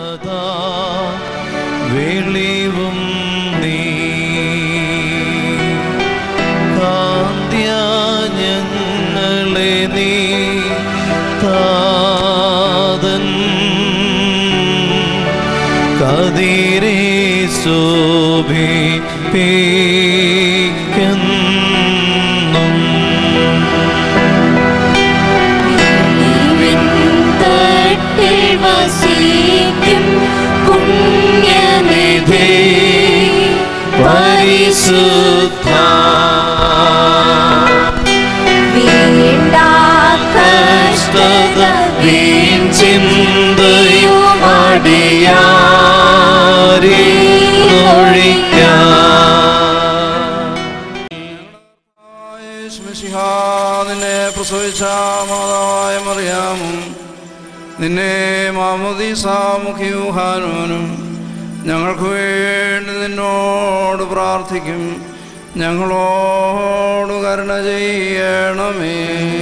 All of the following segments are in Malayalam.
സദാ വെളിവും നീ കാന്ത്യ ഞങ്ങളെ നീ താതൻ കതിരെ ശോഭിപ്പിക്കുന്നു തട്ടിൽ വസിക്കും പുണ്യനിധി പരിശുദ്ധ വീണ്ടാക്കഷ്ടത ചിന്തയുമടിയാരി യേശുമിശിഹാ, നിന്നെ പ്രസവിച്ച മാതാവായ മറിയാമും നിന്നെ മാമുദീസാമുഖിയൂഹാനോനും ഞങ്ങൾക്ക് വേണ്ടി നിന്നോട് പ്രാർത്ഥിക്കും ഞങ്ങളോട് കരുണ ചെയ്യണമേ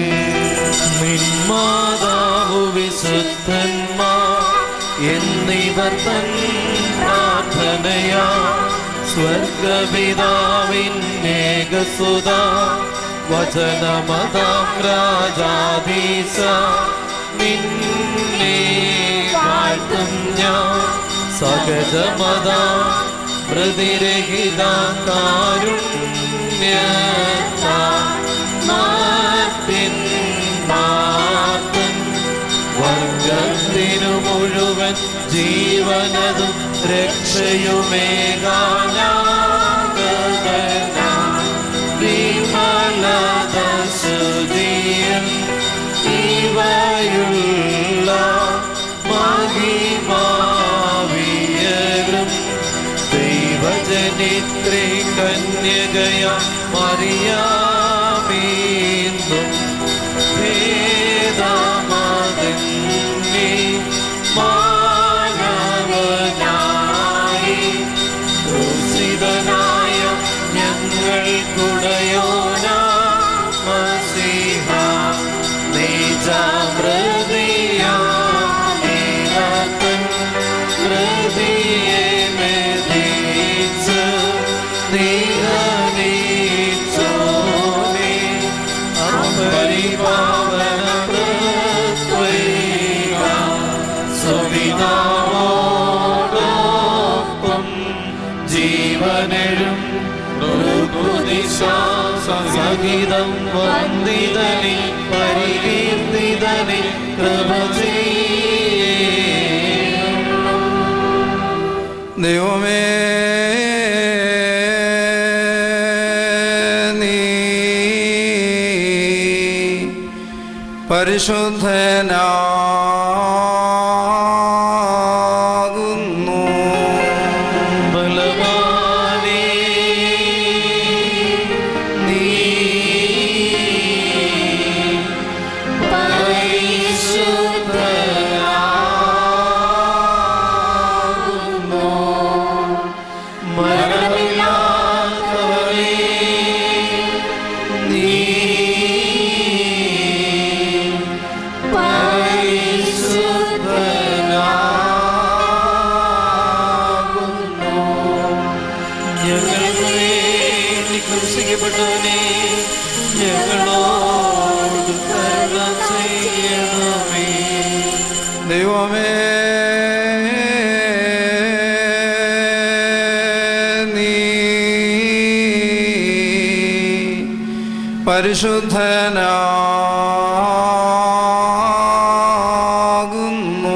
നിന്മാതാവു വിശുദ്ധന്മാർ എന്നിവർ തൻ പ്രാർത്ഥനയാ സ്വർഗപിതാവിന്നേകസുത വചനമതാം രാജാധീശ നിന്നെ വാഴ്ത്തും ഞാൻ സഹജമത പ്രതിരഹിത കാരുണ്യ മാർത്തിൻ മാർത്തൻ വർഗത്തിനു മുഴുവൻ ജീവനതും രക്ഷയുമേകാശുചിയൻ ഇവയുള്ള മഹിമാവിയരും ദൈവജനിത്രി കന്യകയ മറിയാമീന്നും ഭേദമതിന്നി മാനവനായി ക്രൂശിതനായ ഞങ്ങൾക്കുടയോനാ മസീഹ നീചാമൃതിയാതൻ ഹൃദയെ മെതിച്ച് നിഹനിച്ചോനെ അപരിപാവനത്വൈക സുവിതാവോടൊപ്പം ജീവനെഴും സഹിതം വന്ദിതനി പരികീർത്തിതനി കൃപ ചെയ്യണം ദൈവമേ നീ പരിശുദ്ധനാകുന്നു ബലവാനേ നീ പരിശുദ്ധനാകുന്നു. മരണമില്ലാത്തവനേ നീ പരിശുദ്ധനാകുന്നു. ഞങ്ങൾക്ക് വേണ്ടി ക്രൂശിക്കപ്പെട്ടവനെ ഞങ്ങളോട് കരുണ ചെയ്യണമേ ദൈവമേ നീ പരിശുദ്ധനാകുന്നു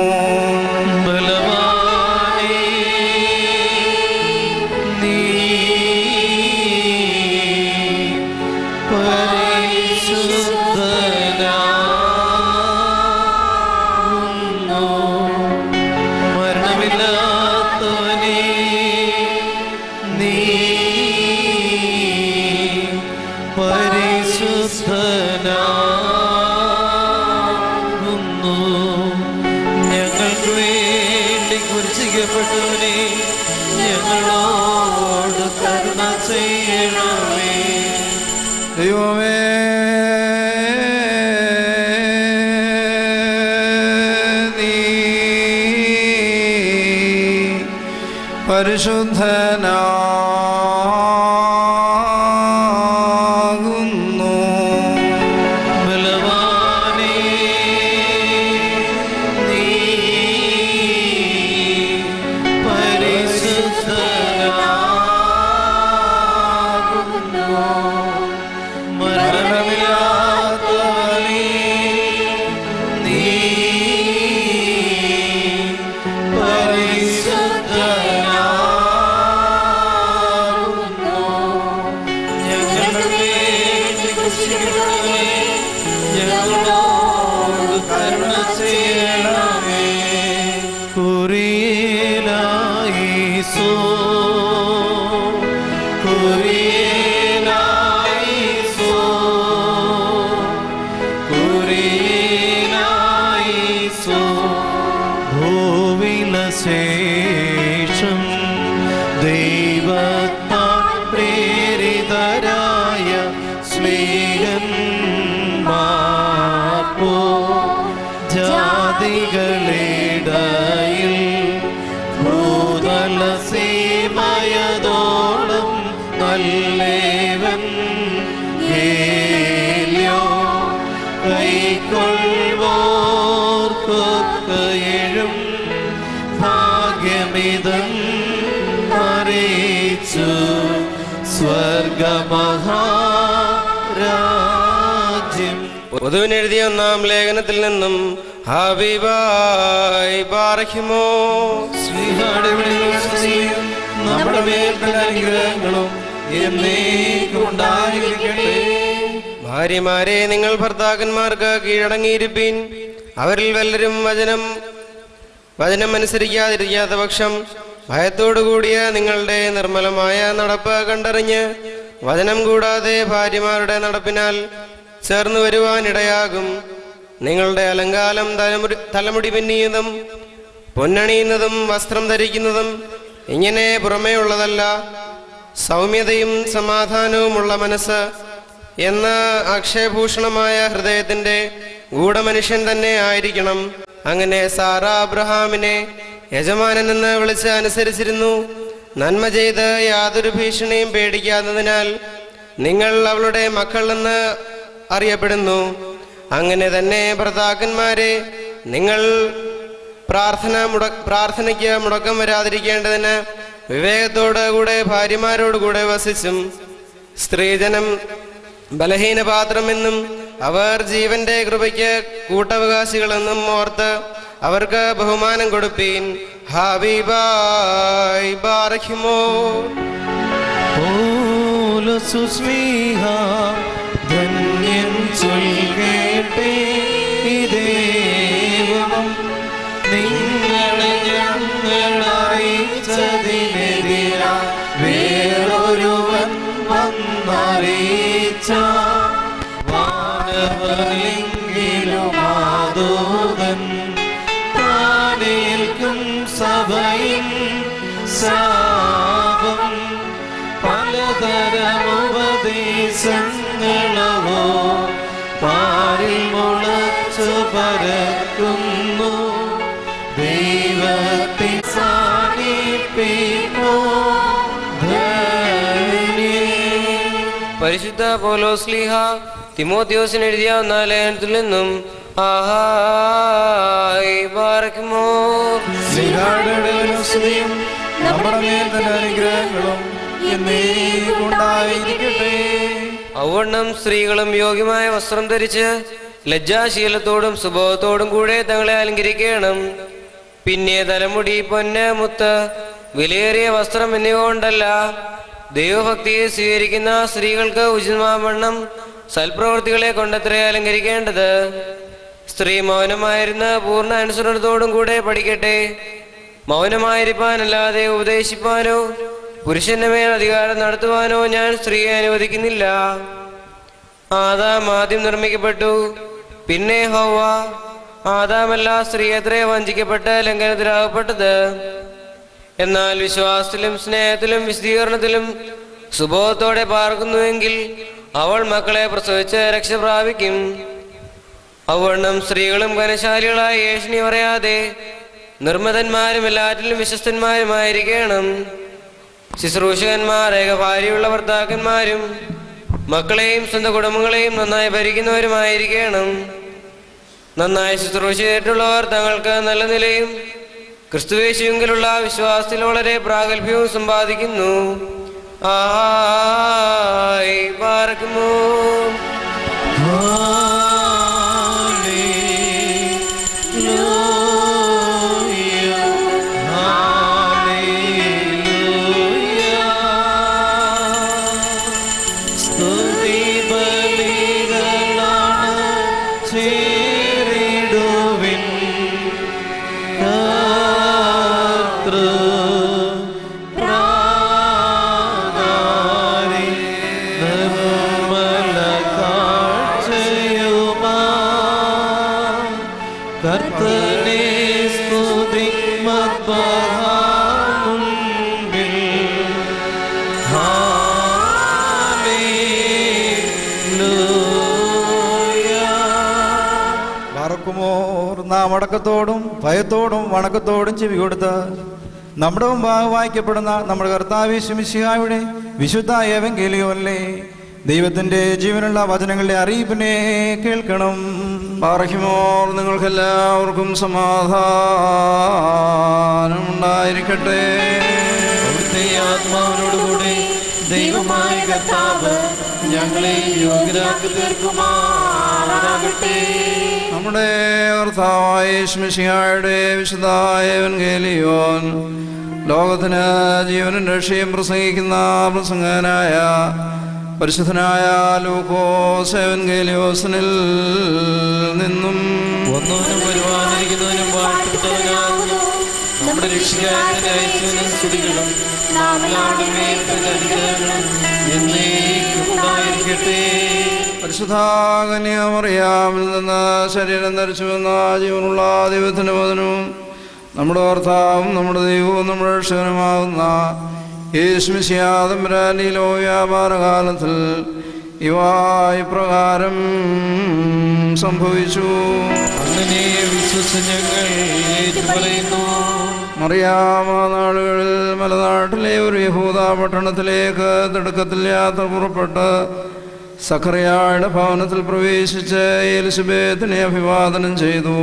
ബലവാനേ നീ പരിശുദ്ധനാകുന്നു. മരണമില്ലാത്തവനേ നീ പരിശുദ്ധനാകുന്നു ഞങ്ങൾക്ക് വേണ്ടി കുരിശിക്കപ്പെട്ടവനെ ഞങ്ങളോട് കരുണ ചെയ്യണമേ ദൈവമേ നീ പരിശുദ്ധനാകുന്നു ബലവാനേ നീ പരിശുദ്ധനാകുന്നു മരണമില്ലാത്തവനേ നീ പരിശുദ്ധനാകുന്നു ഞങ്ങളുടെ വേണ്ടി ക്രൂശിക്കപ്പെട്ടവനേ, ഞങ്ങളോട് കരുണ ചെയ്യണമേ കുറിയിലായിസോ കുറിയിലായിസോ കുറിയിലായിസോ ഭൂവിലശേഷം ദൈവത്താൽ പ്രേരിതരായ സ്നേഹന്മാർക്കോ ജാതികളിടയിൽ ഭൂതല സീമയതോളം നല്ലേവൻ ഏല്യോ കൈക്കൊള്ളുവോർക്കൊക്കെഴും ഭാഗ്യമിതം അറിയിച്ചു സ്വർഗമഹാരാജ്യം പൊതുവിനെഴുതിയ ഒന്നാം ലേഖനത്തിൽ നിന്നും ഹബീബായി പാറയ്ക്കുമോ ശ്രീഹാടെ വിളിയും നമ്മുടെ മേൽ തന്നെ അനുഗ്രഹങ്ങളും എന്നേക്കും ഉണ്ടായിരിക്കട്ടെ ഭാര്യമാരെ നിങ്ങൾ ഭർത്താക്കന്മാർക്ക് കീഴടങ്ങിയിരിപ്പീൻ അവരിൽ വല്ലരും വചനം വചനം അനുസരിക്കാതിരിക്കാത്ത പക്ഷം ഭയത്തോടുകൂടിയ നിങ്ങളുടെ നിർമ്മലമായ നടപ്പ് കണ്ടറിഞ്ഞ് വചനം കൂടാതെ ഭാര്യമാരുടെ നടപ്പിനാൽ ചേർന്നു വരുവാനിടയാകും നിങ്ങളുടെ അലങ്കാലം തലമുടി തലമുടി പിന്നിയതും പൊന്നണിയുന്നതും വസ്ത്രം ധരിക്കുന്നതും ഇങ്ങനെ പുറമേ ഉള്ളതല്ല സൗമ്യതയും സമാധാനവുമുള്ള മനസ്സ് എന്ന അക്ഷയഭൂഷണമായ ഹൃദയത്തിന്റെ ഗൂഢമനുഷ്യൻ തന്നെ ആയിരിക്കണം അങ്ങനെ സാറ അബ്രഹാമിനെ യജമാനെന്ന് വിളിച്ച് അനുസരിച്ചിരുന്നു നന്മ ചെയ്ത് യാതൊരു ഭീഷണിയും പേടിക്കാത്തതിനാൽ നിങ്ങൾ അവളുടെ മക്കളെന്ന് അറിയപ്പെടുന്നു അങ്ങനെ തന്നെ ഭർത്താക്കന്മാരെ നിങ്ങൾ പ്രാർത്ഥന മുട പ്രാർത്ഥനയ്ക്ക് മുടക്കം വരാതിരിക്കേണ്ടതിന് വിവേകത്തോടു കൂടെ ഭാര്യമാരോട് കൂടെ വസിച്ചും സ്ത്രീജനം ബലഹീന പാത്രമെന്നും അവർ ജീവന്റെ കൃപയ്ക്ക് കൂട്ടവകാശികളെന്നും ഓർത്ത് അവർക്ക് ബഹുമാനം കൊടുപ്പീൻ ഹാബിബായ് ബാറഹിമോ ഓല സുസ്മീഹ ധന്യൻ ചൊൽകേട്ടേ ഇദേവം നിങ്ങളെ ഞങ്ങൾ അറിയിച്ചതിനെതിര വേറൊരുവൻ വന്നറിയിച്ച വാനവനെങ്കിലും ആദോതൻ താനേൽക്കും സഭയും ശാപം പലതരമുപദേശങ്ങളവോ പാരിൽ മുളച്ചു പരക്കുന്നു ദൈവത്തെ സാന്നിപ്പിക്കോ പരിശുദ്ധ പോലോസ്ലിഹ തിമോത്യോസിന് എഴുതിയ ഒന്നാം ലേഖനത്തിൽ നിന്നും ആഹായ് ബാറഹിമോ സ്ത്രീയും നമ്മുടെ മേൽ തന്നെ അനുഗ്രഹങ്ങളും എന്നേക്കും ഉണ്ടായിരിക്കട്ടെ ഔവണ്ണം സ്ത്രീകളും യോഗ്യമായ വസ്ത്രം ധരിച്ച് ലജ്ജാശീലത്തോടും സുബോധത്തോടും കൂടെ തങ്ങളെ അലങ്കരിക്കണം പിന്നെ തലമുടി പൊന്ന് മുത്ത് വിലയേറിയ വസ്ത്രം എന്നിവ കൊണ്ടല്ല ദൈവഭക്തിയെ സ്വീകരിക്കുന്ന സ്ത്രീകൾക്ക് ഉചിതമാവണ്ണം സൽപ്രവൃത്തികളെ കൊണ്ടത്രേ അലങ്കരിക്കേണ്ടത് സ്ത്രീ മൗനമായിരുന്ന പൂർണ്ണ അനുസരണത്തോടും കൂടെ പഠിക്കട്ടെ മൗനമായിരിക്കാനല്ലാതെ ഉപദേശിപ്പാനോ പുരുഷന്റെ മേൽ അധികാരം നടത്തുവാനോ ഞാൻ സ്ത്രീയെ അനുവദിക്കുന്നില്ല ആദാം ആദ്യം നിർമ്മിക്കപ്പെട്ടു പിന്നെ ഹൗവ ആദാമല്ല സ്ത്രീ എത്രയെ വഞ്ചിക്കപ്പെട്ട് ലംഘനത്തിലാകപ്പെട്ടത് എന്നാൽ വിശ്വാസത്തിലും സ്നേഹത്തിലും വിശദീകരണത്തിലും സുബോധത്തോടെ പാർക്കുന്നുവെങ്കിൽ അവൾ മക്കളെ പ്രസവിച്ച് രക്ഷ പ്രാപിക്കും അവണ്ണം സ്ത്രീകളും ഘനശാലികളായ യേശുനി പറയാതെ നിർമ്മതന്മാരും എല്ലാറ്റിലും വിശ്വസ്തന്മാരുമായിരിക്കണം ശുശ്രൂഷകന്മാർ ഏക ഭാര്യയുള്ള ഭർത്താക്കന്മാരും മക്കളെയും സ്വന്തം കുടുംബങ്ങളെയും നന്നായി ഭരിക്കുന്നവരുമായിരിക്കണം നന്നായി ശുശ്രൂഷ ചെയ്തിട്ടുള്ളവർ തങ്ങൾക്ക് നല്ല നിലയും ക്രിസ്തുവേശുവിലുള്ള വിശ്വാസത്തിൽ വളരെ പ്രാഗൽഭ്യവും സമ്പാദിക്കുന്നു ആയി പാർക്കുമോ സ്തുതി ബലികളാണ് ചേരിടുവിൻ കർത്തൃ പ്രാകാരി നിർമ്മല കാഴ്ചയുമാ കർത്തനെ സ്തുതി മുൻപിൽ പറക്കുമോർ നാം അടക്കത്തോടും ഭയത്തോടും വണക്കത്തോടും ചെവി കൊടുത്ത് നമ്മുടെ മുമ്പാകെ വായിക്കപ്പെടുന്ന നമ്മുടെ കർത്താവ് ശിമിശിഹായുടെ വിശുദ്ധ ഏവെങ്കിലിയോല്ലേ ദൈവത്തിന്റെ ജീവനുള്ള വചനങ്ങളുടെ അറിയിപ്പിനെ കേൾക്കണം പാറഹിമോർ നിങ്ങൾക്കെല്ലാവർക്കും സമാധാനം ഉണ്ടായിരിക്കട്ടെ അവിടുത്തെ ആത്മാവിനോടുകൂടി ദൈവമായ കർത്താവ് ഞങ്ങളെ യോഗ്യരാക്കി തീർക്കുമാറാകട്ടെ നമ്മുടെ കർത്താവായ ശിമിശിഹായുടെ വിശുദ്ധായ എവൻഗേലിയോൻ ലോകത്തിന് ജീവനും രക്ഷയും പ്രസംഗിക്കുന്ന പ്രസംഗനായ പരിശുദ്ധനായ ലൂക്കോസ് എവൻഗേലിയോസിനിൽ നിന്നും ഒന്നവനും വരുവാനിരിക്കുന്നവനും വാഴ്ത്തപ്പെട്ടവനാകുന്നു നമ്മുടെ രക്ഷിതാവിന്റെ അയച്ചതിനും സ്തുതികളും നാമലാടുമേ അനുഗ്രഹങ്ങളും എന്നേക്കും ഉണ്ടായിരിക്കട്ടെ പരിശുദ്ധാകന്യമറിയാമിൽ നിന്ന് ശരീരം ധരിച്ചു വന്ന ജീവനുള്ള ദൈവത്തിൻ്റെ വചനവും നമ്മുടെ കർത്താവും നമ്മുടെ ദൈവവും നമ്മുടെ രക്ഷകനുമാകുന്ന യേശുമിശിയാതമ്പരാനിലോ വ്യാപാരകാലത്തിൽ ഇവ ഇപ്രകാരം സംഭവിച്ചു അങ്ങനെ വിശ്വസിച്ച് ഞങ്ങൾ ഏറ്റുപറയുന്നു മറിയാമ നാടുകളിൽ മലനാട്ടിലെ ഒരു യഹൂദ പട്ടണത്തിലേക്ക് തിടുക്കത്തിൽ യാത്ര പുറപ്പെട്ട് സഖറിയായുടെ ഭവനത്തിൽ പ്രവേശിച്ച് എലിസബേത്തിനെ അഭിവാദനം ചെയ്തു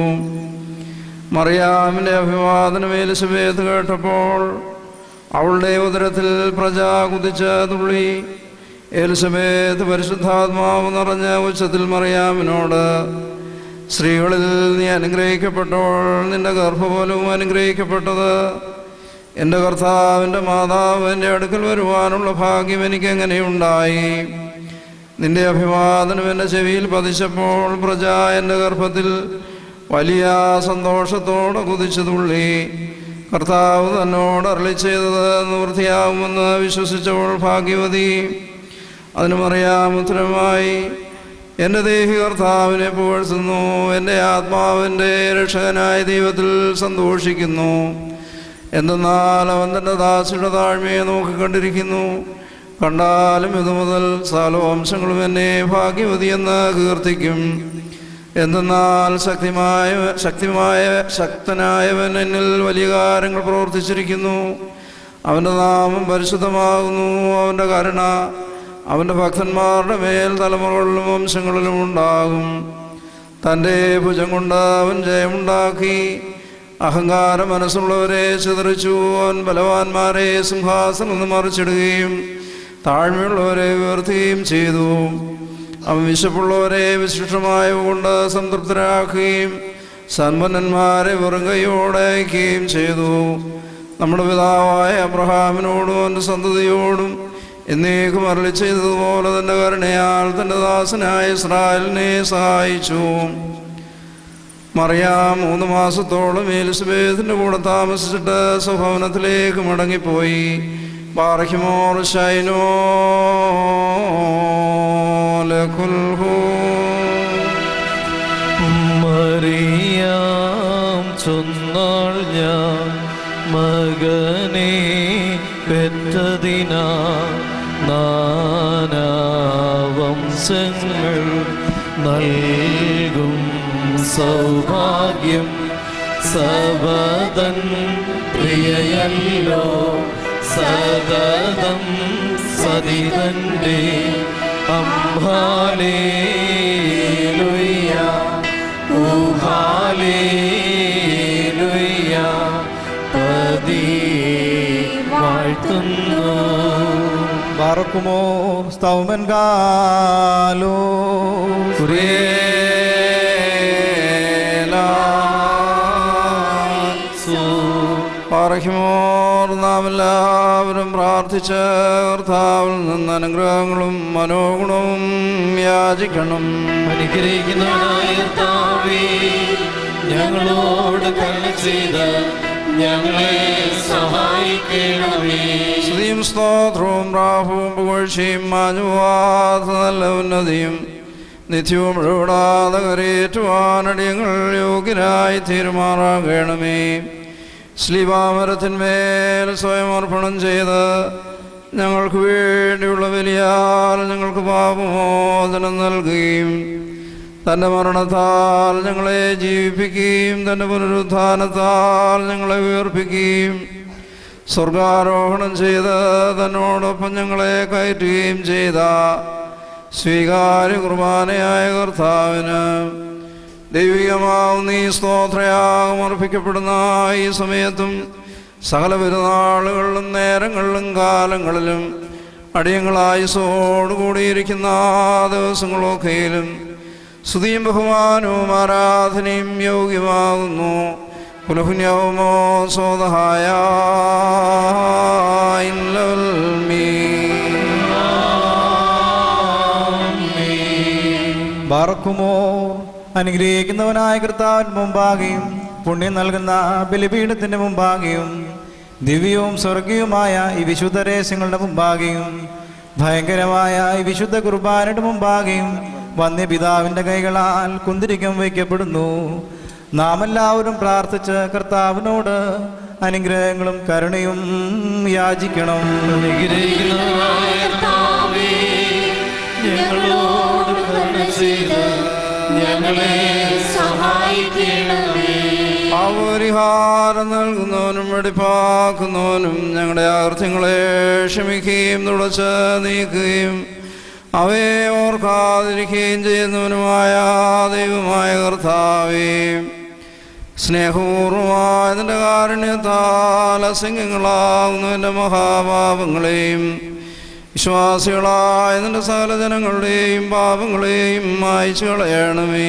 മറിയാമിൻ്റെ അഭിവാദനം എലിസബേത്ത് കേട്ടപ്പോൾ അവളുടെ ഉദരത്തിൽ പ്രജ കുതിച്ച് തുള്ളി എലിസബേത്ത് പരിശുദ്ധാത്മാവ് നിറഞ്ഞ ഉച്ചത്തിൽ മറിയാമിനോട് സ്ത്രീകളിൽ നീ അനുഗ്രഹിക്കപ്പെട്ടവൾ നിന്റെ ഗർഭഫലവും അനുഗ്രഹിക്കപ്പെട്ടത് എൻ്റെ കർത്താവിൻ്റെ മാതാവ് എൻ്റെ അടുക്കൽ വരുവാനുള്ള ഭാഗ്യം എനിക്ക് എങ്ങനെയുണ്ടായി നിന്റെ അഭിവാദനം എൻ്റെ ചെവിയിൽ പതിച്ചപ്പോൾ പ്രജ എൻ്റെ ഗർഭത്തിൽ വലിയ സന്തോഷത്തോടെ കുതിച്ചു തുള്ളി കർത്താവ് തന്നോട് അരളി ചെയ്തത് നിവൃത്തിയാവുമെന്ന് വിശ്വസിച്ചവൾ ഭാഗ്യവതി അതിനുമറിയാം ഉത്തരമായി എൻ്റെ ദേഹി കർത്താവിനെ പുകഴ്ത്തുന്നു എൻ്റെ ആത്മാവിൻ്റെ രക്ഷകനായ ദൈവത്തിൽ സന്തോഷിക്കുന്നു എന്തെന്നാൽ അവൻ തൻ്റെ ദാസിയുടെ താഴ്മയെ നോക്കിക്കണ്ടിരിക്കുന്നു കണ്ടാലും ഇതു മുതൽ സാലവംശങ്ങളും എന്നെ ഭാഗ്യവതിയെന്ന് കീർത്തിക്കും എന്തെന്നാൽ ശക്തിമായ ശക്തിമായ ശക്തനായവൻ എന്നിൽ വലിയ കാര്യങ്ങൾ പ്രവർത്തിച്ചിരിക്കുന്നു അവൻ്റെ നാമം പരിശുദ്ധമാകുന്നു അവൻ്റെ കരുണ അവൻ്റെ ഭക്തന്മാരുടെ മേൽ തലമുറകളിലും വംശങ്ങളിലും ഉണ്ടാകും തൻ്റെ ഭുജം കൊണ്ട് അവൻ ജയമുണ്ടാക്കി അഹങ്കാര മനസ്സുള്ളവരെ ചിതറിച്ചു അവൻ ബലവാന്മാരെ സിംഹാസനം നിന്ന് മറിച്ചിടുകയും താഴ്മയുള്ളവരെ ഉയർത്തുകയും ചെയ്തു അവൻ വിശപ്പുള്ളവരെ വിശിഷ്ടമായവ കൊണ്ട് സംതൃപ്തരാക്കുകയും സമ്പന്നന്മാരെ വെറും കൈയോടെ അയക്കുകയും ചെയ്തു നമ്മുടെ പിതാവായ അബ്രഹാമിനോടും അവൻ്റെ സന്തതിയോടും എന്നേക്കും അരളി ചെയ്തതുപോലെ തന്റെ കരുണയാൽ തന്റെ ദാസനായ ഇസ്രായേലിനെ സഹായിച്ചു മറിയാം മൂന്ന് മാസത്തോളം എലിസബേത്തിൻ്റെ കൂടെ താമസിച്ചിട്ട് സ്വഭവനത്തിലേക്ക് മടങ്ങിപ്പോയി ബാറഹിമോർ ഷൈനോ ലഖുൽഹൂ മറിയാം ചൊന്നാൾ ഞാൻ മകനെ പെറ്റതിനാ നാനാവംശങ്ങൾ നൽകും സൗഭാഗ്യം സബദൻ പ്രിയയല്ലോ സതതം സതിതന്റെ അംഹാലേലുയ്യ ഊഹാലേലുയ്യ പതി വാഴ്ത്തുന്നു ബാറക്കുമോ സ്തൗമൻ കാലോ പാറഹിമോർ നാം എല്ലാവരും പ്രാർത്ഥിച്ച കർത്താവിൽ നിന്ന് അനുഗ്രഹങ്ങളും മനോഗുണവും യാചിക്കണം അനുഗ്രഹിക്കുന്നവനായ കർത്താവേ ഞങ്ങളോട് കരുണ ചെയ്ത് ഞങ്ങളെ സഹായിക്കണമേ സ്തുതിയും സ്തോത്രവും പ്രാഭവും പുകഴ്ചയും മാഞ്ഞുവാത്ത നല്ല ഉന്നതിയും നിത്യവും ഇടപെടാതെ കരയേറ്റുവാനടിയങ്ങൾ യോഗ്യരായി തീരുമാറാകണമേ ശ്ലീപാമരത്തിന്മേൽ സ്വയം അർപ്പണം ചെയ്ത് ഞങ്ങൾക്ക് വേണ്ടിയുള്ള വലിയാൽ ഞങ്ങൾക്ക് പാപമോചനം നൽകുകയും തൻ്റെ മരണത്താൽ ഞങ്ങളെ ജീവിപ്പിക്കുകയും തൻ്റെ പുനരുത്ഥാനത്താൽ ഞങ്ങളെ ഉയർപ്പിക്കുകയും സ്വർഗാരോഹണം ചെയ്ത് തന്നോടൊപ്പം ഞങ്ങളെ കയറ്റുകയും ചെയ്ത സ്വീകാര്യ കുർബാനയായ കർത്താവിന് ദൈവികമാവുന്ന ഈ സ്തോത്രയാഗം അർപ്പിക്കപ്പെടുന്ന ഈ സമയത്തും സകല പെരുന്നാളുകളിലും നേരങ്ങളിലും കാലങ്ങളിലും അടിയങ്ങളായുസോടുകൂടിയിരിക്കുന്ന ആ ദിവസങ്ങളൊക്കെയിലും സ്തുതിയും ബഹുമാനവും ആരാധനയും യോഗ്യമാകുന്നു പുനഃപുണ്യവുമോ സ്വതഹായ ബാറക്കുമോ അനുഗ്രഹിക്കുന്നവനായ കർത്താവിന് മുമ്പാകെയും പുണ്യം നൽകുന്ന ബലിപീഠത്തിന്റെ മുമ്പാകെയും ദിവ്യവും സ്വർഗീയവുമായ ഈ വിശുദ്ധ രഹസ്യങ്ങളുടെ മുമ്പാകെയും ഭയങ്കരമായ ഈ വിശുദ്ധ കുർബാനയുടെ മുമ്പാകെയും വന്യപിതാവിന്റെ കൈകളാൽ കുന്തിരിക്കം വയ്ക്കപ്പെടുന്നു നാം എല്ലാവരും പ്രാർത്ഥിച്ച് കർത്താവിനോട് അനുഗ്രഹങ്ങളും കരുണയും യാചിക്കണം അനുഗ്രഹിക്കുന്നവനായ കർത്താവേ ഞങ്ങളോട് കരുണ ചെയ്ത് ഞങ്ങളെ സഹായിക്കണമേ പാപപരിഹാരം നൽകുന്നവനും വെടിപ്പാക്കുന്നവനും ഞങ്ങളുടെ അർത്ഥങ്ങളെ ക്ഷമിക്കുകയും തുടച്ച് നീക്കുകയും അവയെ ഓർക്കാതിരിക്കുകയും ചെയ്യുന്നവനുമായ ദൈവമായ കർത്താവേ സ്നേഹപൂർവമായ നിന്റെ കാരുണ്യത്താൽ അസിംഗങ്ങളാവുന്നതിൻ്റെ മഹാപാപങ്ങളെയും വിശ്വാസികളായ നിന്റെ സകല ജനങ്ങളുടെയും പാപങ്ങളെയും മായ്ച്ചു കളയണമേ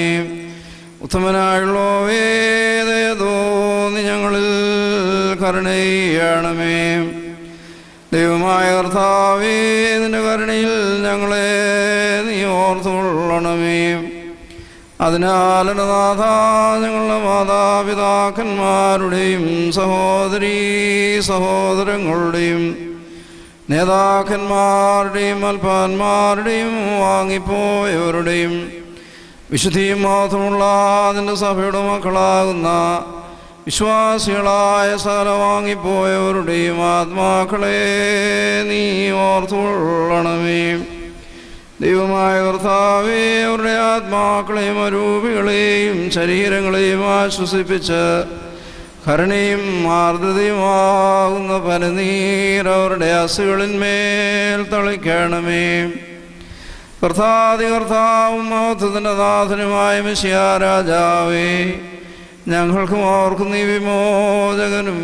ഉത്തമനായുള്ളവേദയതോ നീ ഞങ്ങളിൽ കരുണയണമേ ദൈവമായ കർത്താവേ നിന്റെ കരുണയിൽ ഞങ്ങളെ നീ ഓർത്തുകൊള്ളണമേ അതിനാൽ എൻ്റെ നാഥ ഞങ്ങളുടെ മാതാപിതാക്കന്മാരുടെയും സഹോദരീ സഹോദരങ്ങളുടെയും നേതാക്കന്മാരുടെയും അൽപ്പാന്മാരുടെയും വാങ്ങിപ്പോയവരുടെയും വിശുദ്ധിയും മാത്രമുള്ള അതിൻ്റെ സഭയുടെ മക്കളാകുന്ന വിശ്വാസികളായ സകല വാങ്ങിപ്പോയവരുടെയും ആത്മാക്കളെ നീ ഓർത്തുകൊള്ളണമേ ദൈവമായ കർത്താവേ അവരുടെ ആത്മാക്കളെയും അരൂപികളെയും ശരീരങ്ങളെയും ആശ്വസിപ്പിച്ച് കരുണയും ആർദ്രതയുമാകുന്ന പനനീർ അവരുടെ അസുകളിന്മേൽ തളിക്കണമേ കർത്താതി കർത്താവും മഹത്വത്തിൻ്റെ നാഥനുമായ മിശിയ രാജാവേ ഞങ്ങൾക്കും ഓർക്കും നീ വിമോചകനും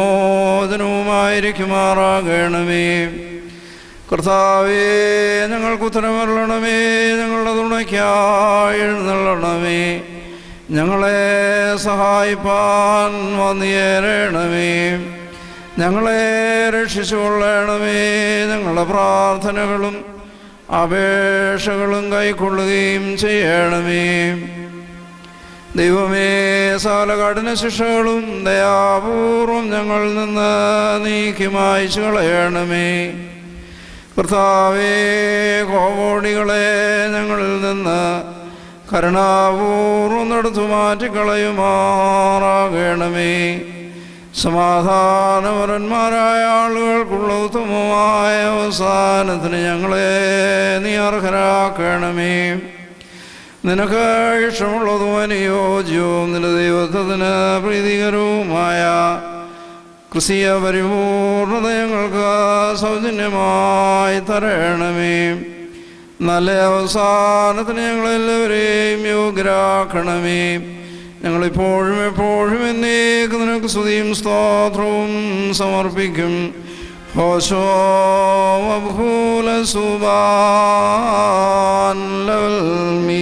വിമോചനവുമായിരിക്കുമാറാകണമേ കർത്താവേ ഞങ്ങൾക്ക് ഉത്തരമരണമേ ഞങ്ങളുടെ തുണയ്ക്കായി എഴുന്നള്ളണമേ ഞങ്ങളെ സഹായിപ്പാൻ വന്നിയേരണമേ ഞങ്ങളെ രക്ഷിച്ചുകൊള്ളണമേ ഞങ്ങളുടെ പ്രാർത്ഥനകളും അപേക്ഷകളും കൈക്കൊള്ളുകയും ചെയ്യണമേ ദൈവമേ സകല കഠിന ശിക്ഷകളും ദയാപൂർവം ഞങ്ങളിൽ നിന്ന് നീക്കി മായ്ച്ചു കളയണമേ കർത്താവേ കോപോടികളെ ഞങ്ങളിൽ നിന്ന് കരുണാപൂർവം നടത്തു മാറ്റിക്കളയുമാറാകണമേ സമാധാനപരന്മാരായ ആളുകൾക്കുള്ള ഉത്തമമായ അവസാനത്തിന് ഞങ്ങളെ നീ അർഹരാക്കണമേ നിനക്ക് ഇഷ്ടമുള്ളതും അനുയോജ്യവും നിന്റെ ദൈവത്വത്തിന് പ്രീതികരവുമായ ക്രിസ്തീയ പരിപൂർണത ഞങ്ങൾക്ക് സൗജന്യമായി തരണമേ നല്ല അവസാനത്തിന് ഞങ്ങളെല്ലാവരെയും യോഗ്യരാക്കണമേ ഞങ്ങളിപ്പോഴും എപ്പോഴും എന്നേക്ക് നിനക്ക് സ്തുതിയും സ്തോത്രവും സമർപ്പിക്കും ഹോശോ വഭൂല സുബാൻ ലവൽ മീ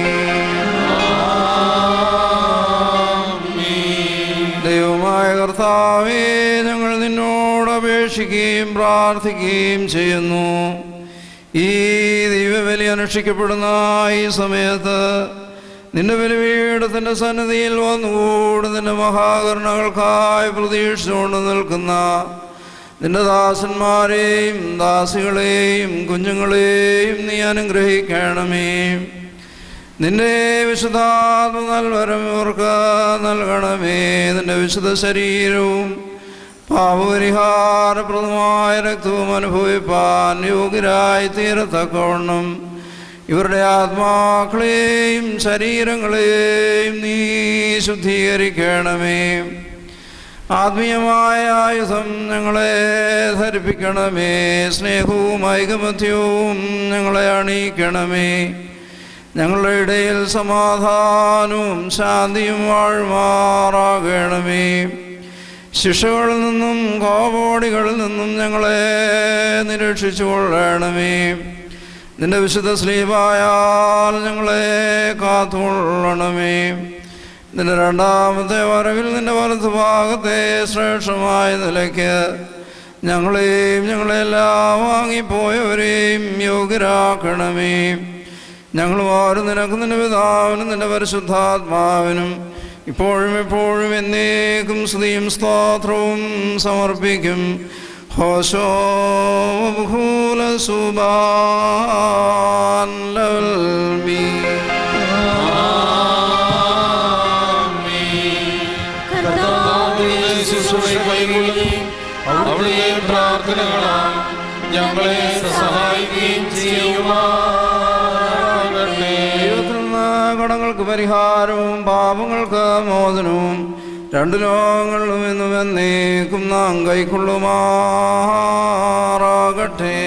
ദൈവമായ കർത്താവേ ഞങ്ങൾ നിന്നോട് അപേക്ഷിക്കുകയും പ്രാർത്ഥിക്കുകയും ചെയ്യുന്നു ഈ ദൈവബലി അനുഷ്ഠിക്കപ്പെടുന്ന ഈ സമയത്ത് നിന്റെ ബലിപീഠത്തിൻ്റെ സന്നിധിയിൽ വന്നുകൂടി നിന്റെ മഹാകരുണകൾക്കായി പ്രതീക്ഷിച്ചുകൊണ്ട് നിൽക്കുന്ന നിന്റെ ദാസന്മാരെയും ദാസികളെയും കുഞ്ഞുങ്ങളെയും നീ അനുഗ്രഹിക്കണമേ നിന്റെ വിശുദ്ധാത്മ നൽവരം ഇവർക്ക് നൽകണമേ നിന്റെ വിശുദ്ധ ശരീരവും പാപപരിഹാരപ്രദമായ രക്തവും അനുഭവിപ്പാൻ യോഗ്യരായി തീരത്തക്കവണ്ണം ഇവരുടെ ആത്മാക്കളെയും ശരീരങ്ങളെയും നീ ശുദ്ധീകരിക്കണമേ ആത്മീയമായ ആയുധം ഞങ്ങളെ ധരിപ്പിക്കണമേ സ്നേഹവും ഐകമത്യവും ഞങ്ങളെ അണിയിക്കണമേ ഞങ്ങളുടെ ഇടയിൽ സമാധാനവും ശാന്തിയും വാഴുമാറാകണമേ ശിക്ഷകളിൽ നിന്നും കോപോടികളിൽ നിന്നും ഞങ്ങളെ നിരീക്ഷിച്ചു കൊള്ളണമേ നിന്റെ വിശുദ്ധ സ്ലീപായാൽ ഞങ്ങളെ കാത്തുകൊള്ളണമേ നിന്റെ രണ്ടാമത്തെ വരവിൽ നിന്റെ വലതുഭാഗത്തെ ശ്രേഷ്ഠമായ നിലയ്ക്ക് ഞങ്ങളെയും ഞങ്ങളെല്ലാം വാങ്ങിപ്പോയവരെയും യോഗ്യരാക്കണമേ ഞങ്ങൾ ആരും നിനക്ക് നിന്റെ പിതാവിനും നിന്റെ പരിശുദ്ധാത്മാവിനും ഇപ്പോഴും എപ്പോഴും എന്നേക്കും സ്തുതിയും സ്തോത്രവും സമർപ്പിക്കും ഹോശോ ബഹൂല സുബാൻ ലവൽ മീ കർത്താവിന്റെ ശുശ്രൂഷ കൈകൊള്ളുകയും അവിടുത്തെ പ്രാർത്ഥനകളാൽ ഞങ്ങളെ സഹായിക്കുകയും ചെയ്യുമാറാകട്ടെ ദൈവത്തിൽ നിന്ന് കടങ്ങൾക്ക് പരിഹാരവും പാപങ്ങൾക്ക് മോചനവും രണ്ടു ലോകങ്ങളിലും എന്നും എന്നേക്കും നാം കൈക്കൊള്ളുമാറാകട്ടെ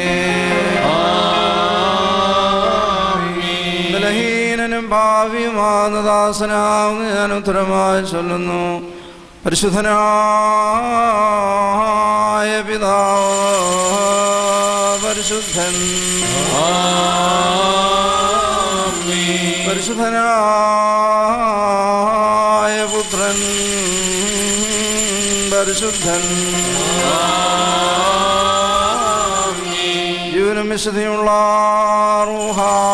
ബലഹീനനും ഭാവിയുമാകുന്ന ദാസനാവുന്ന ഞാൻ ഉത്തരമായി ചൊല്ലുന്നു പരിശുദ്ധനായ പിതാവ് പരിശുദ്ധൻ പരിശുദ്ധനായ പുത്രൻ പരിശുദ്ധൻ ജീവനും വിശുദ്ധിയുള്ള റൂഹ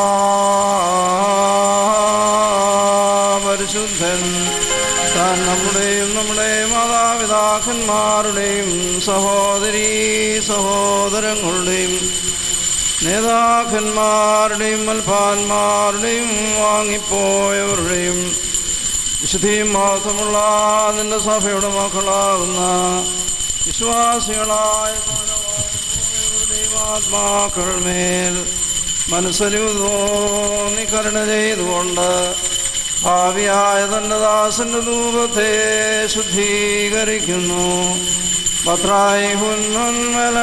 പരിശുദ്ധൻ താൻ നമ്മുടെയും നമ്മുടെ മാതാപിതാക്കന്മാരുടെയും സഹോദരീ സഹോദരങ്ങളുടെയും നേതാക്കന്മാരുടെയും മൽപാന്മാരുടെയും വാങ്ങിപ്പോയവരുടെയും വിശുദ്ധിയും മഹത്വമുള്ള നിന്റെ സഭയുടെ മക്കളാകുന്ന വിശ്വാസികളായ മാനവരുടെയും ആത്മാക്കൾ മേൽ മനസ്സലിവ് തോന്നി കരുണ ചെയ്തുകൊണ്ട് ഭാവിയായ തന്റെ ദാസന്റെ ധൂപത്തെ ശുദ്ധീകരിക്കുന്നു പത്രായി ഹുന്നല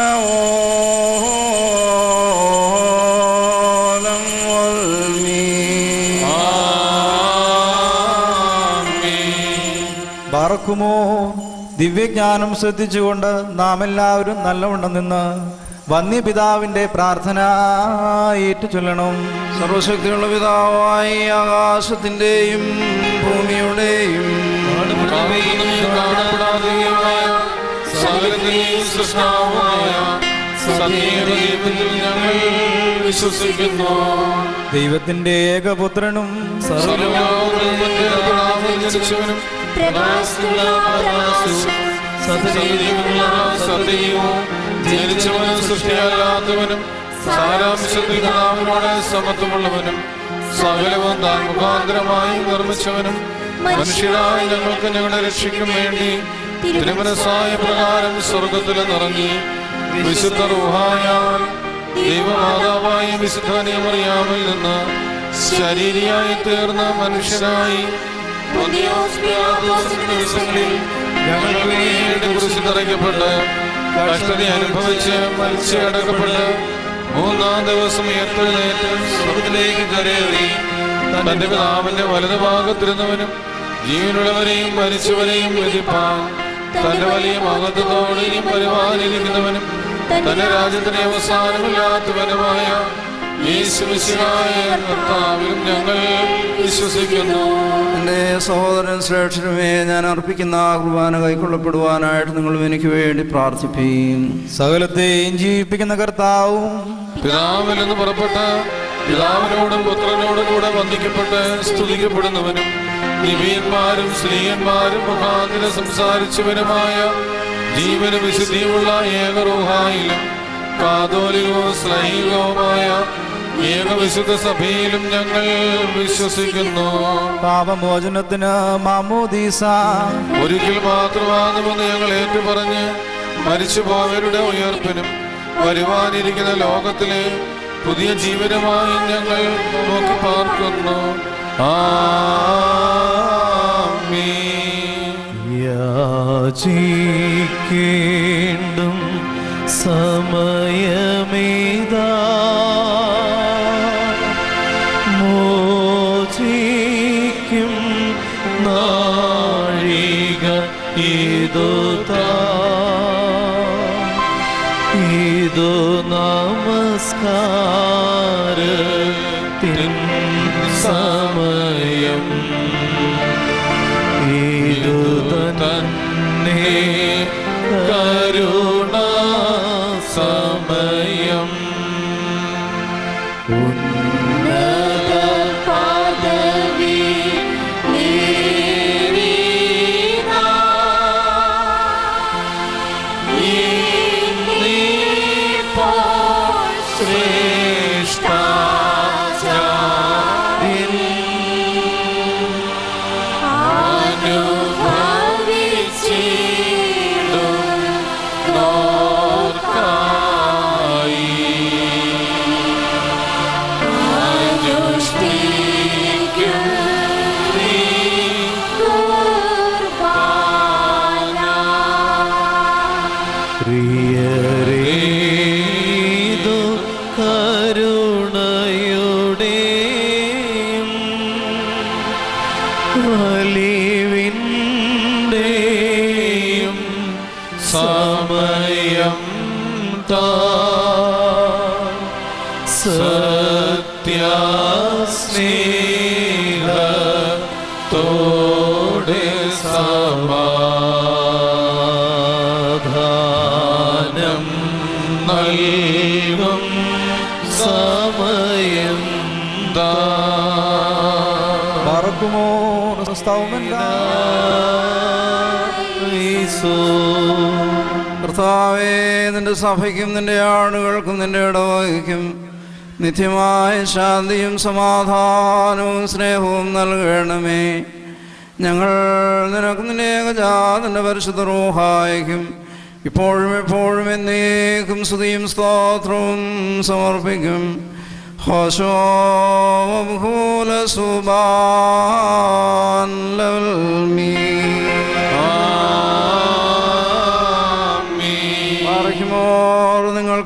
ഓലം വൽമീ ബാറക്കുമോ ദിവ്യജ്ഞാനം ശ്രദ്ധിച്ചുകൊണ്ട് നാം എല്ലാവരും നല്ലവണ്ണം നിന്ന് വന്യപിതാവിന്റെ പ്രാർത്ഥന ഏറ്റു ചൊല്ലണം സർവശക്തിയുള്ള പിതാവായി ആകാശത്തിൻ്റെയും ഭൂമിയുടെയും കാണുന്നതും കാണപ്പെടാതെയുമായ സകലത്തിന്റെയും സൃഷ്ടാവുമായ സത്യേകത്തിൽ ഞങ്ങൾ വിശ്വസിക്കുന്നു ദൈവത്തിന്റെ ഏകപുത്രനും സർവ്വലോകങ്ങളുടെ പിതാവും ജനിച്ചവനും പ്രകാശത്തിലുള്ള പ്രകാശം സത്യജീവനുള്ള സത്യവും ജനിച്ചവനും സൃഷ്ടിയല്ലാത്തവനും സാരാംശത്തിൽ പിതാവിനോട് സമത്വമുള്ളവനും സകലവും താൻ മുഖാന്തരമായി നിർമ്മിച്ചവനും മനുഷ്യരായ ഞങ്ങൾക്ക് ഞങ്ങളുടെ രക്ഷയ്ക്കും വേണ്ടി തിരുമനസായ പ്രകാരം സ്വർഗത്തിൽ നിറങ്ങി വിശുദ്ധ റുഹായാൽ ദൈവമാതാവായ വിശുദ്ധ നിയമറിയാമിൽ നിന്ന് ശരീരിയായി തീർന്ന മനുഷ്യനായി പൊന്തിയോസ് പിലാത്തോസിന്റെ ദിവസങ്ങളിൽ ഞങ്ങൾക്ക് വേണ്ടി കുറിച്ച് തറയ്ക്കപ്പെട്ട് കഷ്ടത അനുഭവിച്ച് മത്സ്യടക്കപ്പെട്ട് മൂന്നാം ദിവസം ഉയർത്തെഴുന്നേറ്റ് സ്വർഗത്തിലേക്ക് കരയേറി തന്റെ പിതാവിന്റെ വലതുഭാഗത്തിരുന്നവനും ജീവനുള്ളവരെയും മരിച്ചവരെയും വിധിപ്പാൻ തന്റെ വലിയ മഹത്വത്തോട് ഇനിയും പരിപാലിരിക്കുന്നവനും തന്റെ രാജ്യത്തിന് അവസാനമില്ലാത്തവനുമായ യേശുമിശിഹായ കർത്താവിലും ഞങ്ങൾ വിശ്വസിക്കുന്നു എൻ്റെ സഹോദരൻ ശ്രേഷ്ഠനുമേ ഞാൻ അർപ്പിക്കുന്ന ആ കുർബാന കൈക്കൊള്ളപ്പെടുവാനായിട്ട് നിങ്ങൾ എനിക്ക് വേണ്ടി പ്രാർത്ഥിപ്പീൻ സകലത്തെയും ജീവിപ്പിക്കുന്ന കർത്താവും പിതാവിൽ നിന്ന് പുറപ്പെട്ട പിതാവിനോടും പുത്രനോടും കൂടെ വന്ദിക്കപ്പെട്ട് സ്തുതിക്കപ്പെടുന്നവനും നിബിയന്മാരും സ്ത്രീയന്മാരും മുഖാന്തരം സംസാരിച്ചവനുമായ ജീവന വിശുദ്ധിയുമുള്ള ഏകറൂഹായിലും കാതോലികവും സ്ലൈകവുമായ ഏകവിശുദ്ധ സഭയിലും ഞങ്ങൾ വിശ്വസിക്കുന്നു പാപമോചനത്തിന് മാമോദീസ ഒരിക്കൽ മാത്രമാകുമെന്ന് ഞങ്ങൾ ഏറ്റുപറഞ്ഞ് മരിച്ചുപോയവരുടെ ഉയർപ്പിനും വരുവാനിരിക്കുന്ന ലോകത്തിലെ പുതിയ ജീവനമായി ഞങ്ങൾ നോക്കി പാർക്കുന്നു ആമീൻ. യാചിക്കേണ്ടും സമയമേതാ മോചിക്കും നാഴിക ഇതുതാ ഇതു നമസ്കാരത്തിൻ സമയം ഇതു തന്നെ കരുണ സമയം പദവി പ്രിയരേതു കരുണയുടെയും വലിവിൻ്റെയും സമയം താ സത്യസ്നേഹത്തോടെ സമാധാനം നൽകും സമയം താ പറക്കുമോ ഈശോ കർത്താവേ നിന്റെ സഭയ്ക്കും നിന്റെ ആളുകൾക്കും നിന്റെ ഇടവകയ്ക്കും നിത്യമായ ശാന്തിയും സമാധാനവും സ്നേഹവും നൽകണമേ ഞങ്ങൾ നിനക്ക് നിന്റെ ഏകജാതന്റെ പരിശുദ്ധ റൂഹായിക്കും ഇപ്പോഴും എപ്പോഴും എന്നേക്കും സ്തുതിയും സ്തോത്രവും സമർപ്പിക്കും ഹോശോഭൂല സുബാൻ ലവൽ മീ പാറയ്ക്കുമോർ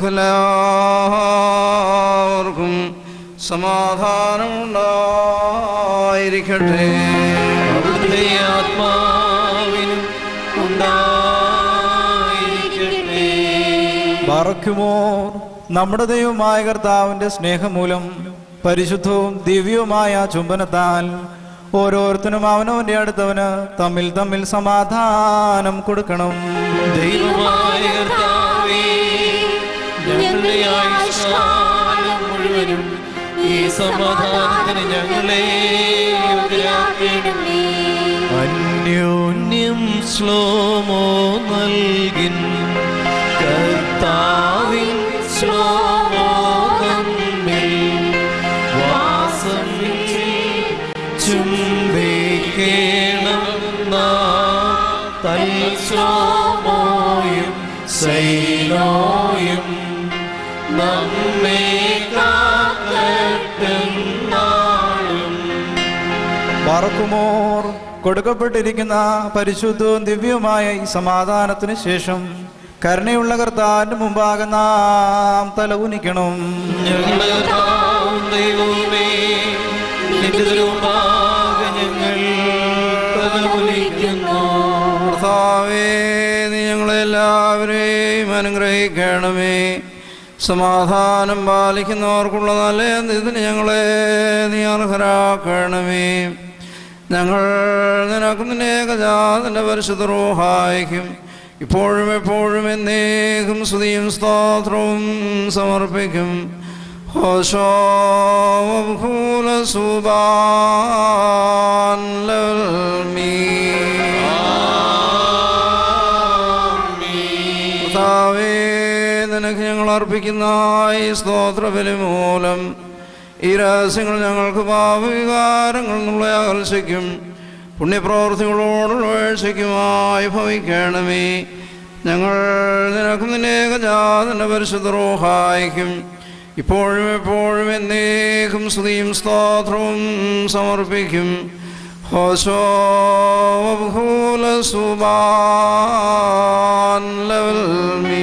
നിങ്ങൾക്കെല്ലാവർക്കും സമാധാനമുണ്ടായിരിക്കട്ടെ അവിടുത്തെ ആത്മാവിനും ഉണ്ടായിരിക്കട്ടെ പറക്കുമോ നമ്മുടെ ദൈവമായ കർത്താവിന്റെ സ്നേഹമൂലം പരിശുദ്ധവും ദിവ്യവുമായ ചുംബനത്താൽ ഓരോരുത്തരും അവനവന്റെ അടുത്തവന് തമ്മിൽ തമ്മിൽ സമാധാനം കൊടുക്കണം ദൈവമായ കർത്താവേ ഞങ്ങളുടെ ആയുഷ്കാലം മുഴുവനും ഈ സമാധാനത്തിന് ഞങ്ങളെ യോഗ്യരാക്കണമേ. അന്യോന്യം ശ്ലോമോ നൽകിൻ കർത്താവിൻ ശ്ലോമോ നമ്മിൽ വാസം ചുംബിക്കണം നാം തൽശ്ലോമോയും സൈനോയും നമ്മെ കാക്കട്ടെന്നാ പാറക്കുമോർ കൊടുക്കപ്പെട്ടിരിക്കുന്ന പരിശുദ്ധവും ദിവ്യവുമായ ഈ സമാധാനത്തിന് ശേഷം കരുണയുള്ള കർത്താവിന്റെ മുമ്പാകെ നാം തല ഉനിക്കണം ഞങ്ങളുടെ കർത്താവും ദൈവമേ നിന്റെ തിരുമുമ്പാകെ ഞങ്ങൾ തലകുലിക്കുന്നു കർത്താവേ നീ ഞങ്ങളെല്ലാവരെയും അനുഗ്രഹിക്കണമേ സമാധാനം പാലിക്കുന്നവർക്കുള്ള നല്ല ഇതിന് ഞങ്ങളെ നീ അർഹരാക്കണമേ ഞങ്ങൾ നിനക്ക് നിന്റെ ഏകജാതന്റെ പരിശുദ്ധ റൂഹായിക്കും ഇപ്പോഴും എപ്പോഴും എന്നേക്കും സ്തുതിയും സ്തോത്രവും സമർപ്പിക്കും ഹോശോ ഭൂല സുബാൻ ലൽമീ കർത്താവേ നിനക്ക് ഞങ്ങൾ അർപ്പിക്കുന്ന ഈ സ്തോത്രബലി മൂലം ഈ രഹസ്യങ്ങൾ ഞങ്ങൾക്ക് പാപവികാരങ്ങൾ എന്നുള്ള അകൽച്ചയ്ക്കും പുണ്യപ്രവർത്തികളോടുള്ള വീഴ്ചയ്ക്കുമായി ഭവിക്കണമേ ഞങ്ങൾ നിനക്കും നിന്റെ ഏകജാതന്റെ പരിശുദ്ധ റോഹായിക്കും ഇപ്പോഴും എപ്പോഴും എന്നേക്കും സ്തുതിയും സ്തോത്രവും സമർപ്പിക്കും ഹോശോ ഭൂല സുബാൻ ലവൽ മീ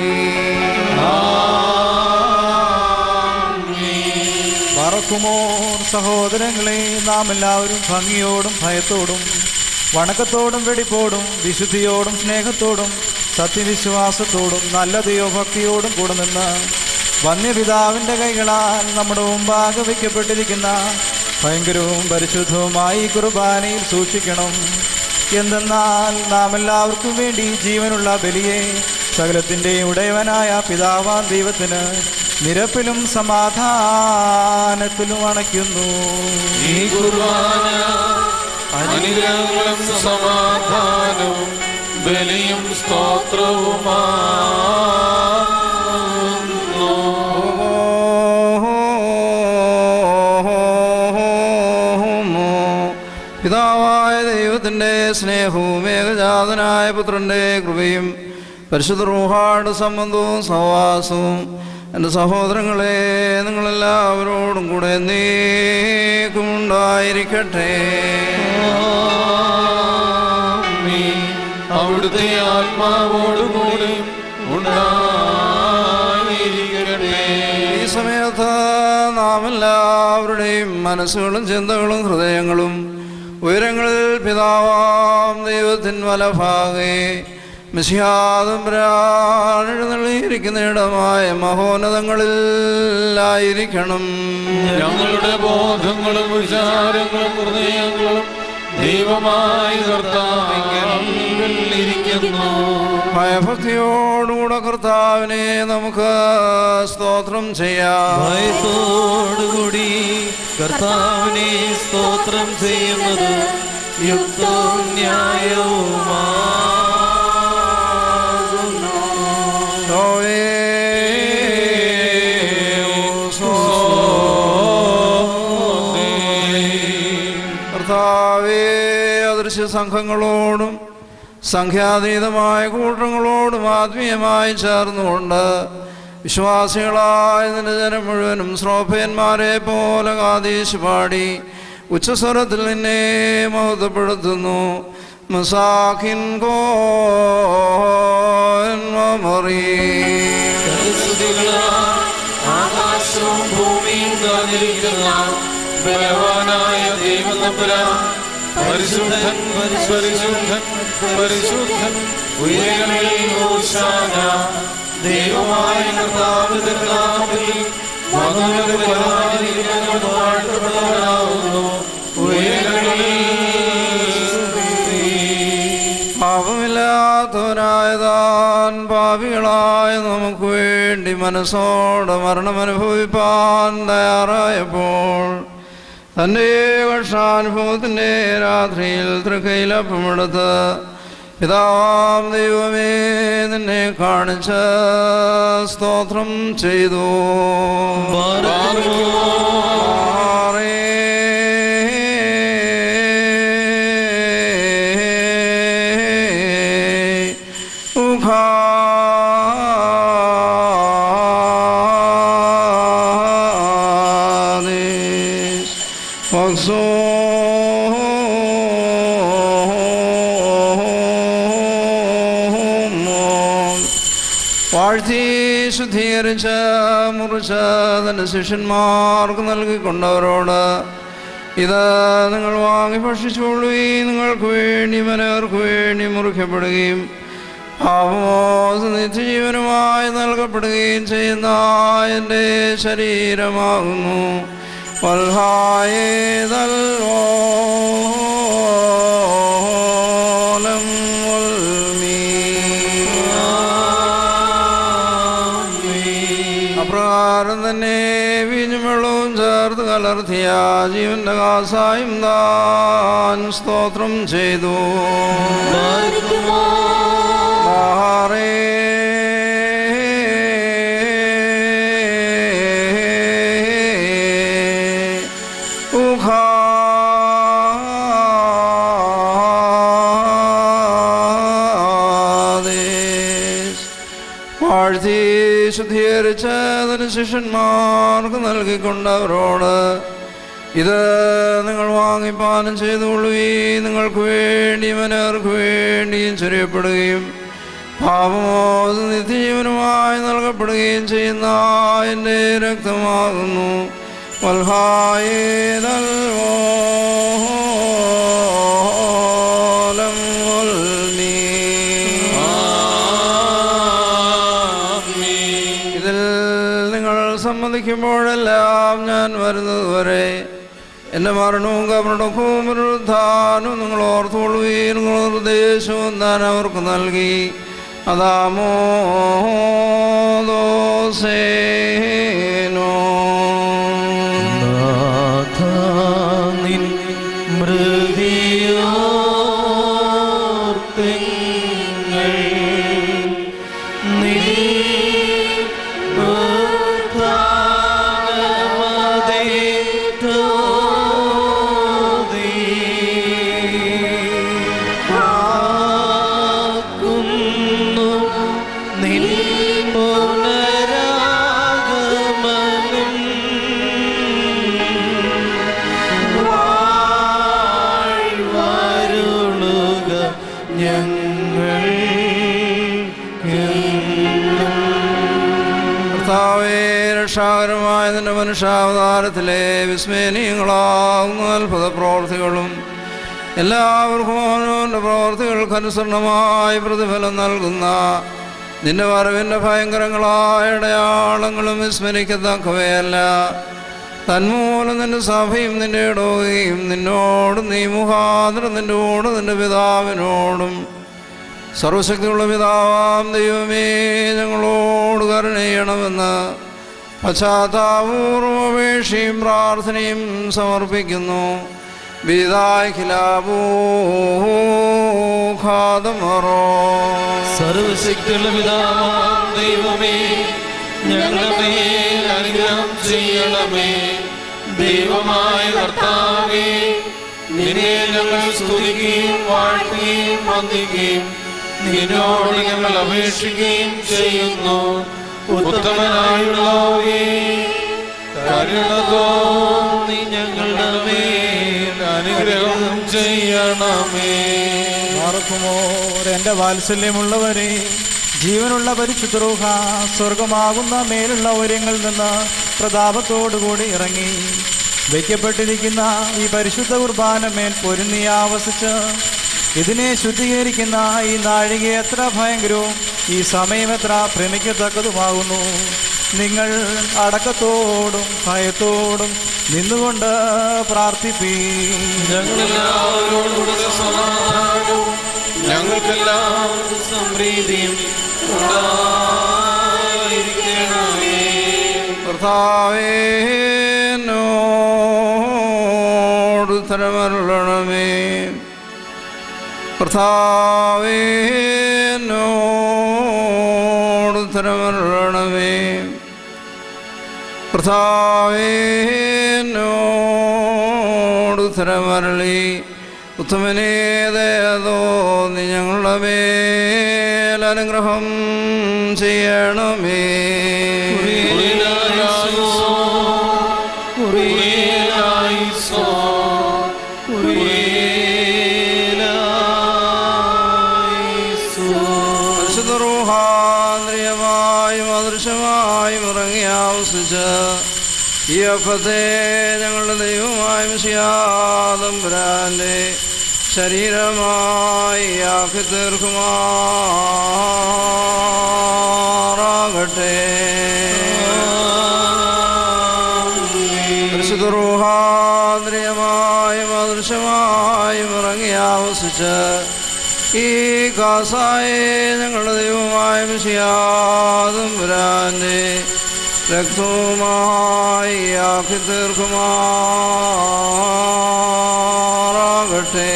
പറക്കുമോർ സഹോദരങ്ങളെ നാം എല്ലാവരും ഭംഗിയോടും ഭയത്തോടും വണക്കത്തോടും വെടിപ്പോടും വിശുദ്ധിയോടും സ്നേഹത്തോടും സത്യവിശ്വാസത്തോടും നല്ല ദൈവഭക്തിയോടും കൂടെ നിന്ന് വന്യപിതാവിൻ്റെ കൈകളാൽ നമ്മുടെ മുമ്പാകെ വയ്ക്കപ്പെട്ടിരിക്കുന്ന ഭയങ്കരവും പരിശുദ്ധവുമായി ഈ കുർബാനയിൽ സൂക്ഷിക്കണം എന്തെന്നാൽ നാം എല്ലാവർക്കും വേണ്ടി ജീവനുള്ള ബലിയെ സകലത്തിൻ്റെ ഉടയവനായ പിതാവാൻ ദൈവത്തിന് നിരപ്പിലും സമാധാനത്തിലും അണയ്ക്കുന്നു ഈ കുർബാന അനുഗ്രഹങ്ങളും സമാധാനവും ബലിയും സ്തോത്രവുമാകുന്നു പിതാവായ ദൈവത്തിൻ്റെ സ്നേഹവും ഏകജാതനായ പുത്രൻ്റെ കൃപയും പരിശുദ്ധ റൂഹാട് സംബന്ധവും സഹവാസവും എൻ്റെ സഹോദരങ്ങളെ നിങ്ങളെല്ലാവരോടും കൂടെ നീക്കും ഉണ്ടായിരിക്കട്ടെ ആമീൻ. അവിടുത്തെ ആത്മാവോടുകൂടി ഉണ്ടായിരിക്കട്ടെ ഈ സമയത്ത് നാം എല്ലാവരുടെയും മനസ്സുകളും ചിന്തകളും ഹൃദയങ്ങളും ഉയരങ്ങളിൽ പിതാവാം ദൈവത്തിൻ വലഭാഗേ മിശിയാതം ഇടമായ മഹോന്നതങ്ങളിലായിരിക്കണം ഞങ്ങളുടെ ബോധങ്ങളും വിചാരങ്ങളും ഹൃദയങ്ങളും ദൈവമായ കർത്താവിരിക്കുന്നു ഭയഭക്തിയോടുകൂടെ കർത്താവിനെ നമുക്ക് സ്തോത്രം ചെയ്യാം ഭയത്തോടുകൂടി കർത്താവിനെ സ്തോത്രം ചെയ്യുന്നത് യുക്തവും ന്യായവുമാകുന്നു ലോവേ, കർത്താവേ അദൃശ്യ സംഘങ്ങളോടും സംഖ്യാതീതമായ കൂട്ടങ്ങളോടും ആത്മീയമായി ചേർന്നുകൊണ്ട് വിശ്വാസികളായ നിന്റെ ജനം മുഴുവനും ശ്രോഭയന്മാരെ പോലെ കാതീശ് പാടി ഉച്ചസ്വരത്തിൽ നിന്നെ മഹത്വപ്പെടുത്തുന്നു മസാഖിൻ കോ ആകാശവും ഭൂമിയും കാത്തിരിക്കുന്ന ബലവാനായ ദൈവനമ്പുരാൻ പരിശുദ്ധൻ പരിശുദ്ധൻ പരിശുദ്ധൻ ഉയരങ്ങളിൽ ഹോശാന ദൈവമായ കർത്താവ് തിരുനാമത്തിൽ വന്നവരുടെ ബലവാനിരിക്കുന്നവൻ വാഴ്ത്തപ്പെട്ടവനാകുന്നു ഉയരങ്ങളിൽ പാപമില്ലാത്തവനായ താൻ പാപികളായ നമുക്ക് വേണ്ടി മനസ്സോടെ മരണമനുഭവിപ്പാൻ തയ്യാറായപ്പോൾ തൻ്റെ വർഷാനുഭവത്തിൻ്റെ രാത്രിയിൽ തൃക്കൈലപ്പമെടുത്ത് പിതാവാം ദൈവമേ നിന്നെ കാണിച്ച് സ്തോത്രം ചെയ്തു വാഴ്ത്തി ശുദ്ധീകരിച്ച് മുറിച്ച് തൻ്റെ ശിഷ്യന്മാർക്ക് നൽകിക്കൊണ്ടവരോട് ഇത് നിങ്ങൾ വാങ്ങി ഭക്ഷിച്ചുകൊള്ളുകയും നിങ്ങൾക്ക് വേണ്ടി മനവർക്ക് വേണ്ടി മുറിക്കപ്പെടുകയും പാപമോസ നിത്യജീവനുമായി നൽകപ്പെടുകയും ചെയ്യുന്ന എൻ്റെ ശരീരമാകുന്നു വൽഹായേതൽവോലം അപ്രകാരം തന്നെ വീഞ്ഞും വെള്ളവും ചേർത്ത് കലർത്തിയ ജീവന്റെ കാസായും താൻ സ്തോത്രം ചെയ്തു മാറേ ഉഖാദേശ്. വാഴ്ത്തി ശുദ്ധീകരിച്ച് അതിന് ശിഷ്യന്മാർക്ക് നൽകിക്കൊണ്ടവരോട് ഇത് നിങ്ങൾ വാങ്ങിപ്പാനം ചെയ്തുകൊള്ളുകയും നിങ്ങൾക്ക് വേണ്ടി മനർക്ക് വേണ്ടിയും ചൊരിയപ്പെടുകയും പാപമോച നിത്യജീവനുമായി നൽകപ്പെടുകയും ചെയ്യുന്ന എൻ്റെ രക്തമാകുന്നു വൽഹായേതൽവോലം വൽമീ. ഇതിൽ നിങ്ങൾ സമ്മതിക്കുമ്പോഴെല്ലാം ഞാൻ വരുന്നതുവരെ എൻ്റെ മരണവും കബറടക്കവും പുനരുദ്ധാനവും നിങ്ങൾ ഓർത്തുകൊള്ളുകയും നിങ്ങളുടെ നിർദ്ദേശവും ഞാൻ അവർക്ക് നൽകി അതാമോദോസേനോ നാഥാനിൻ മൃതിയോർത്തിങ്ങൾ നീ ഉത്ഥാനമതേറ്റോതി. ആക്കുന്നു നിൻ പുനരാഗമനം വാഴ്വരുളുക ഞങ്ങൾ കർത്താവേ രക്ഷാകരമായ നിന്റെ മനുഷ്യാവതാരത്തിലെ വിസ്മയനീയങ്ങളാകുന്ന അത്ഭുത പ്രവർത്തികളും എല്ലാവർക്കും അവനവൻ്റെ പ്രവർത്തികൾക്ക് അനുസരണമായി പ്രതിഫലം നൽകുന്ന നിന്റെ വരവിൻ്റെ ഭയങ്കരങ്ങളായ അടയാളങ്ങളും വിസ്മരിക്കത്തക്കവയല്ല തന്മൂലം നിന്റെ സഭയും നിന്റെ ഇടവുകയും നിന്നോടും നീ മുഖാന്തരം നിന്നോടും നിന്റെ പിതാവിനോടും സർവശക്തിയുള്ള പിതാവാം ദൈവമേ ഞങ്ങളോട് കരുണ ചെയ്യണമെന്ന് പശ്ചാത്താപൂർവപേക്ഷയും പ്രാർത്ഥനയും സമർപ്പിക്കുന്നു ബീതാഖിലാബൂഖാതമറോ സർവശക്തിയുള്ള പിതാവാം ദൈവമേ ഞങ്ങളുടെ മേൽ അനുഗ്രഹം ചെയ്യണമേ ദൈവമായ കർത്താവേ നിന്നെ ഞങ്ങൾ സ്തുതിക്കുകയും വാഴ്ത്തുകയും വന്ദിക്കുകയും നിന്നോട് ഞങ്ങൾ അപേക്ഷിക്കുകയും ചെയ്യുന്നു ഉത്തമനായുള്ളവേ കരുണ തോന്നി ഞങ്ങളുടെ മേൽ അനുഗ്രഹം ചെയ്യണമേ ഓർക്കുമോ എൻ്റെ വാത്സല്യമുള്ളവരെ ജീവനുള്ള പരിശുദ്ധരൂഹ സ്വർഗമാകുന്ന മേലുള്ള ഉയരങ്ങളിൽ നിന്ന് പ്രതാപത്തോടുകൂടി ഇറങ്ങി വയ്ക്കപ്പെട്ടിരിക്കുന്ന ഈ പരിശുദ്ധ കുർബാന മേൽ പൊരുന്നി ആവസിച്ച് ഇതിനെ ശുദ്ധീകരിക്കുന്ന ഈ നാഴിക എത്ര ഭയങ്കരവും ഈ സമയം എത്ര ഭ്രമിക്കത്തക്കതുമാകുന്നു നിങ്ങൾ അടക്കത്തോടും ഭയത്തോടും നിന്നുകൊണ്ട് പ്രാർത്ഥിപ്പീ ഞങ്ങളെല്ലാവരോടും കൂടെ സമാധാനവും ഞങ്ങൾക്കെല്ലാവർക്കും സംപ്രീതിയും ഉണ്ടായിരിക്കണമേ കർത്താവേ എന്നോട് ഉത്തരമരുളണമേ കർത്താവേ എന്നോട് ഉത്തരമരുളണമേ കർത്താവേ എന്നോട് ഉത്തരമരളി ഉത്തമനേതേതോ നീ ഞങ്ങളുടെ മേൽ അനുഗ്രഹം ചെയ്യണമേ കുറിയിലായിസോ, കുറിയിലായിസോ, കുറിയിലായിസോ. പരിശുദ്ധ റൂഹാന്ദ്രിയമായ ഈ അപ്പത്തെ ഞങ്ങളുടെ ദൈവമായ മിശിയാതമ്പുരാൻ്റെ ശരീരമായി ആക്കി തീർക്കുമാറാകട്ടെ പരിശുദ്ധരൂഹാന്ദ്രിയമായും അദൃശ്യമായും ഇറങ്ങി ആവസിച്ച് ഈ കാസായെ ഞങ്ങളുടെ ദൈവമായ മിശിയാതമ്പുരാൻ്റെ രക്തവുമായി ആക്കി തീർക്കുമാറാകട്ടെ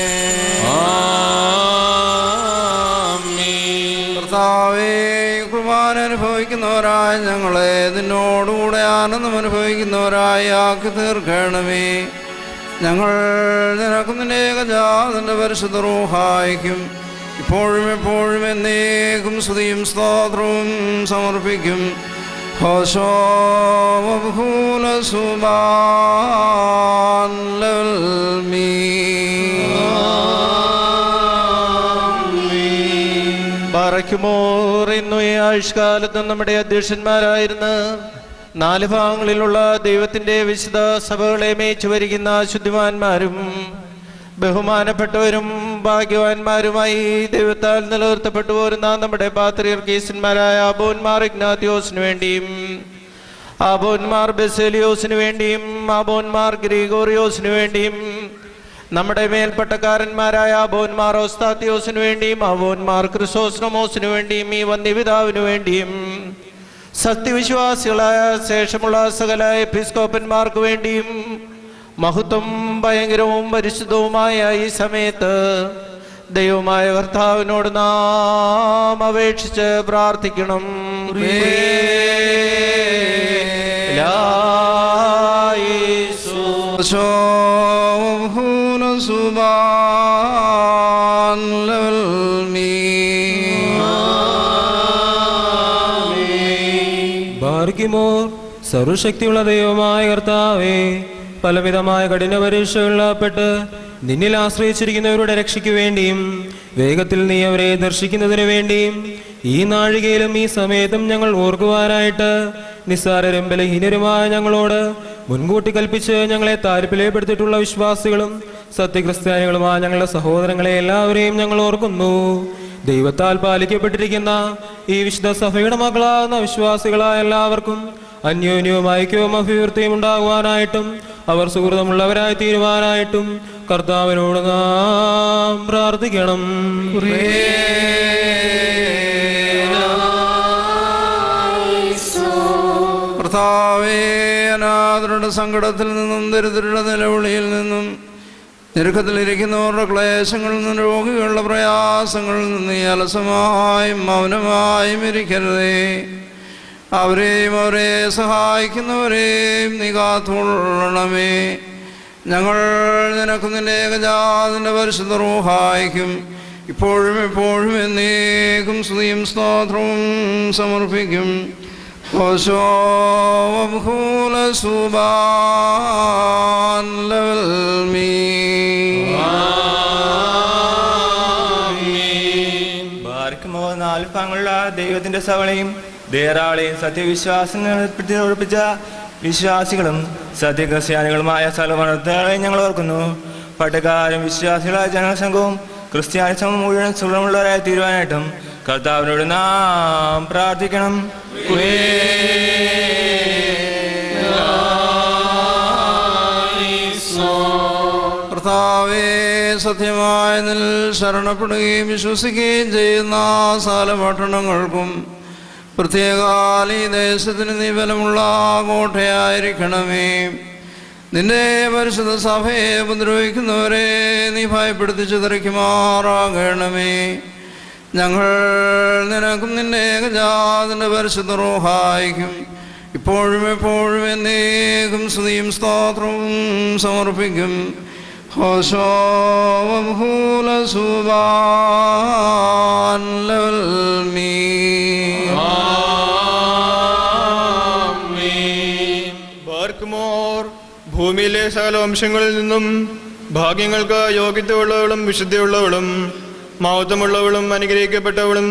കർത്താവേ കുർബാന അനുഭവിക്കുന്നവരായ ഞങ്ങളെ നിന്നോടുകൂടെ ആനന്ദം അനുഭവിക്കുന്നവരായി ആക്കി തീർക്കണമേ ഞങ്ങൾ നിനക്കും നിന്റെ ഏകജാതന്റെ പരിശുദ്ധ റൂഹായിക്കും ഇപ്പോഴും എപ്പോഴും എന്നേക്കും സ്തുതിയും സ്തോത്രവും സമർപ്പിക്കും ഹോശോ ബഹൂല സുബാൻ ലൽമീ പറയ്ക്കുമോർ ഇന്നു ഈ ആയുഷ്കാലത്ത് നമ്മുടെ അധ്യക്ഷന്മാരായിരുന്ന നാല് ഭാഗങ്ങളിലുള്ള ദൈവത്തിന്റെ വിശുദ്ധ സഭകളെ മേച്ചു വരിക്കുന്ന ശുദ്ധിമാന്മാരും ബഹുമാനപ്പെട്ടവരും ഭാഗ്യവാന്മാരുമായി ദൈവത്താൽ നിലനിർത്തപ്പെട്ടു പോരുന്ന നമ്മുടെ പാത്രിയർക്കീസന്മാരായ അബോന്മാർ ഇഗ്നാത്യോസിനു വേണ്ടിയും ആബോന്മാർ ബെസേലിയോസിനു വേണ്ടിയും ആബോന്മാർ ഗ്രീഗോറിയോസിനു വേണ്ടിയും നമ്മുടെ മേൽപ്പട്ടക്കാരന്മാരായ ആബോന്മാർ ഓസ്താത്തിയോസിനു വേണ്ടിയും ആബോന്മാർ ക്രിസോസ്നമോസിനു വേണ്ടിയും ഈ വന്യപിതാവിനു വേണ്ടിയും സത്യവിശ്വാസികളായ ശേഷമുള്ള സകല എപ്പിസ്കോപ്പന്മാർക്ക് വേണ്ടിയും മഹത്വം ഭയങ്കരവും പരിശുദ്ധവുമായ ഈ സമയത്ത് ദൈവമായ കർത്താവിനോട് നാം അപേക്ഷിച്ച് പ്രാർത്ഥിക്കണം ശോഭൂന സുബാൻ ലൽമീ ഭാർഗിമോർ സർവശക്തിയുള്ള ദൈവമായ കർത്താവേ പലവിധമായ കഠിന പരീക്ഷകളിൽപ്പെട്ട് നിന്നിൽ ആശ്രയിച്ചിരിക്കുന്നവരുടെ രക്ഷയ്ക്ക് വേണ്ടിയും വേഗത്തിൽ നീ അവരെ ദർശിക്കുന്നതിന് വേണ്ടിയും ഈ നാഴികയിലും ഈ സമയത്തും ഞങ്ങൾ ഓർക്കുവാനായിട്ട് നിസ്സാരരും ബലഹീനരുമായ ഞങ്ങളോട് മുൻകൂട്ടി കൽപ്പിച്ച് ഞങ്ങളെ താല്പര്യപ്പെടുത്തിയിട്ടുള്ള വിശ്വാസികളും സത്യക്രിസ്ത്യാനികളുമായ ഞങ്ങളുടെ സഹോദരങ്ങളെ എല്ലാവരെയും ഞങ്ങൾ ഓർക്കുന്നു ദൈവത്താൽ പാലിക്കപ്പെട്ടിരിക്കുന്ന ഈ വിശുദ്ധ സഭയുടെ മക്കളാകുന്ന വിശ്വാസികളായ എല്ലാവർക്കും അന്യോന്യവും ഐക്യവും അഭിവൃദ്ധിയും ഉണ്ടാകുവാനായിട്ടും അവർ സുഹൃതമുള്ളവരായി തീരുവാനായിട്ടും കർത്താവിനോട് നാം പ്രാർത്ഥിക്കണം കർത്താവേ അനാഥരുടെ സങ്കടത്തിൽ നിന്നും ദരിദ്രരുടെ നിലവിളിയിൽ നിന്നും ഞെരുക്കത്തിലിരിക്കുന്നവരുടെ ക്ലേശങ്ങളിൽ നിന്നും രോഗികളുടെ പ്രയാസങ്ങളിൽ നിന്ന് നീ അലസമായും മൗനമായും ഇരിക്കരുതേ അവരെയും അവരെ സഹായിക്കുന്നവരെയും നീ കാത്തുകൊള്ളണമേ ഞങ്ങൾ നിനക്ക് നിന്റെ ഏകജാതിൻ്റെ പരിശുദ്ധ റൂഹായിക്കും ഇപ്പോഴും എപ്പോഴും എന്നേക്കും സ്തുതിയും സ്തോത്രവും സമർപ്പിക്കും ഓശോ ബഹൂല സുബാൻ ലൽമീ ബാർക്കുമോ നാല് ഭാഗങ്ങളുള്ള ദൈവത്തിന്റെ സവളയും ധേറാളെയും സത്യവിശ്വാസം ഉറപ്പിച്ച വിശ്വാസികളും സത്യക്രിസ്ത്യാനികളുമായ സർവമർദ്ദങ്ങളെയും ഞങ്ങൾ ഓർക്കുന്നു പട്ടക്കാരും വിശ്വാസികളായ ജനസംഘവും ക്രിസ്ത്യാനി സമൂഹം മുഴുവൻ സുഖമുള്ളവരായി തീരുവാനായിട്ടും കർത്താവിനോട് നാം പ്രാർത്ഥിക്കണം കർത്താവേ സത്യമായ നിൽ ശരണപ്പെടുകയും വിശ്വസിക്കുകയും ചെയ്യുന്ന സകല പട്ടണങ്ങൾക്കും പ്രത്യേകാൽ ഈ ദേശത്തിന് നീ ബലമുള്ള കോട്ടയായിരിക്കണമേ നിന്റെ പരിശുദ്ധ സഭയെ ഉപദ്രവിക്കുന്നവരെ നീ ഭയപ്പെടുത്തി ചിതറിക്കുമാറാകണമേ ഞങ്ങൾ നിനക്കും നിന്റെ ഏകജാതിൻ്റെ പരിശുദ്ധ റോഹായിക്കും ഇപ്പോഴും എപ്പോഴും എന്നേക്കും സ്തുതിയും സ്തോത്രവും സമർപ്പിക്കും ഹോശോ ബഹൂല സുബാൻ ലൽമീ ബാർക്കുമോർ ഭൂമിയിലെ സകല വംശങ്ങളിൽ നിന്നും ഭാഗ്യങ്ങൾക്ക് യോഗ്യതയുള്ളവളും വിശുദ്ധിയുള്ളവളും മഹത്വമുള്ളവളും അനുഗ്രഹിക്കപ്പെട്ടവളും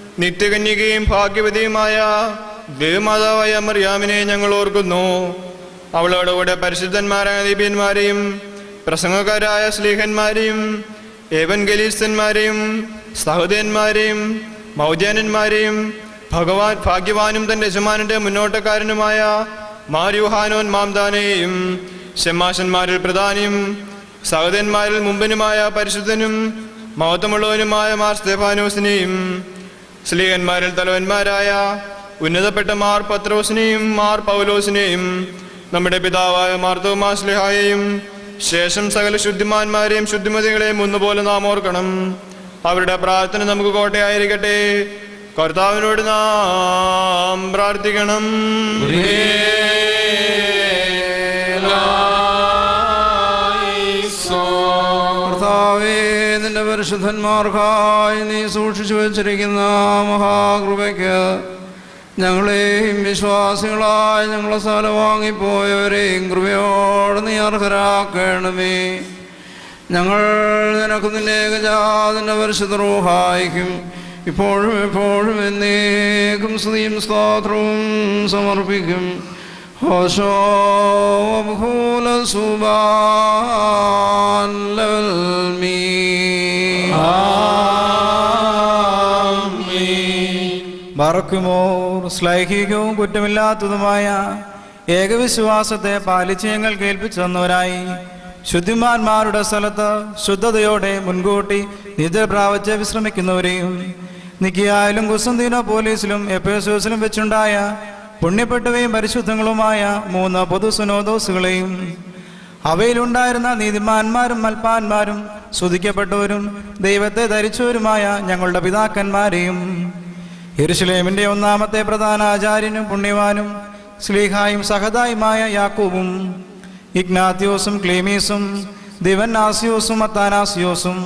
നിത്യകന്യകയും ഭാഗ്യവതിയുമായ ദേവമാതാവായ മറിയാമിനെ ഞങ്ങൾ ഓർക്കുന്നു അവളോടുകൂടെ പരിശുദ്ധന്മാരായ ദീപ്യന്മാരെയും പ്രസംഗക്കാരായ സ്ലീഹന്മാരെയും ഏവൻഗലീസ്തന്മാരെയും സഹോദയന്മാരെയും മൗദ്യാനന്മാരെയും ഭഗവാൻ ഭാഗ്യവാനും തന്റെ യജമാനന്റെ മുന്നോട്ടക്കാരനുമായ മാര്യൂഹാനോൻ മാംദാനെയും ഷെമാശന്മാരിൽ പ്രധാനിയും സഹോദയന്മാരിൽ മുമ്പനുമായ പരിശുദ്ധനും മഹത്വമുള്ളവനുമായ മാർ സ്തേഫാനോസിനെയും സ്ലീഹന്മാരിൽ തലവന്മാരായ ഉന്നതപ്പെട്ട മാർ പത്രോസിനെയും മാർ പൗലോസിനെയും നമ്മുടെ പിതാവായ മാർ തോമാസ്ലിഹായെയും ശേഷം സകല ശുദ്ധിമാന്മാരെയും ശുദ്ധിമതികളെയും ഒന്നുപോലെ നാം ഓർക്കണം അവരുടെ പ്രാർത്ഥന നമുക്ക് കോട്ടയായിരിക്കട്ടെ കർത്താവിനോട് നാം പ്രാർത്ഥിക്കണം കർത്താവേ നിന്റെ പരിശുദ്ധന്മാർക്കായി നീ സൂക്ഷിച്ചു വച്ചിരിക്കുന്ന മഹാകൃപയ്ക്ക് ഞങ്ങളെയും വിശ്വാസികളായ ഞങ്ങളെ സ്ഥലം വാങ്ങിപ്പോയവരെയും കൃപയോട് നീ അർഹരാക്കണമേ ഞങ്ങൾ നിനക്ക് നിന്റെ ഏകജാതിൻ്റെ പരിശുദ്ധ റൂഹായിക്കും ഇപ്പോഴും എപ്പോഴും എന്നേക്കും സ്തുതിയും സ്തോത്രവും സമർപ്പിക്കും ഹോശോ ഭൂല സുബാൻ ലവൽ മീ മറക്കുമോർ ശ്ലൈഹികവും കുറ്റമില്ലാത്തതുമായ ഏകവിശ്വാസത്തെ പാലിച്ച് ഞങ്ങൾ കേൾപ്പിച്ചു തന്നവരായി ശുദ്ധിമാന്മാരുടെ സ്ഥലത്ത് ശുദ്ധതയോടെ മുൻകൂട്ടി നിദ്ര പ്രാപിച്ച് വിശ്രമിക്കുന്നവരെയും നിക്കിയായാലും കുസന്തീനോ പോലീസിലും എപ്പേസോസിലും വെച്ചുണ്ടായ പുണ്യപ്പെട്ടവയും പരിശുദ്ധങ്ങളുമായ മൂന്ന് പൊതുസുനോദോസുകളെയും അവയിലുണ്ടായിരുന്ന നീതിമാന്മാരും മൽപ്പാന്മാരും സ്തുതിക്കപ്പെട്ടവരും ദൈവത്തെ ധരിച്ചവരുമായ ഞങ്ങളുടെ പിതാക്കന്മാരെയും യെരുശലേമിന്റെ ഒന്നാമത്തെ പ്രധാന ആചാര്യനും പുണ്യവാനും സ്ലീഹായും സഹതായുമായ യാക്കൂബും ഇഗ്നാത്യോസും ക്ലീമീസും ദിവന്നാസിയോസും അത്താനാസിയോസും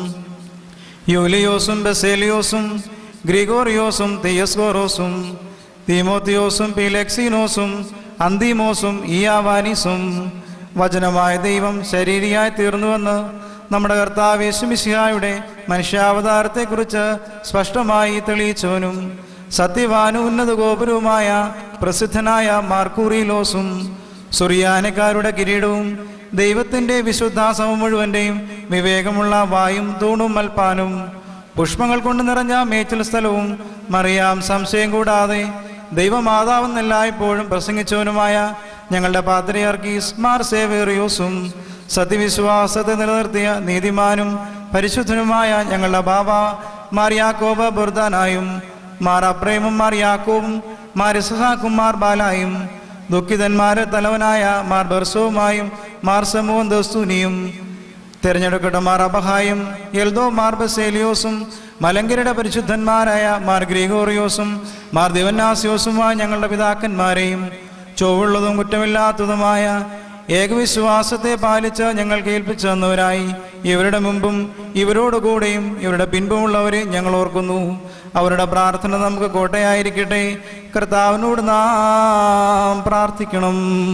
യൂലിയോസും ബസേലിയോസും ഗ്രിഗോറിയോസും തെയസ്ഗോറോസും തീമോത്തിയോസും പീലെക്സീനോസും അന്തിമോസും ഇയാവാനീസും വചനമായ ദൈവം ശരീരിയായി തീർന്നുവെന്ന് നമ്മുടെ കർത്താവ് യേശുമിശിഹായുടെ മനുഷ്യാവതാരത്തെക്കുറിച്ച് സ്പഷ്ടമായി തെളിയിച്ചവനും സത്യവാനും ഉന്നത ഗോപുരവുമായ പ്രസിദ്ധനായ മാർക്കൂറിലോസും സുറിയാനക്കാരുടെ കിരീടവും ദൈവത്തിൻ്റെ വിശുദ്ധാസവം മുഴുവൻ്റെയും വിവേകമുള്ള വായും തൂണും മൽപ്പാനും പുഷ്പങ്ങൾ കൊണ്ട് നിറഞ്ഞ മേച്ചിൽ സ്ഥലവും മറിയാം സംശയം കൂടാതെ ദൈവമാതാവെന്നെല്ലായ്പ്പോഴും പ്രസംഗിച്ചവനുമായ ഞങ്ങളുടെ പാത്രിയർക്കീസ് മാർ സേവേറിയോസും സത്യവിശ്വാസത്തെ നിലനിർത്തിയ നീതിമാനും പരിശുദ്ധനുമായ ഞങ്ങളുടെ ബാബ മാർ യാക്കോബ ബുർദാനായും മാർ അപ്രേമും മാർ യാക്കോബും മാർ ഇസഹാക്കും മാർ ബാലായും ദുഃഖിതന്മാരെ തലവനായ മാർ ബർസവുമായും മാർ സമൂഹം ദസ്തൂനിയും തിരഞ്ഞെടുക്കപ്പെട്ട മാർ അബഹായും എൽദോ മാർ ബസേലിയോസും മലങ്കരയുടെ പരിശുദ്ധന്മാരായ മാർ ഗ്രിഗോറിയോസും മാർ ദിവന്നാസിയോസുമായ ഞങ്ങളുടെ പിതാക്കന്മാരെയും ചൊവ്വുള്ളതും കുറ്റമില്ലാത്തതുമായ ഏകവിശ്വാസത്തെ പാലിച്ച് ഞങ്ങൾ കേൾപ്പിച്ചു തന്നവരായി ഇവരുടെ മുമ്പും ഇവരോടുകൂടെയും ഇവരുടെ പിൻപുമുള്ളവരെ ഞങ്ങൾ ഓർക്കുന്നു അവരുടെ പ്രാർത്ഥന നമുക്ക് കോട്ടയായിരിക്കട്ടെ കർത്താവിനോട് നാം പ്രാർത്ഥിക്കണം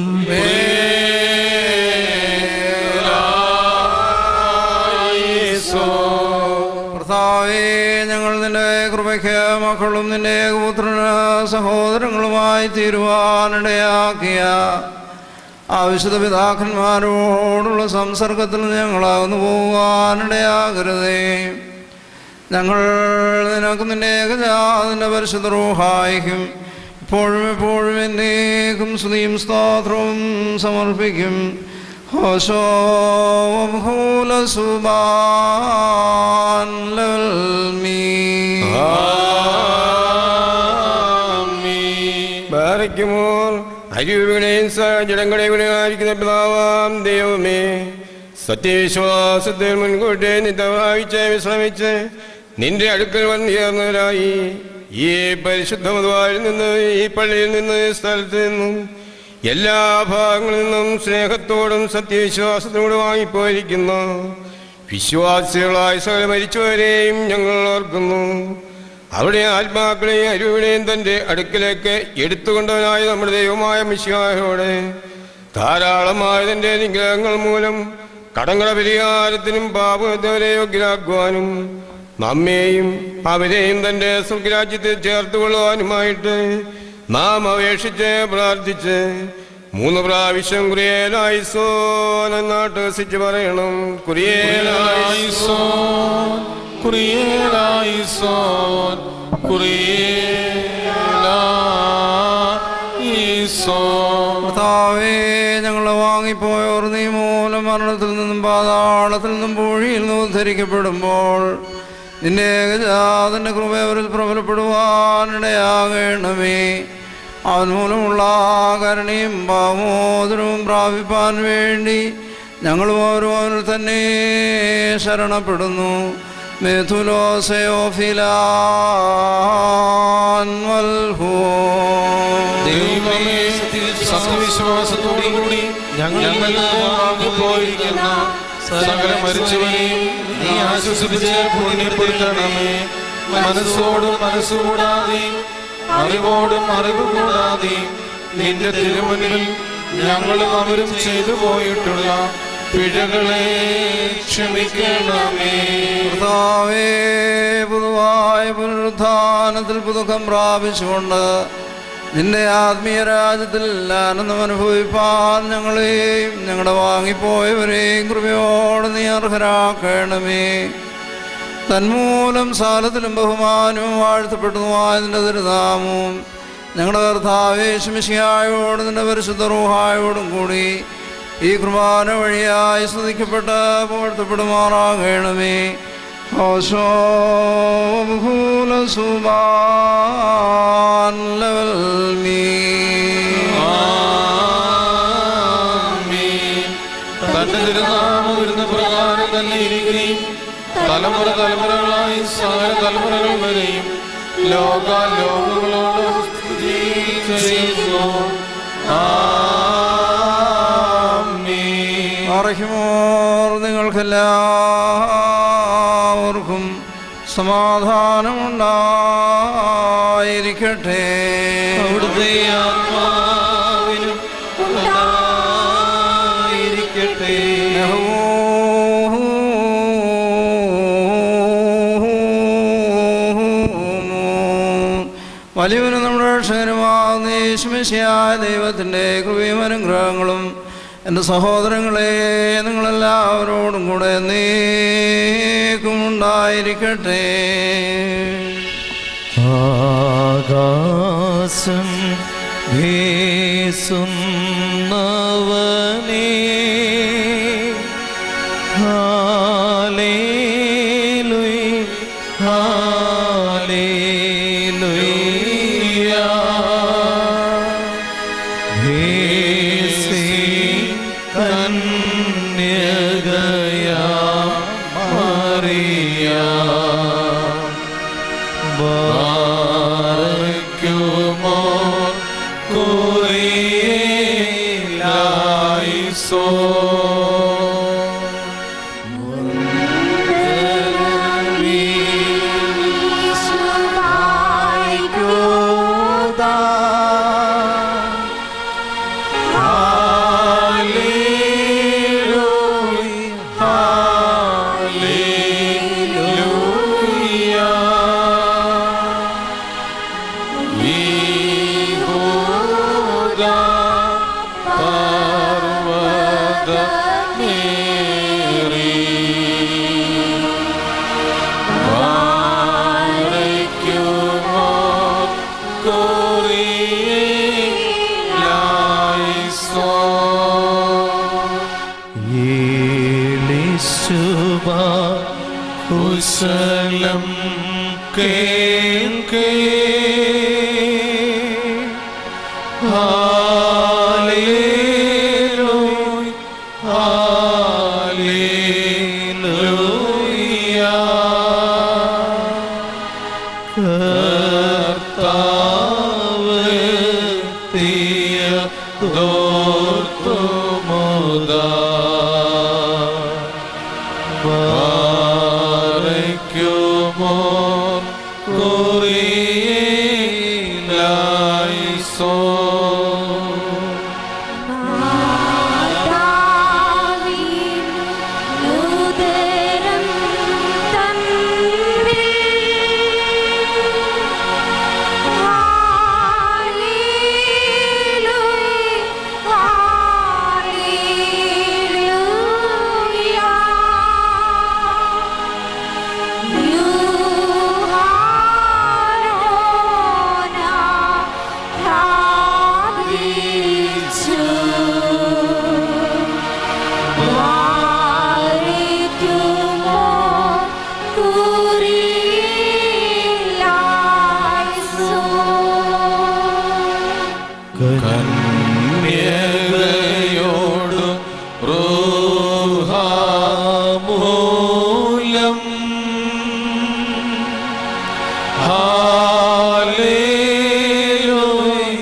കർത്താവേ ഞങ്ങൾ നിന്റെ കൃപയ്ക്ക് മക്കളും നിന്റെ ഏകപുത്രന് സഹോദരങ്ങളുമായി തീരുവാനിടയാക്കിയ ആവശ്യത പിതാക്കന്മാരോടുള്ള സംസർഗത്തിൽ ഞങ്ങളാകുന്നു പോകാനിടയാകരുതേ ഞങ്ങൾ നിനക്ക് നിന്റെ ഏകജാതിൻ്റെ പരിശുദ്ധ റൂഹായിക്കും ഇപ്പോഴും എപ്പോഴും എന്നേക്കും സ്തുതിയും സ്തോത്രവും സമർപ്പിക്കും ഹോശോ ഭൂല സുബാൻ ലൽ മീ ബാരയ്ക്കുമോർ അരിവുകളെയും ജടങ്ങളെയും ആയിരിക്കുന്ന പിതാവാം ദൈവമേ സത്യവിശ്വാസത്തിൽ മുൻകൂട്ടി നിത്യവായിച്ച് വിശ്രമിച്ച് നിന്റെ അടുക്കൽ വന്നു ചേർന്നവരായി ഈ പരിശുദ്ധ മതവായിൽ നിന്ന് ഈ പള്ളിയിൽ നിന്ന് ഈ സ്ഥലത്ത് നിന്നും എല്ലാ ഭാഗങ്ങളിൽ നിന്നും സ്നേഹത്തോടും സത്യവിശ്വാസത്തോടും വാങ്ങിപ്പോയിരിക്കുന്ന വിശ്വാസികളായ സകല മരിച്ചവരെയും ഞങ്ങൾ ഓർക്കുന്നു അവിടെ ആത്മാക്കളെയും അരുവിനെയും തൻ്റെ അടുക്കിലേക്ക് എടുത്തുകൊണ്ടവനായ നമ്മുടെ ദൈവമായ മിശ്യായോടെ ധാരാളമായ തൻ്റെ നിഗ്രഹങ്ങൾ മൂലം കടങ്ങള പരിഹാരത്തിനും പാപത്തെ യോഗ്യരാക്കുവാനും നമ്മെയും അവരെയും തൻ്റെ സ്വർഗരാജ്യത്തിൽ ചേർത്തുകൊള്ളുവാനുമായിട്ട് നാം അപേക്ഷിച്ച് പ്രാർത്ഥിച്ച് മൂന്ന് പ്രാവശ്യം കുറിയേലായിസോൻ എന്നാട്ട് വസിച്ച് പറയണം കുറിയേലായിസോൻ കുറിയേലായിസോൻ കുറിയേലായിസോൻ കർത്താവേ ഞങ്ങളെ വാങ്ങിപ്പോയവർ നീ മൂലം മരണത്തിൽ നിന്നും പാതാളത്തിൽ നിന്നും പൂഴിയിൽ നിന്നും ഉദ്ധരിക്കപ്പെടുമ്പോൾ നിന്റെ ഏകജാതന്റെ കൃപ അവരിൽ പ്രബലപ്പെടുവാനിടയാകണമേ അവൻ മൂലമുള്ള കരുണയും ഭാവോദരവും പ്രാപിപ്പാൻ വേണ്ടി ഞങ്ങളും ഓരോ അവനിൽ തന്നെ ശരണപ്പെടുന്നു മെഥുലോസയോഫിലാൻ വൽഹോ ദൈവമേ സത്യവിശ്വാസത്തോടുകൂടി ഞങ്ങൾ വാങ്ങിപ്പോയിരിക്കുന്ന സകല മരിച്ചവരെയും നീ ആശ്വസിപ്പിച്ച് പുണ്യപ്പെടുത്തണമേ മനസ്സോടും മനസ്സുകൂടാതെയും അറിവോടും അറിവ് കൂടാതെയും നിന്റെ തിരുമുന്നിൽ ഞങ്ങളും അവരും ചെയ്തു പോയിട്ടുള്ള പിഴകളെ ക്ഷമിക്കണമേ കർത്താവേ പൊതുവായ പുനരുത്ഥാനത്തിൽ പുതുക്കം പ്രാപിച്ചുകൊണ്ട് നിന്റെ ആത്മീയ രാജ്യത്തിൽ ആനന്ദം അനുഭവിപ്പാൻ ഞങ്ങളെയും ഞങ്ങളുടെ വാങ്ങിപ്പോയവരെയും കൃപയോടെ നീ അർഹരാക്കണമേ തന്മൂലം സാലത്തിലും ബഹുമാനവും വാഴ്ത്തപ്പെട്ടതുമായ നിന്റെ തിരുനാമവും ഞങ്ങളുടെ കർത്താവേശമിശിയായോട് നിന്റെ പരിശുദ്ധ റൂഹായോടും കൂടി ഈ കുർബാന വഴിയായി സ്തുതിക്കപ്പെട്ട് പുകഴ്ത്തപ്പെടുമാറാകണമേ ഓശോഭൂലസുമാൻ ലവൽ മീ ആമേൻ. തന്റെ തിരുനാമം വരുന്ന പ്രകാരം തന്നെ ഇരിക്കുകയും തലമുറ തലമുറകളായി സകല തലമുറകൾ വരെയും ലോക ലോകങ്ങളോട് സ്തുതി ചെയ്യുന്നു ആമേൻ. അറിഹിമോർ നിങ്ങൾക്കെല്ലാവർക്കും സമാധാനമുണ്ടായിരിക്കട്ടെ അവിടുത്തെ ആത്മാവിനും ഉണ്ടായിരിക്കട്ടെ വലിയവനും നമ്മുടെ രക്ഷകനുമാകുന്ന യേശുമിശിയായ ദൈവത്തിൻ്റെ കൃപയും അനുഗ്രഹങ്ങളും എൻ്റെ സഹോദരങ്ങളെ നിങ്ങളെല്ലാവരോടും കൂടെ നീക്കും ഉണ്ടായിരിക്കട്ടെ ആകാശം വീസുന്നവനേ ഹാലേലുയ ഹാലേലുയ വീസി കന്യകയാ മറിയ ബാരക്കുമോ കുറിയേലായിസോ യേശുവാ കുശലം കേൾക്കേ ഹാലേലൂയ ഹാലേലൂയ കർത്താവ് തീയ ദോർത്തുമുദാ ബാരക്കുമോ കുറിയേലായിസോ Hallelujah. കന്യകയോടും റൂഹാമൂലം ഹാലേലൂയ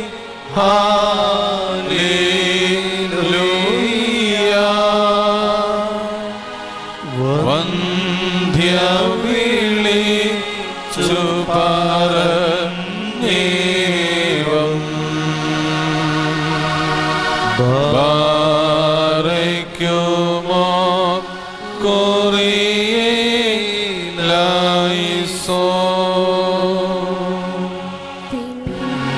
ഹാലേലൂയ വന്ധ്യവിളി ചുപറന്നേവം ബാരയ്ക്കുമോ കൊറിയലായിസോ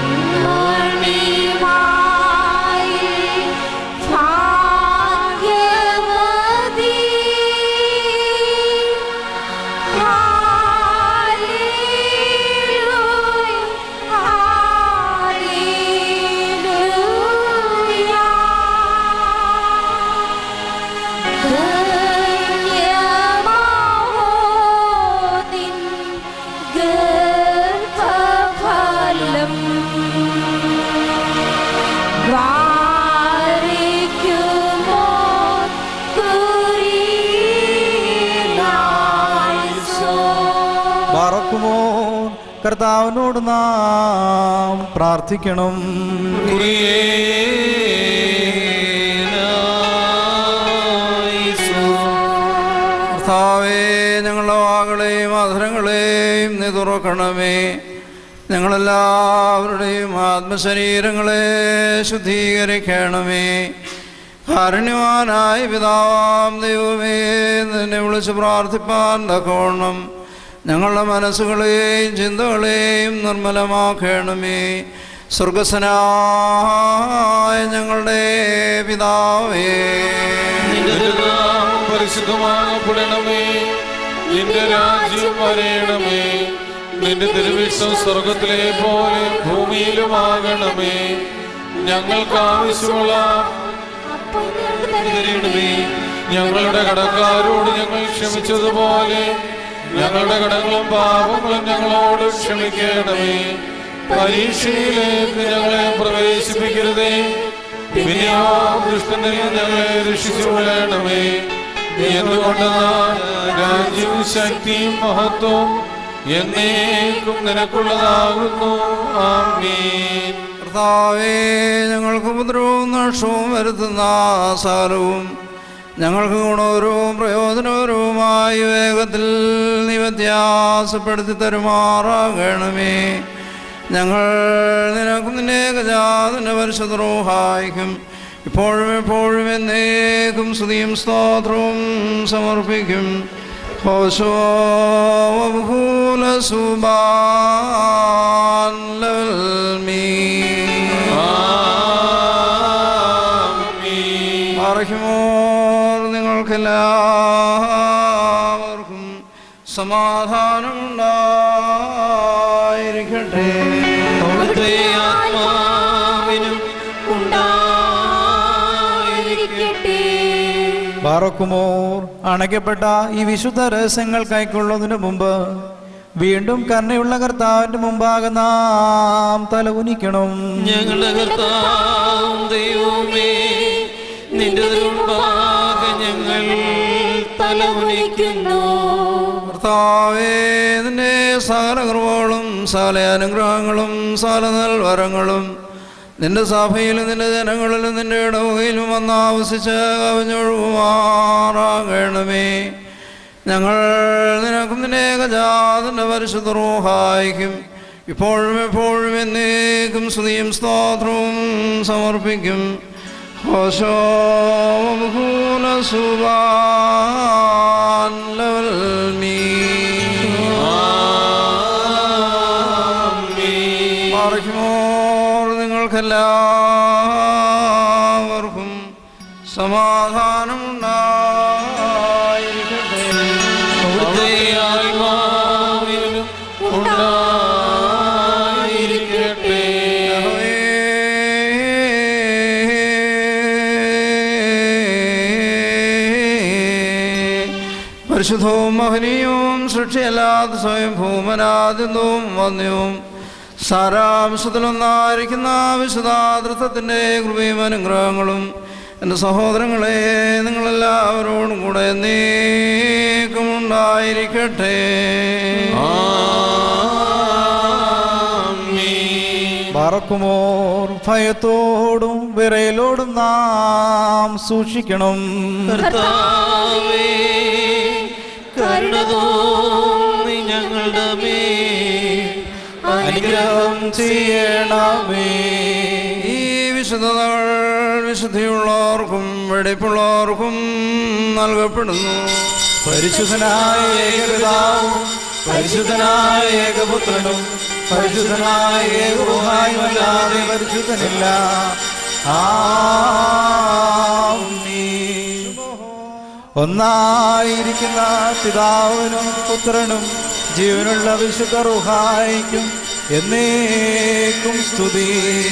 ഗർഭഫലം വാരിക്കുമോ കുറിയിലായിസോ പറക്കുമോ കർത്താവിനോട് നാം പ്രാർത്ഥിക്കണം കർത്താവേ ഞങ്ങളുടെ വാകളെയും അധരങ്ങളെയും നീ തുറക്കണമേ ഞങ്ങളെല്ലാവരുടെയും ആത്മശരീരങ്ങളെ ശുദ്ധീകരിക്കണമേ കാരുണ്യവാനായ പിതാവാം ദൈവമേ നിന്നെ വിളിച്ച് പ്രാർത്ഥിപ്പാൻ തക്കോണം ഞങ്ങളുടെ മനസ്സുകളെയും ചിന്തകളെയും നിർമ്മലമാക്കണമേ സ്വർഗസ്വനായ ഞങ്ങളുടെ പിതാവേ നിന്റെ നാമം പരിശുദ്ധമാകപ്പെടണമേ നിന്റെ രാജ്യം വരയണമേ നിന്റെ തിരുവിഷ്ടം സ്വർഗത്തിലെ പോലെ ഭൂമിയിലുമാകണമേ ഞങ്ങൾക്ക് ആവശ്യമുള്ള തരണമേ ഞങ്ങളുടെ കടക്കാരോട് ഞങ്ങൾ ക്ഷമിച്ചതുപോലെ ഞങ്ങളുടെ കടങ്ങളും പാപങ്ങളും ഞങ്ങളോട് ക്ഷമിക്കണമേ പരീക്ഷയിലേക്ക് ഞങ്ങളെ പ്രവേശിപ്പിക്കരുതേ പിന്നെയോ ദുഷ്ടനിൽ നിന്ന് ഞങ്ങളെ രക്ഷിച്ചുകൊള്ളണമേ എന്തുകൊണ്ടെന്നാൽ രാജ്യവും ശക്തിയും മഹത്വവും എന്നേക്കും നിനക്കുള്ളതാകുന്നു ആമീൻ കർത്താവേ ഞങ്ങൾക്ക് ഉപദ്രവവും നഷ്ടവും വരുത്തുന്ന സാരവും ഞങ്ങൾക്ക് ഗുണപരവും പ്രയോജനപരവുമായി വേഗത്തിൽ നീ വ്യത്യാസപ്പെടുത്തി തരുമാറാകണമേ ഞങ്ങൾ നിനക്കും നിന്റെ ഗജാതിൻ്റെ പരിശുദ്ധരോഹായിക്കും ഇപ്പോഴും എപ്പോഴും എന്നേക്കും സ്തുതിയും സ്തോത്രവും സമർപ്പിക്കും ഹോശോഭൂല സുബാൻ അർഹിമോർ നിങ്ങൾക്കെല്ലാവർക്കും സമാധാനമുണ്ടായിരിക്കട്ടെ അവിടുത്തെ ആത്മാവിനും ഉണ്ടായിരിക്കട്ടെ പാറക്കുമോർ അണയ്ക്കപ്പെട്ട ഈ വിശുദ്ധ രഹസ്യങ്ങൾ കൈക്കൊള്ളുന്നതിന് മുമ്പ് വീണ്ടും കരുണയുള്ള കർത്താവിന്റെ മുമ്പാകെ നാം തല ഉനിക്കണം ഞങ്ങളുടെ കർത്താവും ദൈവമേ നിന്റെ മുമ്പാകെ ഞങ്ങൾ തല ഉനിക്കുന്നു കർത്താവേ നിന്റെ സകല കൃപകളും സകല അനുഗ്രഹങ്ങളും സകല നൽവരങ്ങളും നിന്റെ സഭയിലും നിന്റെ ജനങ്ങളിലും നിന്റെ ഇടവകയിലും വന്നാവസിച്ച് കവിഞ്ഞൊഴുകുമാറാകണമേ ഞങ്ങൾ നിനക്കും നിന്റെ ഏകജാതിൻ്റെ പരിശുദ്ധ റൂഹായിക്കും ഇപ്പോഴും എപ്പോഴും എന്നേക്കും സ്തുതിയും സ്തോത്രവും സമർപ്പിക്കും ഹോശോ ബഹൂല സുബാൻ ലവൽ മീ മറിക്കുമോർ നിങ്ങൾക്കെല്ലാവർക്കും സമാധാനമുണ്ടായിരിക്കട്ടെ അവിടുത്തെ ആത്മാവിനും ഉണ്ടായിരിക്കട്ടെ പരിശുദ്ധവും മഹനീയവും സൃഷ്ടിയല്ലാത്ത സ്വയം ഭൂമനാദിന്ദവും വന്യവും സാരാംശത്തിലൊന്നായിരിക്കുന്ന വിശുദ്ധാതൃത്വത്തിൻ്റെ കൃപയും അനുഗ്രഹങ്ങളും എൻ്റെ സഹോദരങ്ങളെ നിങ്ങളെല്ലാവരോടും കൂടെ നീക്കമുണ്ടായിരിക്കട്ടെ പറക്കുമോർ ഭയത്തോടും വിറയലോടും നാം സൂക്ഷിക്കണം കർത്താവേ കരുണ തോന്നി ഞങ്ങളുടെ മേൽ അനുഗ്രഹം ചെയ്യണമേ ഈ വിശുദ്ധതകൾ വിശുദ്ധിയുള്ളവർക്കും വെടിപ്പുള്ളവർക്കും നൽകപ്പെടുന്നു പരിശുദ്ധനായ ഏകപിതാവും പരിശുദ്ധനായ ഏകപുത്രനും പരിശുദ്ധനായ ഏകവുമായുമല്ലാതെ പരിശുദ്ധനില്ല ആമീൻ. ഒന്നായിരിക്കുന്ന പിതാവിനും പുത്രനും ജീവനുള്ള വിശുദ്ധ റുഹായിക്കും എന്നേക്കും സ്തുതി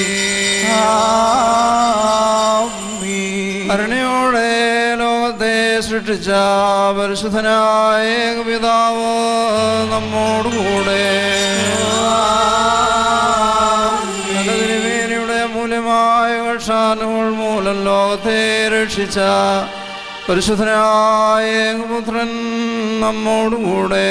ആമീൻ. കരുണയോടെ ലോകത്തെ സൃഷ്ടിച്ച പരിശുദ്ധനായ പിതാവ് നമ്മോടുകൂടെ തിരുവേലിയുടെ മൂല്യമായ കക്ഷാനുകൾ മൂലം ലോകത്തെ രക്ഷിച്ച പരിശുദ്ധനായ പുത്രൻ നമ്മോടുകൂടെ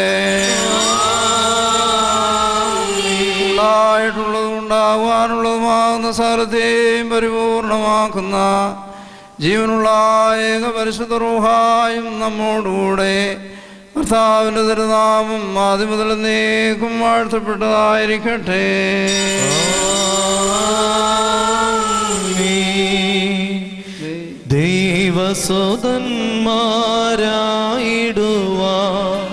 ഉണ്ടായിട്ടുള്ളതും ഉണ്ടാകുവാനുള്ളതുമാകുന്ന സകലത്തെയും പരിപൂർണമാക്കുന്ന ജീവനുള്ള ഏക പരിശുദ്ധ റൂഹായും നമ്മോടുകൂടെ കർത്താവിൻ്റെ തിരുനാമം ആദ്യം മുതൽ നീക്കും വാഴ്ത്തപ്പെട്ടതായിരിക്കട്ടെ ദൈവസുതന്മാരായിടുവാ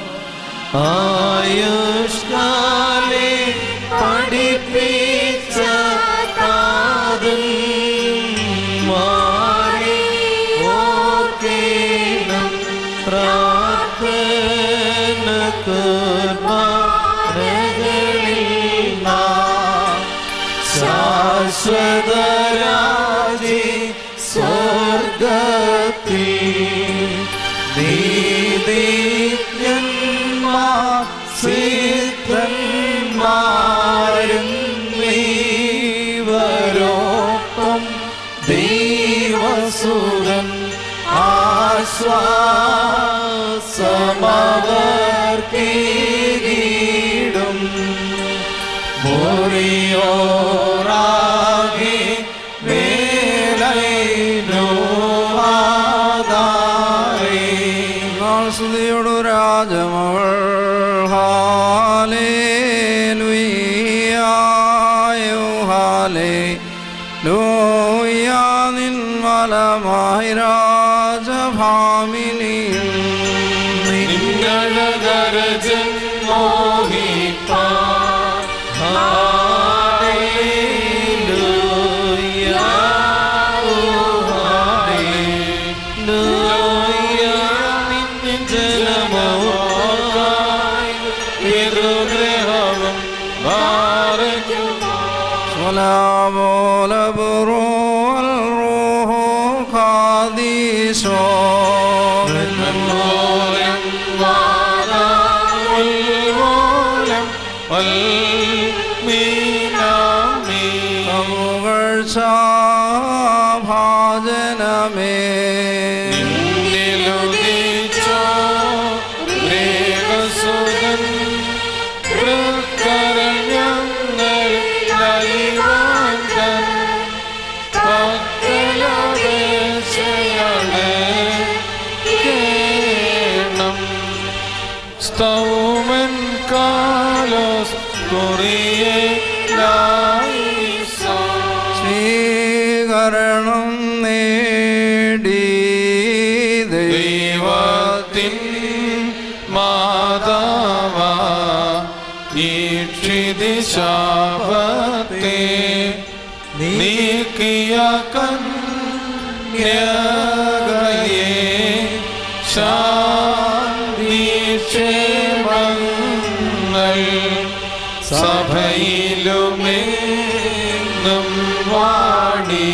ആയുഷ്കാലെ പഠിപ്പിച്ച താതൻ മാറി ഓർക്കേണം പ്രാർത്ഥന കുർബാനകളിൽ നാം ശാശ്വതരാജി സ്വർഗത്തിൽ നീതിജ്ഞന്മാർ സിദ്ധന്മാരും നീവരോപ്പം ദൈവസുരൻ ആശ്വാസമവർക്കീടും മുറിയോറാകി സ്തുതിയോടു രാജമകൾ ഹാലേ ലുയ്യായോ ഹാലേ ലൂയാ നിൻമലമായി രാജഭാമിനി നിന്നഴകരജൻ മോഹിപ്പാൻ ولا بول برو الروح قاديشو ഭാജനമേ സ്തൗമൻ കാലോസ് കുറിയെ ലായിസോ സ്വീകരണം നേടി ദൈവത്തിൻ മാതാവ ഈക്ഷിതി ശാപത്തെ നീക്കിയ കന്യകയെ ശാന്തി ക്ഷേമങ്ങൾ സഭയിലുമെന്നും വാടി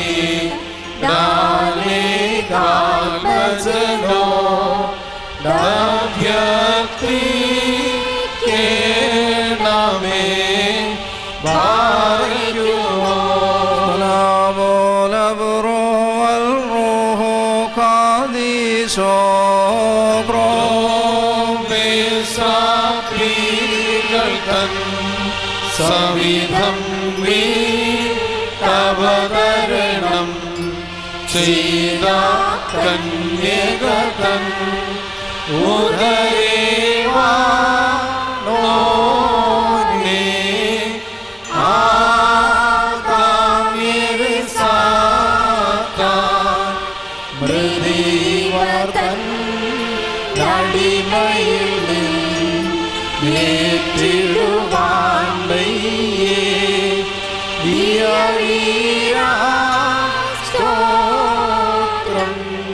ഡാലേ കാൽവചനോ ദാഭ്യത്തി കേണമേ സവിധം അവതരണം ചെയ്ത കന്യകതൻ ഉദരേവാനോനെ ആകാമിരിസാക്കാൻ മൃദീവർത്തൻ നടിമയിൽ നേറ്റിടുവാൻ വയ്യേ ദിയവീരാ സ്തോത്രം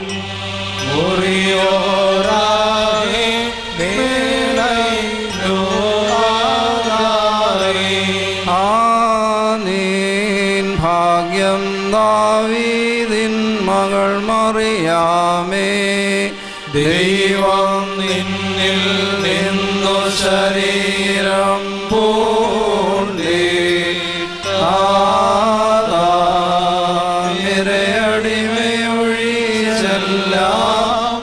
മുറിയോരാഹേ മേലൈനോരാഹേ ആനീൻ ഭാഗ്യം ദാവീദിൻ മകൾ മറിയാമേ ദൈവം നിന്നിൽ നിന്നു ശരീരം പൂണ്ടേ ആദാമിരയടിമയൊഴിച്ചെല്ലാം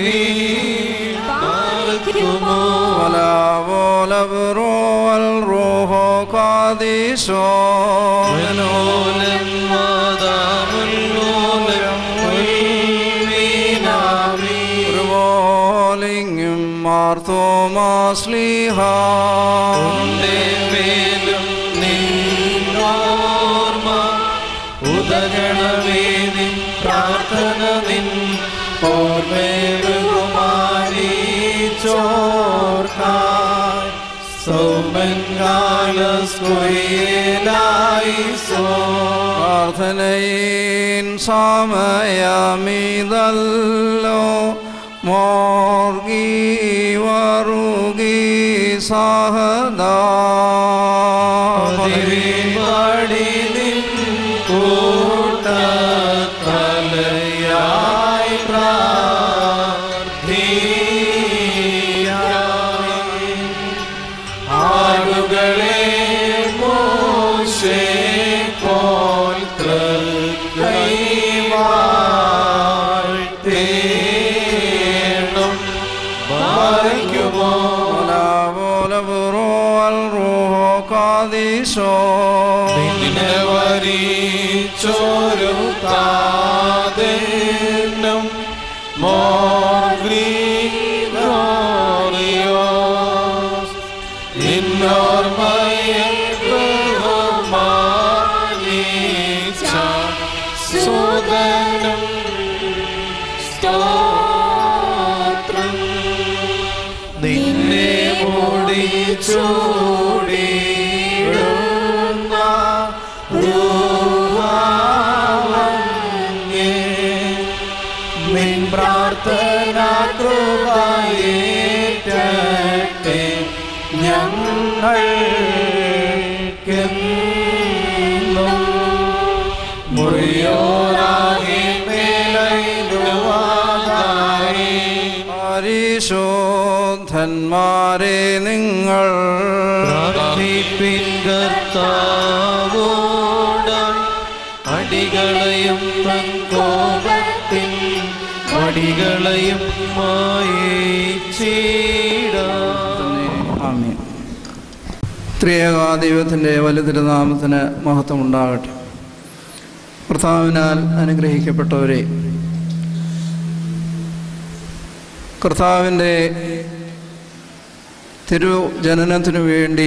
വീണാർക്കുമോ വലാവോലവറോ അൽ റോഹോ കാദീശോ മനോലം മാതാമുല്ലോലം ഉൽവീനാമി ഒരുപോലിങ്ങും മാർത്തോമാസ്ലിഹ ഉണ്ടേ മേലും നിന്നോർമ്മ ഉദകണമേ നിൻ പ്രാർത്ഥന നിൻ ഓർമ്മേ ബഹുമാനിച്ചോർക്കായി സൗമൻകാലസ്കുയിലായിസോ പ്രാർത്ഥനയിൻ സമയമീതല്ലോ മോർഗി വറുകി സഹദാ പാടി നിൻ കൂട്ടത്തലയായി പ്രാർത്ഥിയാമി. ആടുകളെ മോശെ പോൽ കൈവാഴ്ത്തേണം മറിക്കുമോ വലാവോലവറോ അൽ റോഹോ കാദീശോ നിന്നെ വരിച്ചോരു താതെന്നും മോഗ്രീഗ്ലോറിയോസ് നിന്നോർമ്മയിൽ ബഹുമാനിച്ച സുതനും സ്തോത്രം നിന്നെ മൂടി ചൂടിയിടുന്ന റൂഹാവന്യേ. നിൻ പ്രാർത്ഥന കൃപയേറ്റട്ടെ ഞങ്ങൾക്കെന്നും മുറിയോരാകെ മേലൈനുവാതായി പരിശോധന്മാരെ നിങ്ങൾ പ്രാർത്ഥിപ്പിൻ കർത്താവോടായി അടികളെയും തൻ കോപത്തിൻ വടികളെയും മായിച്ചിടാം ആമീൻ ത്രിയേകാ ദൈവത്തിൻ്റെ വലുതിരുനാമത്തിന് മഹത്വം ഉണ്ടാകട്ടെ കർത്താവിനാൽ അനുഗ്രഹിക്കപ്പെട്ടവരെ കർത്താവിൻ്റെ തിരുജനനത്തിനു വേണ്ടി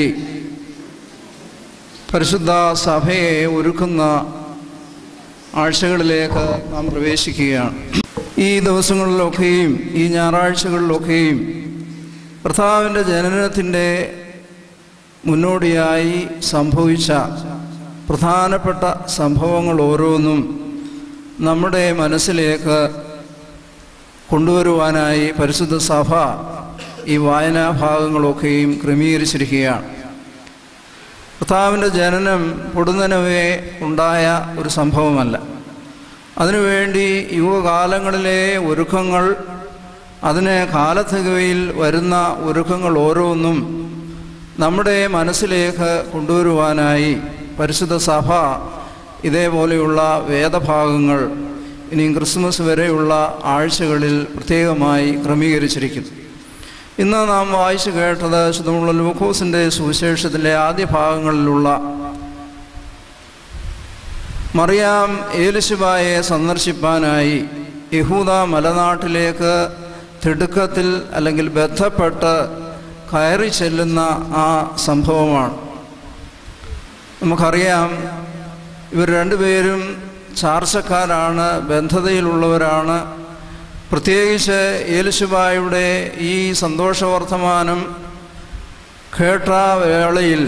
പരിശുദ്ധ സഭയെ ഒരുക്കുന്ന ആഴ്ചകളിലേക്ക് നാം പ്രവേശിക്കുകയാണ് ഈ ദിവസങ്ങളിലൊക്കെയും ഈ ഞായറാഴ്ചകളിലൊക്കെയും കർത്താവിൻ്റെ ജനനത്തിൻ്റെ മുന്നോടിയായി സംഭവിച്ച പ്രധാനപ്പെട്ട സംഭവങ്ങൾ ഓരോന്നും നമ്മുടെ മനസ്സിലേക്ക് കൊണ്ടുവരുവാനായി പരിശുദ്ധ സഭ ഈ വായനാഭാഗങ്ങളൊക്കെയും ക്രമീകരിച്ചിരിക്കുകയാണ് കർത്താവിൻ്റെ ജനനം പൊടുന്നനവേ ഉണ്ടായ ഒരു സംഭവമല്ല അതിനുവേണ്ടി യുവകാലങ്ങളിലെ ഒരുക്കങ്ങൾ അതിന് കാലത്തികയിൽ വരുന്ന ഒരുക്കങ്ങൾ ഓരോന്നും നമ്മുടെ മനസ്സിലേക്ക് കൊണ്ടുവരുവാനായി പരിശുദ്ധ സഭ ഇതേപോലെയുള്ള വേദഭാഗങ്ങൾ ഇനിയും ക്രിസ്മസ് വരെയുള്ള ആഴ്ചകളിൽ പ്രത്യേകമായി ക്രമീകരിച്ചിരിക്കുന്നു ഇന്ന് നാം വായിച്ചു കേട്ടത് ശുദ്ധമുള്ള ലൂക്കോസിൻ്റെ സുവിശേഷത്തിലെ ആദ്യ ഭാഗങ്ങളിലുള്ള മറിയാം ഏലിശുബായെ സന്ദർശിപ്പാനായി യഹൂദ മലനാട്ടിലേക്ക് തിടുക്കത്തിൽ അല്ലെങ്കിൽ ബന്ധപ്പെട്ട് കയറി ചെല്ലുന്ന ആ സംഭവമാണ് നമുക്കറിയാം ഇവർ രണ്ടുപേരും ചാർച്ചക്കാരാണ് ബന്ധതയിലുള്ളവരാണ് പ്രത്യേകിച്ച് ഏലിശുബായുടെ ഈ സന്തോഷവർത്തമാനം കേട്ട വേളയിൽ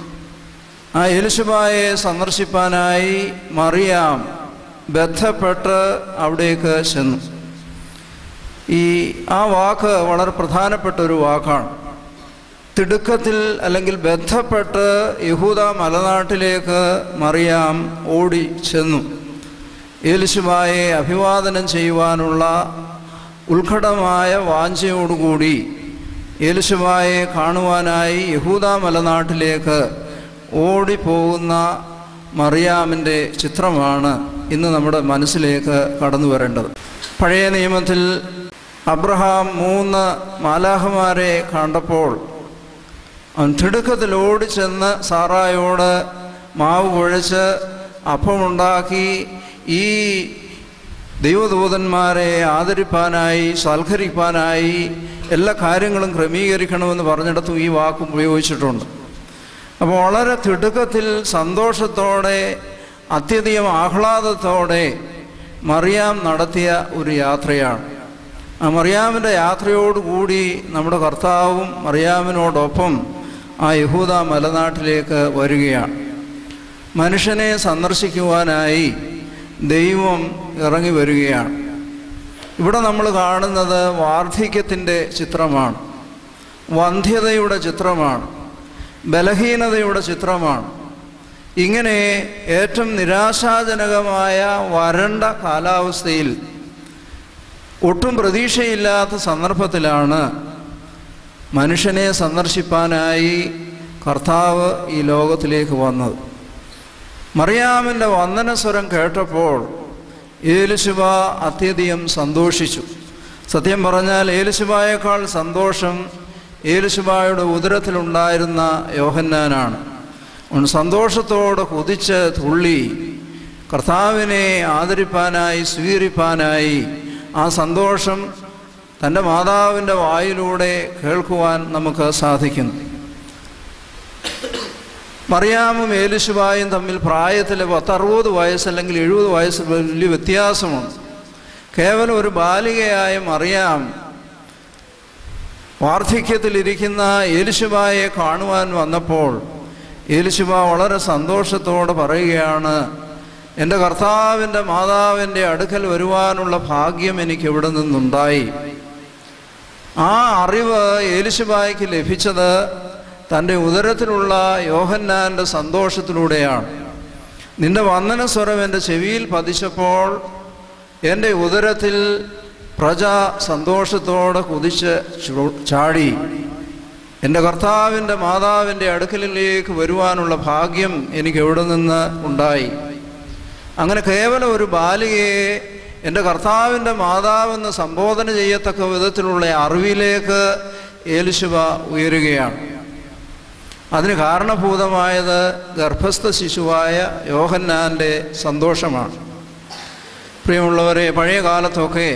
ആ എലിശുബായെ സന്ദർശിപ്പാനായി മറിയാം ബന്ധപ്പെട്ട് അവിടേക്ക് ചെന്നു ഈ ആ വാക്ക് വളരെ പ്രധാനപ്പെട്ട ഒരു വാക്കാണ് തിടുക്കത്തിൽ അല്ലെങ്കിൽ ബന്ധപ്പെട്ട് യഹൂദ മലനാട്ടിലേക്ക് മറിയാം ഓടി ചെന്നു ഏലിശുബായെ അഭിവാദനം ചെയ്യുവാനുള്ള ഉത്കടമായ വാഞ്ചയോടുകൂടി ഏലിശുബായെ കാണുവാനായി യഹൂദ മലനാട്ടിലേക്ക് ഓടിപ്പോകുന്ന മറിയാമിൻ്റെ ചിത്രമാണ് ഇന്ന് നമ്മുടെ മനസ്സിലേക്ക് കടന്നു വരേണ്ടത് പഴയ നിയമത്തിൽ അബ്രഹാം മൂന്ന് മാലാഹമാരെ കണ്ടപ്പോൾ അവൻ തിടുക്കത്തിൽ ഓടിച്ചെന്ന് സാറായോട് മാവ് കുഴച്ച് അപ്പമുണ്ടാക്കി ഈ ദൈവദൂതന്മാരെ ആദരിപ്പാനായി സൽക്കരിപ്പാനായി എല്ലാ കാര്യങ്ങളും ക്രമീകരിക്കണമെന്ന് പറഞ്ഞിടത്തും ഈ വാക്ക് ഉപയോഗിച്ചിട്ടുണ്ട് അപ്പോൾ വളരെ തിടുക്കത്തിൽ സന്തോഷത്തോടെ അത്യധികം ആഹ്ലാദത്തോടെ മറിയാം നടത്തിയ ഒരു യാത്രയാണ് ആ മറിയാമിൻ്റെ യാത്രയോടുകൂടി നമ്മുടെ കർത്താവും മറിയാമിനോടൊപ്പം ആ യഹൂദ മലനാട്ടിലേക്ക് വരികയാണ് മനുഷ്യനെ സന്ദർശിക്കുവാനായി ദൈവം ഇറങ്ങി വരികയാണ് ഇവിടെ നമ്മൾ കാണുന്നത് വാർദ്ധക്യത്തിൻ്റെ ചിത്രമാണ് വന്ധ്യതയുടെ ചിത്രമാണ് ബലഹീനതയുടെ ചിത്രമാണ് ഇങ്ങനെ ഏറ്റവും നിരാശാജനകമായ വരണ്ട കാലാവസ്ഥയിൽ ഒട്ടും പ്രതീക്ഷയില്ലാത്ത സന്ദർഭത്തിലാണ് മനുഷ്യനെ സന്ദർശിപ്പാനായി കർത്താവ് ഈ ലോകത്തിലേക്ക് വന്നത് മറിയാമിൻ്റെ വന്ദനസ്വരം കേട്ടപ്പോൾ ഏലുശുബ അത്യധികം സന്തോഷിച്ചു സത്യം പറഞ്ഞാൽ ഏലുശുബായേക്കാൾ സന്തോഷം ഏലുശുബായുടെ ഉദരത്തിലുണ്ടായിരുന്ന യോഹന്നാനാണ് അവൻ സന്തോഷത്തോടെ കുതിച്ച് തുള്ളി കർത്താവിനെ ആദരിപ്പാനായി സ്വീകരിപ്പാനായി ആ സന്തോഷം തൻ്റെ മാതാവിൻ്റെ വായിലൂടെ കേൾക്കുവാൻ നമുക്ക് സാധിക്കുന്നു മറിയാമും ഏലിശുബായും തമ്മിൽ പ്രായത്തിൽ പത്തറുപത് വയസ്സ് അല്ലെങ്കിൽ എഴുപത് വയസ്സ് വലിയ വ്യത്യാസമുണ്ട് കേവലം ഒരു ബാലികയായ മറിയാം വാർദ്ധക്യത്തിലിരിക്കുന്ന ഏലിശുബായെ കാണുവാൻ വന്നപ്പോൾ ഏലിശുബ വളരെ സന്തോഷത്തോടെ പറയുകയാണ് എൻ്റെ കർത്താവിൻ്റെ മാതാവിൻ്റെ അടുക്കൽ വരുവാനുള്ള ഭാഗ്യം എനിക്ക് ഇവിടെ നിന്നുണ്ടായി ആ അറിവ് ഏലിശുബായ്ക്ക് ലഭിച്ചത് തൻ്റെ ഉദരത്തിലുള്ള യോഹന്നാൻ്റെ സന്തോഷത്തിലൂടെയാണ് നിന്റെ വന്ദന സ്വരം എൻ്റെ ചെവിയിൽ പതിച്ചപ്പോൾ എൻ്റെ ഉദരത്തിൽ പ്രജ സന്തോഷത്തോടെ കുതിച്ച് ചു- ചാടി എൻ്റെ കർത്താവിൻ്റെ മാതാവിൻ്റെ അടുക്കലിലേക്ക് വരുവാനുള്ള ഭാഗ്യം എനിക്ക് എവിടെ നിന്ന് ഉണ്ടായി അങ്ങനെ കേവലം ഒരു ബാലികയെ എൻ്റെ കർത്താവിൻ്റെ മാതാവെന്ന് സംബോധന ചെയ്യത്തക്ക വിധത്തിലുള്ള അറിവിലേക്ക് ഏലിശുവ ഉയരുകയാണ് അതിന് കാരണഭൂതമായത് ഗർഭസ്ഥ ശിശുവായ യോഹന്നാൻ്റെ സന്തോഷമാണ് പ്രിയമുള്ളവരെ പഴയ കാലത്തൊക്കെ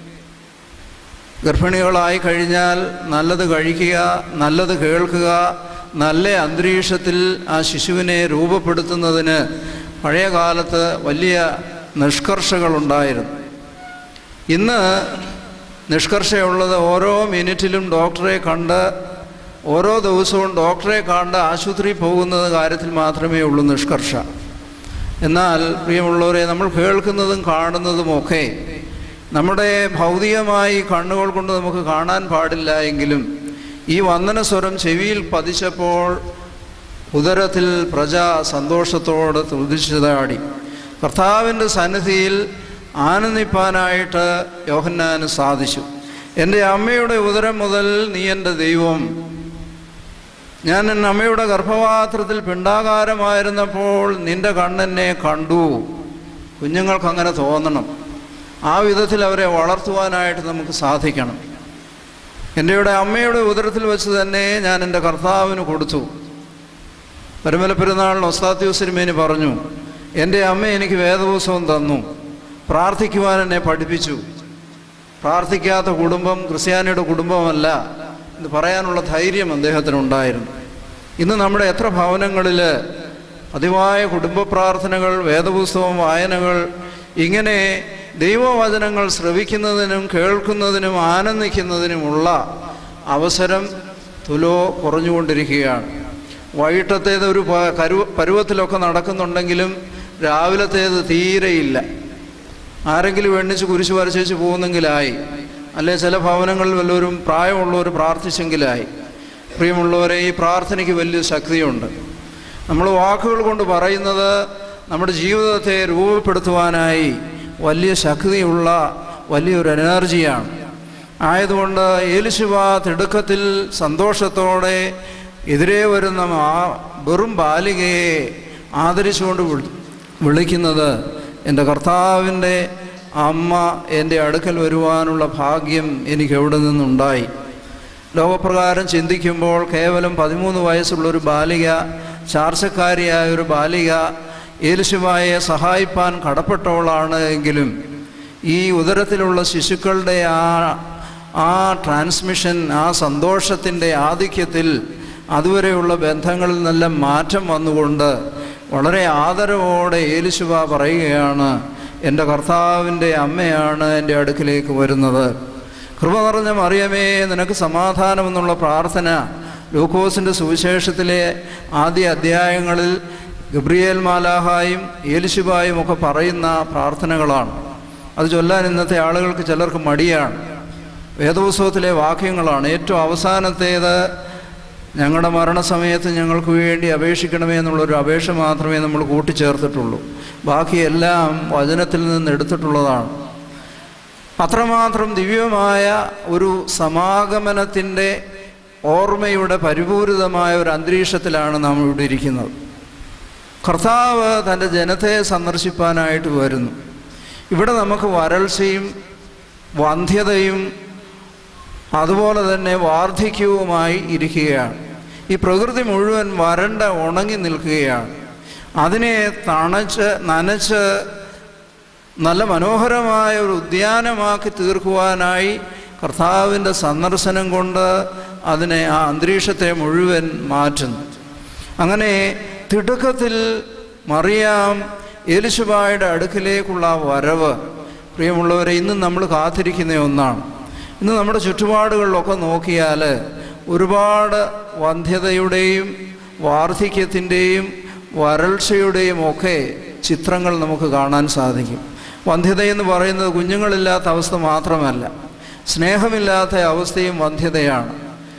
ഗർഭിണികളായി കഴിഞ്ഞാൽ നല്ലത് കഴിക്കുക നല്ലത് കേൾക്കുക നല്ല അന്തരീക്ഷത്തിൽ ആ ശിശുവിനെ രൂപപ്പെടുത്തുന്നതിന് പഴയ കാലത്ത് വലിയ നിഷ്കർഷകളുണ്ടായിരുന്നു ഇന്ന് നിഷ്കർഷയുള്ളത് ഓരോ മിനിറ്റിലും ഡോക്ടറെ കണ്ട് ഓരോ ദിവസവും ഡോക്ടറെ കണ്ട് ആശുപത്രി പോകുന്നത് കാര്യത്തിൽ മാത്രമേ ഉള്ളൂ നിഷ്കർഷ എന്നാൽ പ്രിയമുള്ളവരെ നമ്മൾ കേൾക്കുന്നതും കാണുന്നതുമൊക്കെ നമ്മുടെ ഭൗതികമായി കണ്ണുകൾ കൊണ്ട് നമുക്ക് കാണാൻ പാടില്ല എങ്കിലും ഈ വന്ദന സ്വരം ചെവിയിൽ പതിച്ചപ്പോൾ ഉദരത്തിൽ പ്രജ സന്തോഷത്തോടെ തുതിച്ചതാടി കർത്താവിൻ്റെ സന്നിധിയിൽ ആനന്ദിപ്പാനായിട്ട് യോഹന്നാന് സാധിച്ചു എൻ്റെ അമ്മയുടെ ഉദരം മുതൽ നീ എൻ്റെ ദൈവം ഞാൻ എൻ്റെ അമ്മയുടെ ഗർഭപാത്രത്തിൽ പിണ്ടാകാരമായിരുന്നപ്പോൾ നിന്റെ കണ്ണെന്നെ കണ്ടു കുഞ്ഞുങ്ങൾക്ക് അങ്ങനെ തോന്നണം ആ വിധത്തിൽ അവരെ വളർത്തുവാനായിട്ട് നമുക്ക് സാധിക്കണം എൻ്റെ ഇവിടെ അമ്മയുടെ ഉദരത്തിൽ വെച്ച് തന്നെ ഞാൻ എൻ്റെ കർത്താവിന് കൊടുത്തു പരമല പെരുന്നാളിന് ഒസ്താത്യൂസിനുമേനി പറഞ്ഞു എൻ്റെ അമ്മ എനിക്ക് വേദപുസ്തകം തന്നു പ്രാർത്ഥിക്കുവാൻ എന്നെ പഠിപ്പിച്ചു പ്രാർത്ഥിക്കാത്ത കുടുംബം ക്രിസ്ത്യാനിയുടെ കുടുംബമല്ല എന്ന് പറയാനുള്ള ധൈര്യം അദ്ദേഹത്തിനുണ്ടായിരുന്നു ഇന്ന് നമ്മുടെ എത്ര ഭവനങ്ങളിൽ പതിവായ കുടുംബ പ്രാർത്ഥനകൾ വേദപുസ്തകം വായനകൾ ഇങ്ങനെ ദൈവവചനങ്ങൾ ശ്രവിക്കുന്നതിനും കേൾക്കുന്നതിനും ആനന്ദിക്കുന്നതിനുമുള്ള അവസരം തുലോ കുറഞ്ഞുകൊണ്ടിരിക്കുകയാണ് വൈകിട്ടത്തേത് ഒരു പ- കരു പരുവത്തിലൊക്കെ നടക്കുന്നുണ്ടെങ്കിലും രാവിലത്തേത് തീരെയില്ല ആരെങ്കിലും എണ്ണിച്ച് കുരിശ് വരച്ചേച്ച് പോകുന്നെങ്കിലായി അല്ലെ ചില ഭവനങ്ങളിൽ വല്ലവരും പ്രായമുള്ളവർ പ്രാർത്ഥിച്ചെങ്കിലായി പ്രിയമുള്ളവരെ ഈ പ്രാർത്ഥനയ്ക്ക് വലിയ ശക്തിയുണ്ട് നമ്മൾ വാക്കുകൾ കൊണ്ട് പറയുന്നത് നമ്മുടെ ജീവിതത്തെ രൂപപ്പെടുത്തുവാനായി വലിയ ശക്തിയുള്ള വലിയൊരു എനർജിയാണ് ആയതുകൊണ്ട് ഏലിശുവ തിടുക്കത്തിൽ സന്തോഷത്തോടെ എതിരെ വരുന്ന ആ വെറും ബാലികയെ ആദരിച്ചുകൊണ്ട് വിളി- വിളിക്കുന്നത് എൻ്റെ കർത്താവിൻ്റെ അമ്മ എൻ്റെ അടുക്കൽ വരുവാനുള്ള ഭാഗ്യം എനിക്ക് എവിടെ നിന്നുണ്ടായി ലോകപ്രകാരം ചിന്തിക്കുമ്പോൾ കേവലം പതിമൂന്ന് വയസ്സുള്ള ഒരു ബാലിക ചാർച്ചക്കാരിയായ ഒരു ബാലിക ഏലിശുവായെ സഹായിപ്പാൻ കടപ്പെട്ടവളാണ് എങ്കിലും ഈ ഉദരത്തിലുള്ള ശിശുക്കളുടെ ആ ആ ട്രാൻസ്മിഷൻ ആ സന്തോഷത്തിൻ്റെ ആധിക്യത്തിൽ അതുവരെയുള്ള ബന്ധങ്ങളിൽ നിന്നെല്ലാം മാറ്റം വന്നുകൊണ്ട് വളരെ ആദരവോടെ ഏലിശുവ പറയുകയാണ് എൻ്റെ കർത്താവിൻ്റെ അമ്മയാണ് എൻ്റെ അടുക്കിലേക്ക് വരുന്നത് കൃപ നിറഞ്ഞ മറിയമേ നിനക്ക് സമാധാനമെന്നുള്ള പ്രാർത്ഥന ലൂക്കോസിൻ്റെ സുവിശേഷത്തിലെ ആദ്യ അധ്യായങ്ങളിൽ ഗബ്രിയേൽ മാലാഹായും ഏലിശുബായും ഒക്കെ പറയുന്ന പ്രാർത്ഥനകളാണ് അത് ചൊല്ലാൻ ഇന്നത്തെ ആളുകൾക്ക് ചിലർക്ക് മടിയാണ് വേദോത്സവത്തിലെ വാക്യങ്ങളാണ് ഏറ്റവും അവസാനത്തേത് ഞങ്ങളുടെ മരണസമയത്ത് ഞങ്ങൾക്ക് വേണ്ടി അപേക്ഷിക്കണമേ എന്നുള്ളൊരു അപേക്ഷ മാത്രമേ നമ്മൾ കൂട്ടിച്ചേർത്തിട്ടുള്ളൂ ബാക്കിയെല്ലാം വചനത്തിൽ നിന്ന് എടുത്തിട്ടുള്ളതാണ് അത്രമാത്രം ദിവ്യമായ ഒരു സമാഗമനത്തിൻ്റെ ഓർമ്മയുടെ പരിപൂരിതമായ ഒരു അന്തരീക്ഷത്തിലാണ് നാം ഇവിടെ ഇരിക്കുന്നത് കർത്താവ് തൻ്റെ ജനത്തെ സന്ദർശിപ്പാനായിട്ട് വരുന്നു ഇവിടെ നമുക്ക് വരൾച്ചയും വന്ധ്യതയും അതുപോലെ തന്നെ വാർദ്ധക്യവുമായി ഇരിക്കുകയാണ് ഈ പ്രകൃതി മുഴുവൻ വരണ്ട ഉണങ്ങി നിൽക്കുകയാണ് അതിനെ തണച്ച് നനച്ച് നല്ല മനോഹരമായ ഒരു ഉദ്യാനമാക്കി തീർക്കുവാനായി കർത്താവിൻ്റെ സന്ദർശനം കൊണ്ട് അതിനെ ആ അന്തരീക്ഷത്തെ മുഴുവൻ മാറ്റുന്നു അങ്ങനെ തിടുക്കത്തിൽ മറിയാം എലിശുബായുടെ അടുക്കിലേക്കുള്ള ആ വരവ് പ്രിയമുള്ളവരെ ഇന്നും നമ്മൾ കാത്തിരിക്കുന്ന ഒന്നാണ് ഇന്ന് നമ്മുടെ ചുറ്റുപാടുകളിലൊക്കെ നോക്കിയാൽ ഒരുപാട് വന്ധ്യതയുടെയും വാർദ്ധക്യത്തിൻ്റെയും വരൾച്ചയുടെയും ഒക്കെ ചിത്രങ്ങൾ നമുക്ക് കാണാൻ സാധിക്കും വന്ധ്യതയെന്ന് പറയുന്നത് കുഞ്ഞുങ്ങളില്ലാത്ത അവസ്ഥ മാത്രമല്ല സ്നേഹമില്ലാത്ത അവസ്ഥയും വന്ധ്യതയാണ്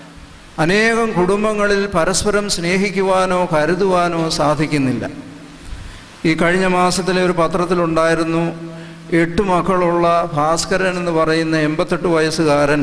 അനേകം കുടുംബങ്ങളിൽ പരസ്പരം സ്നേഹിക്കുവാനോ കരുതുവാനോ സാധിക്കുന്നില്ല ഈ കഴിഞ്ഞ മാസത്തിലെ ഒരു പത്രത്തിലുണ്ടായിരുന്നു എട്ട് മക്കളുള്ള ഭാസ്കരൻ എന്ന് പറയുന്ന എൺപത്തെട്ട് വയസ്സുകാരൻ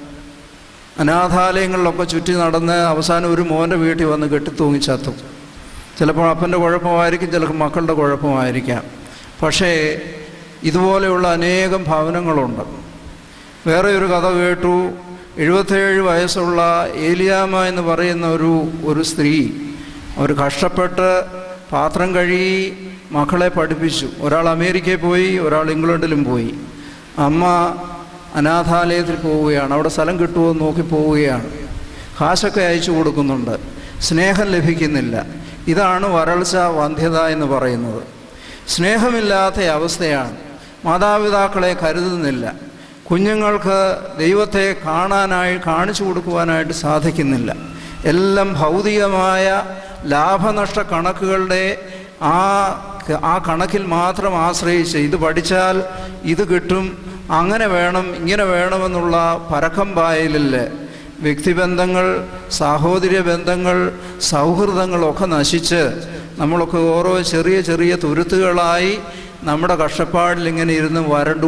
അനാഥാലയങ്ങളിലൊക്കെ ചുറ്റി നടന്ന് അവസാനം ഒരു മോൻ്റെ വീട്ടിൽ വന്ന് കെട്ടിത്തൂങ്ങി ചത്തു ചിലപ്പോൾ അപ്പൻ്റെ കുഴപ്പമായിരിക്കും ചിലപ്പോൾ മക്കളുടെ കുഴപ്പമായിരിക്കാം പക്ഷേ ഇതുപോലെയുള്ള അനേകം ഭവനങ്ങളുണ്ട് വേറെ ഒരു കഥ കേട്ടു എഴുപത്തേഴ് വയസ്സുള്ള ഏലിയാമ എന്ന് പറയുന്ന ഒരു ഒരു സ്ത്രീ അവർ കഷ്ടപ്പെട്ട് പാത്രം കഴുകി മക്കളെ പഠിപ്പിച്ചു ഒരാൾ അമേരിക്കയിൽ പോയി ഒരാൾ ഇംഗ്ലണ്ടിലും പോയി അമ്മ അനാഥാലയത്തിൽ പോവുകയാണ് അവിടെ സ്ഥലം കിട്ടുമോ എന്ന് നോക്കി പോവുകയാണ് കാശൊക്കെ അയച്ചു കൊടുക്കുന്നുണ്ട് സ്നേഹം ലഭിക്കുന്നില്ല ഇതാണ് വരൾച്ച വന്ധ്യത എന്ന് പറയുന്നത് സ്നേഹമില്ലാത്ത അവസ്ഥയാണ് മാതാപിതാക്കളെ കരുതുന്നില്ല കുഞ്ഞുങ്ങൾക്ക് ദൈവത്തെ കാണാനായി കാണിച്ചു കൊടുക്കുവാനായിട്ട് സാധിക്കുന്നില്ല എല്ലാം ഭൗതികമായ ലാഭനഷ്ട കണക്കുകളുടെ ആ ആ കണക്കിൽ മാത്രം ആശ്രയിച്ച് ഇത് പഠിച്ചാൽ ഇത് കിട്ടും അങ്ങനെ വേണം ഇങ്ങനെ വേണമെന്നുള്ള പരക്കം പായലിൽ വ്യക്തിബന്ധങ്ങൾ സാഹോദര്യ ബന്ധങ്ങൾ സൗഹൃദങ്ങളൊക്കെ നശിച്ച് നമ്മളൊക്കെ ഓരോ ചെറിയ ചെറിയ തുരുത്തുകളായി നമ്മുടെ കഷ്ടപ്പാടിൽ ഇങ്ങനെ ഇരുന്ന്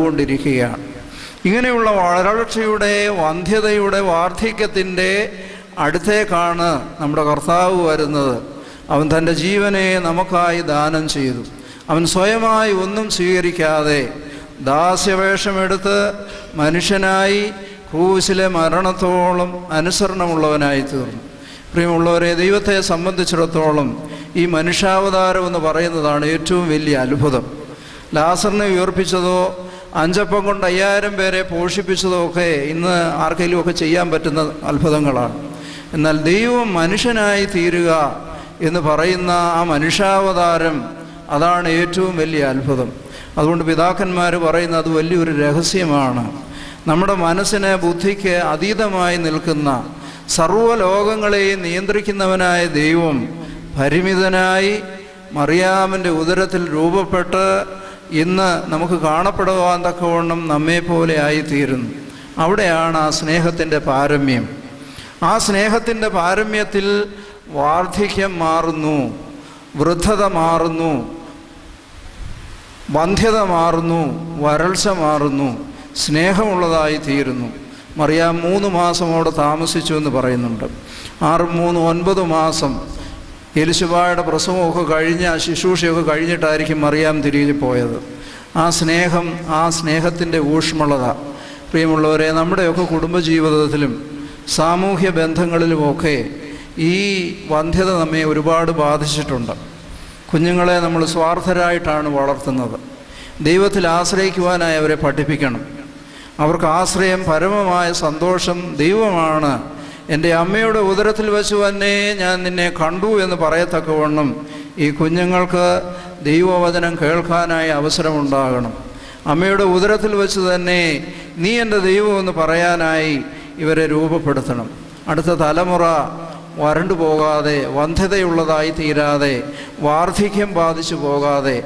വരണ്ടുകൊണ്ടിരിക്കുകയാണ് ഇങ്ങനെയുള്ള വരൾച്ചയുടെ വന്ധ്യതയുടെ വാർദ്ധക്യത്തിൻ്റെ അടുത്തേക്കാണ് നമ്മുടെ കർത്താവ് വരുന്നത് അവൻ തൻ്റെ ജീവനെ നമുക്കായി ദാനം ചെയ്തു അവൻ സ്വയമായി ഒന്നും സ്വീകരിക്കാതെ ദാസ്യവേഷമെടുത്ത് മനുഷ്യനായി ക്രൂശിലെ മരണത്തോളം അനുസരണമുള്ളവനായി തീർന്നു പ്രിയമുള്ളവരെ ദൈവത്തെ സംബന്ധിച്ചിടത്തോളം ഈ മനുഷ്യാവതാരം എന്ന് പറയുന്നതാണ് ഏറ്റവും വലിയ അത്ഭുതം ലാസറിനെ ഉയർപ്പിച്ചതോ അഞ്ചപ്പം കൊണ്ട് അയ്യായിരം പേരെ പോഷിപ്പിച്ചതോ ഒക്കെ ഇന്ന് ആർക്കെങ്കിലും ഒക്കെ ചെയ്യാൻ പറ്റുന്ന അത്ഭുതങ്ങളാണ് എന്നാൽ ദൈവം മനുഷ്യനായി തീരുക എന്ന് പറയുന്ന ആ മനുഷ്യാവതാരം അതാണ് ഏറ്റവും വലിയ അത്ഭുതം അതുകൊണ്ട് പിതാക്കന്മാർ പറയുന്നത് അത് വലിയൊരു രഹസ്യമാണ് നമ്മുടെ മനസ്സിന് ബുദ്ധിക്ക് അതീതമായി നിൽക്കുന്ന സർവ്വലോകങ്ങളെയും നിയന്ത്രിക്കുന്നവനായ ദൈവം പരിമിതനായി മറിയാമിൻ്റെ ഉദരത്തിൽ രൂപപ്പെട്ട് ഇന്ന് നമുക്ക് കാണപ്പെടുവാൻ തക്കവണ്ണം നമ്മെപ്പോലെ ആയിത്തീരുന്നു അവിടെയാണ് ആ സ്നേഹത്തിൻ്റെ പാരമ്യം ആ സ്നേഹത്തിൻ്റെ പാരമ്യത്തിൽ വാർദ്ധക്യം മാറുന്നു വൃദ്ധത മാറുന്നു വന്ധ്യത മാറുന്നു വരൾച്ച മാറുന്നു സ്നേഹമുള്ളതായി തീരുന്നു മറിയാം മൂന്ന് മാസം അവിടെ താമസിച്ചു എന്ന് പറയുന്നുണ്ട് ആറ് മൂന്ന് ഒൻപത് മാസം എലിശുബായുടെ പ്രസവമൊക്കെ കഴിഞ്ഞ് ആ ശുശ്രൂഷയൊക്കെ കഴിഞ്ഞിട്ടായിരിക്കും മറിയാം തിരികെ പോയത് ആ സ്നേഹം ആ സ്നേഹത്തിൻ്റെ ഊഷ്മളത പ്രിയമുള്ളവരെ നമ്മുടെയൊക്കെ കുടുംബജീവിതത്തിലും സാമൂഹ്യ ബന്ധങ്ങളിലുമൊക്കെ ഈ വന്ധ്യത നമ്മെ ഒരുപാട് ബാധിച്ചിട്ടുണ്ട് കുഞ്ഞുങ്ങളെ നമ്മൾ സ്വാർത്ഥരായിട്ടാണ് വളർത്തുന്നത് ദൈവത്തിൽ ആശ്രയിക്കുവാനായി അവരെ പഠിപ്പിക്കണം അവർക്ക് ആശ്രയം പരമമായ സന്തോഷം ദൈവമാണ് എൻ്റെ അമ്മയുടെ ഉദരത്തിൽ വെച്ച് തന്നെ ഞാൻ നിന്നെ കണ്ടു എന്ന് പറയത്തക്കവണ്ണം ഈ കുഞ്ഞുങ്ങൾക്ക് ദൈവവചനം കേൾക്കാനായി അവസരമുണ്ടാകണം അമ്മയുടെ ഉദരത്തിൽ വെച്ച് തന്നെ നീ എൻ്റെ ദൈവം എന്ന് പറയാനായി ഇവരെ രൂപപ്പെടുത്തണം അടുത്ത തലമുറ വരണ്ടു പോകാതെ വന്ധ്യതയുള്ളതായി തീരാതെ വാർദ്ധക്യം ബാധിച്ചു പോകാതെ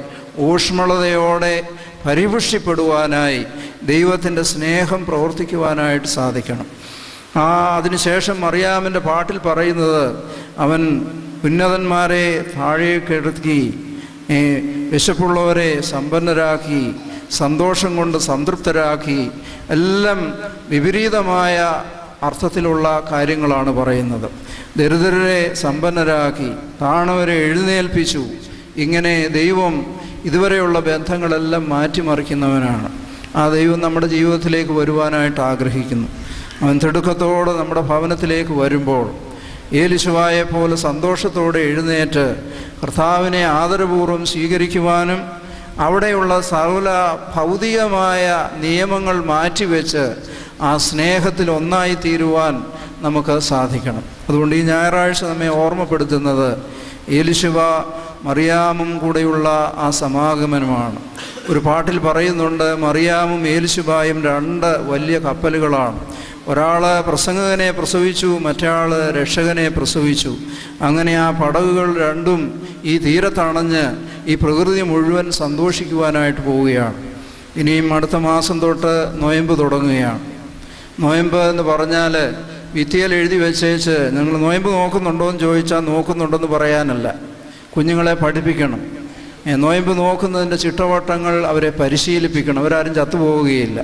ഊഷ്മളതയോടെ പരിപുഷ്ടിപ്പെടുവാനായി ദൈവത്തിൻ്റെ സ്നേഹം പ്രവർത്തിക്കുവാനായിട്ട് സാധിക്കണം ആ അതിനുശേഷം മറിയാമിൻ്റെ പാട്ടിൽ പറയുന്നത് അവൻ ഉന്നതന്മാരെ താഴേക്കിടത്തി ഏ, വിശപ്പുള്ളവരെ സമ്പന്നരാക്കി സന്തോഷം കൊണ്ട് സംതൃപ്തരാക്കി എല്ലാം വിപരീതമായ അർത്ഥത്തിലുള്ള കാര്യങ്ങളാണ് പറയുന്നത് ദരിദ്രരെ സമ്പന്നരാക്കി താണവരെ എഴുന്നേൽപ്പിച്ചു ഇങ്ങനെ ദൈവം ഇതുവരെയുള്ള ബന്ധങ്ങളെല്ലാം മാറ്റിമറിക്കുന്നവനാണ് ആ ദൈവം നമ്മുടെ ജീവിതത്തിലേക്ക് വരുവാനായിട്ട് ആഗ്രഹിക്കുന്നു അവൻ തിടുക്കത്തോടെ നമ്മുടെ ഭവനത്തിലേക്ക് വരുമ്പോൾ ഏലിശുവായെ പോലെ സന്തോഷത്തോടെ എഴുന്നേറ്റ് കർത്താവിനെ ആദരപൂർവ്വം സ്വീകരിക്കുവാനും അവിടെയുള്ള സകല ഭൗതികമായ നിയമങ്ങൾ മാറ്റിവെച്ച് ആ സ്നേഹത്തിൽ ഒന്നായി തീരുവാൻ നമുക്ക് സാധിക്കണം അതുകൊണ്ട് ഈ ഞായറാഴ്ച നമ്മെ ഓർമ്മപ്പെടുത്തുന്നത് ഏലിശുവ മറിയാമും കൂടെയുള്ള ആ സമാഗമനമാണ് ഒരു പാട്ടിൽ പറയുന്നുണ്ട് മറിയാമും ഏലിശുബായും രണ്ട് വലിയ കപ്പലുകളാണ് ഒരാൾ പ്രസംഗകനെ പ്രസവിച്ചു മറ്റയാൾ രക്ഷകനെ പ്രസവിച്ചു അങ്ങനെ ആ പടകുകൾ രണ്ടും ഈ തീരത്തണഞ്ഞ് ഈ പ്രകൃതി മുഴുവൻ സന്തോഷിക്കുവാനായിട്ട് പോവുകയാണ് ഇനിയും അടുത്ത മാസം തൊട്ട് നോയമ്പ് തുടങ്ങുകയാണ് നോയമ്പ് എന്ന് പറഞ്ഞാൽ വിത്തിയിൽ എഴുതി വെച്ചേച്ച് നിങ്ങൾ നോയമ്പ് നോക്കുന്നുണ്ടോ എന്ന് ചോദിച്ചാൽ നോക്കുന്നുണ്ടെന്ന് പറയാനല്ല കുഞ്ഞുങ്ങളെ പഠിപ്പിക്കണം ഏ, നോയമ്പ് നോക്കുന്നതിൻ്റെ ചിട്ടവട്ടങ്ങൾ അവരെ പരിശീലിപ്പിക്കണം അവരാരും ചത്തുപോവുകയില്ല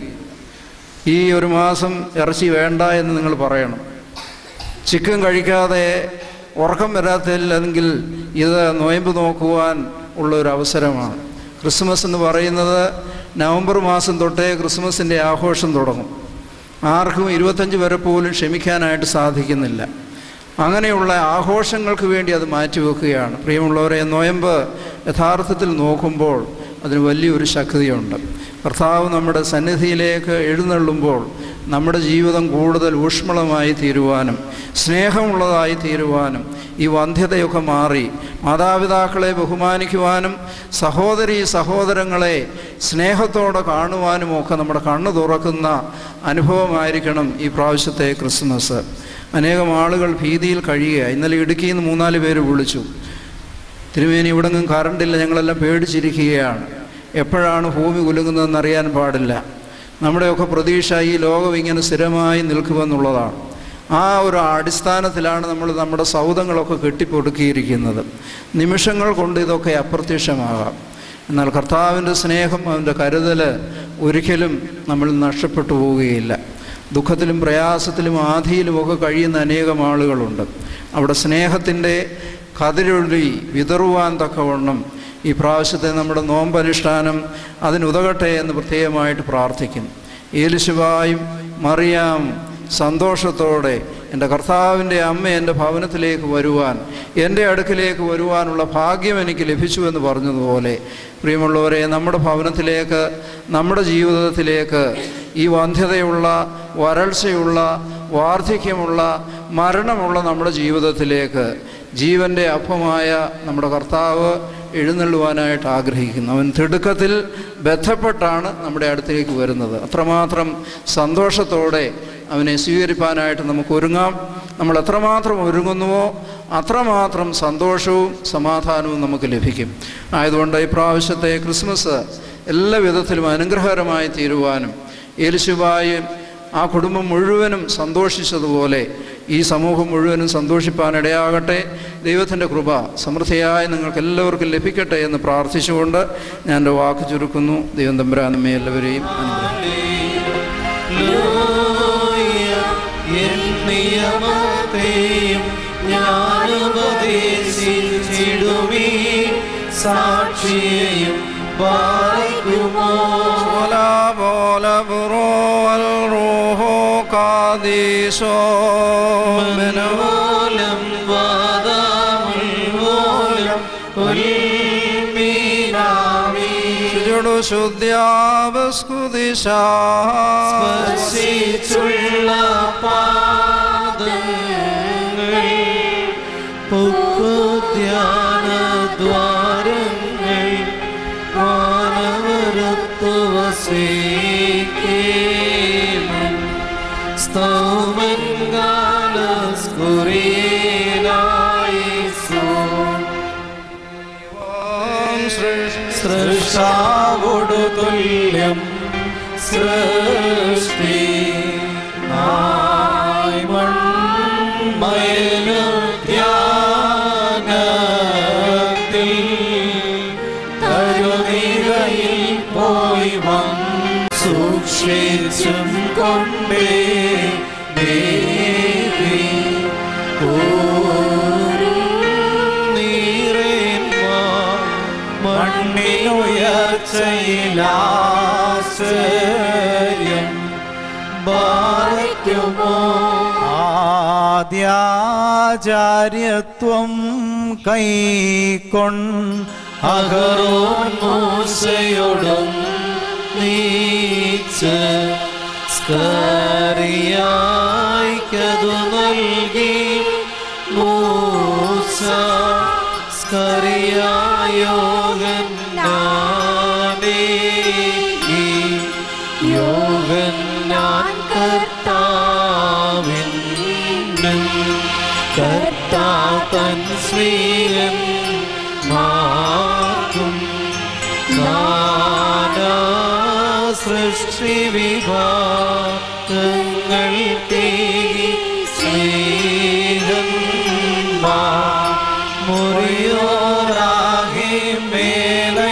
ഈ ഒരു മാസം ഇറച്ചി വേണ്ട എന്ന് നിങ്ങൾ പറയണം ചിക്കൻ കഴിക്കാതെ ഉറക്കം വരാത്തില്ലെങ്കിൽ ഇത് നോയമ്പ് നോക്കുവാൻ ഉള്ള ഒരു അവസരമാണ് ക്രിസ്മസ് എന്ന് പറയുന്നത് നവംബർ മാസം തൊട്ടേ ക്രിസ്മസിൻ്റെ ആഘോഷം തുടങ്ങും ആർക്കും ഇരുപത്തഞ്ച് വരെ പോലും ക്ഷമിക്കാനായിട്ട് സാധിക്കുന്നില്ല അങ്ങനെയുള്ള ആഘോഷങ്ങൾക്ക് വേണ്ടി അത് മാറ്റിവെക്കുകയാണ് പ്രിയമുള്ളവരെ നോയമ്പ് യഥാർത്ഥത്തിൽ നോക്കുമ്പോൾ അതിന് വലിയൊരു ശക്തിയുണ്ട് കർത്താവ് നമ്മുടെ സന്നിധിയിലേക്ക് എഴുന്നള്ളുമ്പോൾ നമ്മുടെ ജീവിതം കൂടുതൽ ഊഷ്മളമായി തീരുവാനും സ്നേഹമുള്ളതായി തീരുവാനും ഈ വന്ധ്യതയൊക്കെ മാറി മാതാപിതാക്കളെ ബഹുമാനിക്കുവാനും സഹോദരി സഹോദരങ്ങളെ സ്നേഹത്തോടെ കാണുവാനും ഒക്കെ നമ്മുടെ കണ്ണ് തുറക്കുന്ന അനുഭവമായിരിക്കണം ഈ പ്രാവശ്യത്തെ ക്രിസ്മസ് അനേകം ആളുകൾ ഭീതിയിൽ കഴിയുക ഇന്നലെ ഇടുക്കിയിൽ നിന്ന് മൂന്നാല് പേര് വിളിച്ചു തിരുമേനി ഇവിടെങ്ങും കറണ്ടില്ല ഞങ്ങളെല്ലാം പേടിച്ചിരിക്കുകയാണ് എപ്പോഴാണ് ഭൂമി കുലുങ്ങുന്നതെന്ന് അറിയാൻ പാടില്ല നമ്മുടെയൊക്കെ പ്രതീക്ഷ ഈ ലോകം ഇങ്ങനെ സ്ഥിരമായി നിൽക്കുമെന്നുള്ളതാണ് ആ ഒരു അടിസ്ഥാനത്തിലാണ് നമ്മൾ നമ്മുടെ സൗധങ്ങളൊക്കെ കെട്ടിപ്പൊടുക്കിയിരിക്കുന്നത് നിമിഷങ്ങൾ കൊണ്ട് ഇതൊക്കെ അപ്രത്യക്ഷമാകാം എന്നാൽ കർത്താവിൻ്റെ സ്നേഹം അവൻ്റെ കരുതൽ ഒരിക്കലും നമ്മൾ നഷ്ടപ്പെട്ടു പോവുകയില്ല ദുഃഖത്തിലും പ്രയാസത്തിലും ആധിയിലുമൊക്കെ കഴിയുന്ന അനേകം ആളുകളുണ്ട് അവിടെ സ്നേഹത്തിൻ്റെ കതിരൊഴി വിതറുവാൻ തക്കവണ്ണം ഈ പ്രാവശ്യത്തെ നമ്മുടെ നോമ്പനുഷ്ഠാനം അതിനുതകട്ടെ എന്ന് പ്രത്യേകമായിട്ട് പ്രാർത്ഥിക്കും ഏലിശുവായും മറിയാം സന്തോഷത്തോടെ എൻ്റെ കർത്താവിൻ്റെ അമ്മ എൻ്റെ ഭവനത്തിലേക്ക് വരുവാൻ എൻ്റെ അടുക്കിലേക്ക് വരുവാനുള്ള ഭാഗ്യം എനിക്ക് ലഭിച്ചു എന്ന് പറഞ്ഞതുപോലെ പ്രിയമുള്ളവരെ നമ്മുടെ ഭവനത്തിലേക്ക് നമ്മുടെ ജീവിതത്തിലേക്ക് ഈ വന്ധ്യതയുള്ള വരൾച്ചയുള്ള വാർദ്ധക്യമുള്ള മരണമുള്ള നമ്മുടെ ജീവിതത്തിലേക്ക് ജീവൻ്റെ അപ്പമായ നമ്മുടെ കർത്താവ് എഴുന്നള്ളുവാനായിട്ട് ആഗ്രഹിക്കുന്നു അവൻ തിടുക്കത്തിൽ ബന്ധപ്പെട്ടാണ് നമ്മുടെ അടുത്തേക്ക് വരുന്നത് അത്രമാത്രം സന്തോഷത്തോടെ അവനെ സ്വീകരിപ്പാനായിട്ട് നമുക്ക് ഒരുങ്ങാം നമ്മൾ എത്രമാത്രം ഒരുങ്ങുന്നുവോ അത്രമാത്രം സന്തോഷവും സമാധാനവും നമുക്ക് ലഭിക്കും ആയതുകൊണ്ട് ഈ പ്രാവശ്യത്തെ ക്രിസ്മസ് എല്ലാ വിധത്തിലും അനുഗ്രഹകരമായി തീരുവാനും യേശുവായും ആ കുടുംബം മുഴുവനും സന്തോഷിച്ചതുപോലെ ഈ സമൂഹം മുഴുവനും സന്തോഷിപ്പാനിടയാകട്ടെ ദൈവത്തിൻ്റെ കൃപ സമൃദ്ധിയായി നിങ്ങൾക്ക് എല്ലാവർക്കും ലഭിക്കട്ടെ എന്ന് പ്രാർത്ഥിച്ചുകൊണ്ട് ഞാൻ എൻ്റെ വാക്ക് ചുരുക്കുന്നു ദൈവം തമ്പുരാൻ നമ്മെ എല്ലാവരെയും നിയമത്തെയും ഞാനുപദേശിച്ചിടുമീ സാക്ഷിയെയും പാലിക്കുമോ പോല റോഹോ കാദീശോ മനോലം വാദാമുൽമൂലം ഉൽമീനാമി ചുടു ശുദ്ധ്യാവസ്കുദിശ സ്പർശിച്ചുള്ള പാദങ്ങൾ പൊക്കുധ്യാന ദ്വാരങ്ങൾ വാനവരത്തു വസേക്കേമൻ സ്തൗമൻ സൃഷ്ടാവോടു തുല്യം സൃഷ്ടി നായ് മൺമയനുദ്യാനത്തിൽ തരുനിരയിൽ പോയി വന്ന് സൂക്ഷിച്ചും കൊണ്ടേ ദേവി മണ്ണിനുയർച്ചയിലാശ്ചര്യം ഭാരയ്ക്കുമോ ആദ്യാചാര്യത്വം കൈക്കൊൺ അഹറോൻ മൂസയോടും നീച്ച് സ്കറിയായിക്കതു നൽകി മൂസ സ്കറിയായോഗൻ യോഗൻ ഞാൻ കർത്താവിനും കർത്താതൻ ശ്രീയൻ മാർക്കും നാനാ സൃഷ്ടി വിഭാഗങ്ങൾ തേകി സ്നേഹം മുറിയോറാകെ മേലെ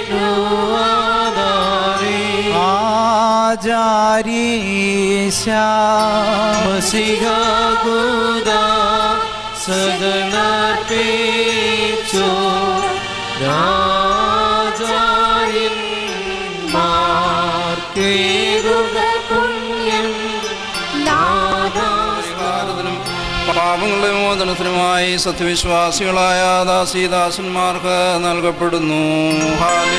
ആചാരീശ മസികാകുദ സകലർപ്പിച്ചോ രാജായൻ മാർക്കേകുക പുണ്യം ഭാരതനും പാപങ്ങളുടെ മോചനത്തിനുമായി സത്യവിശ്വാസികളായ ദാസീദാസന്മാർക്ക് നൽകപ്പെടുന്നു ഹാലേ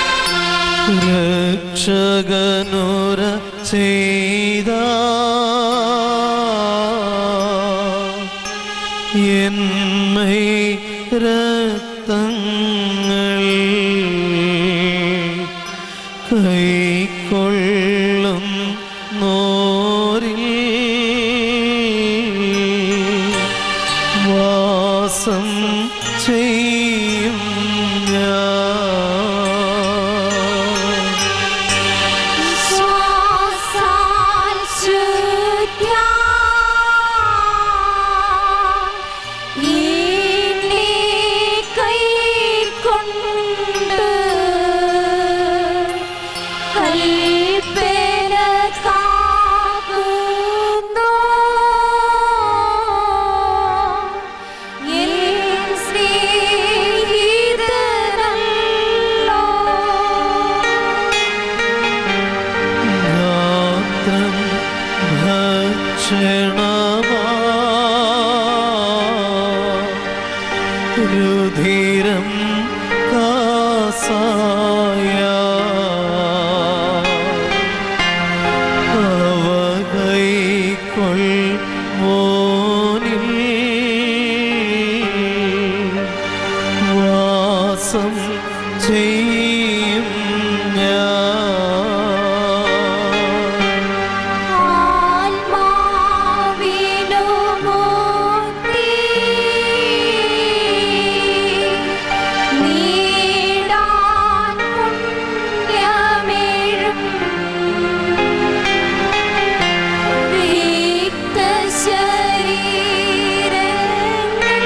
രക്ഷകനുര ചെയ്ത എന്മൈ രക്തങ്ങൾ കൈക്കൊള്ളും നോരിൽ വാസം ചെയ്യും ഞാൻ ശ്വാസാൽ ശുദ്ധ്യാ എന്നെ കൈക്കൊണ്ട് സായ അവ കൈക്കൊൾ മോനിൽ വാസം ചെയ്യും ഞാൻ ആത്മാവിനു മുക്തി നീടാൻ പുണ്യമേഴും രക്തശരീരങ്ങൾ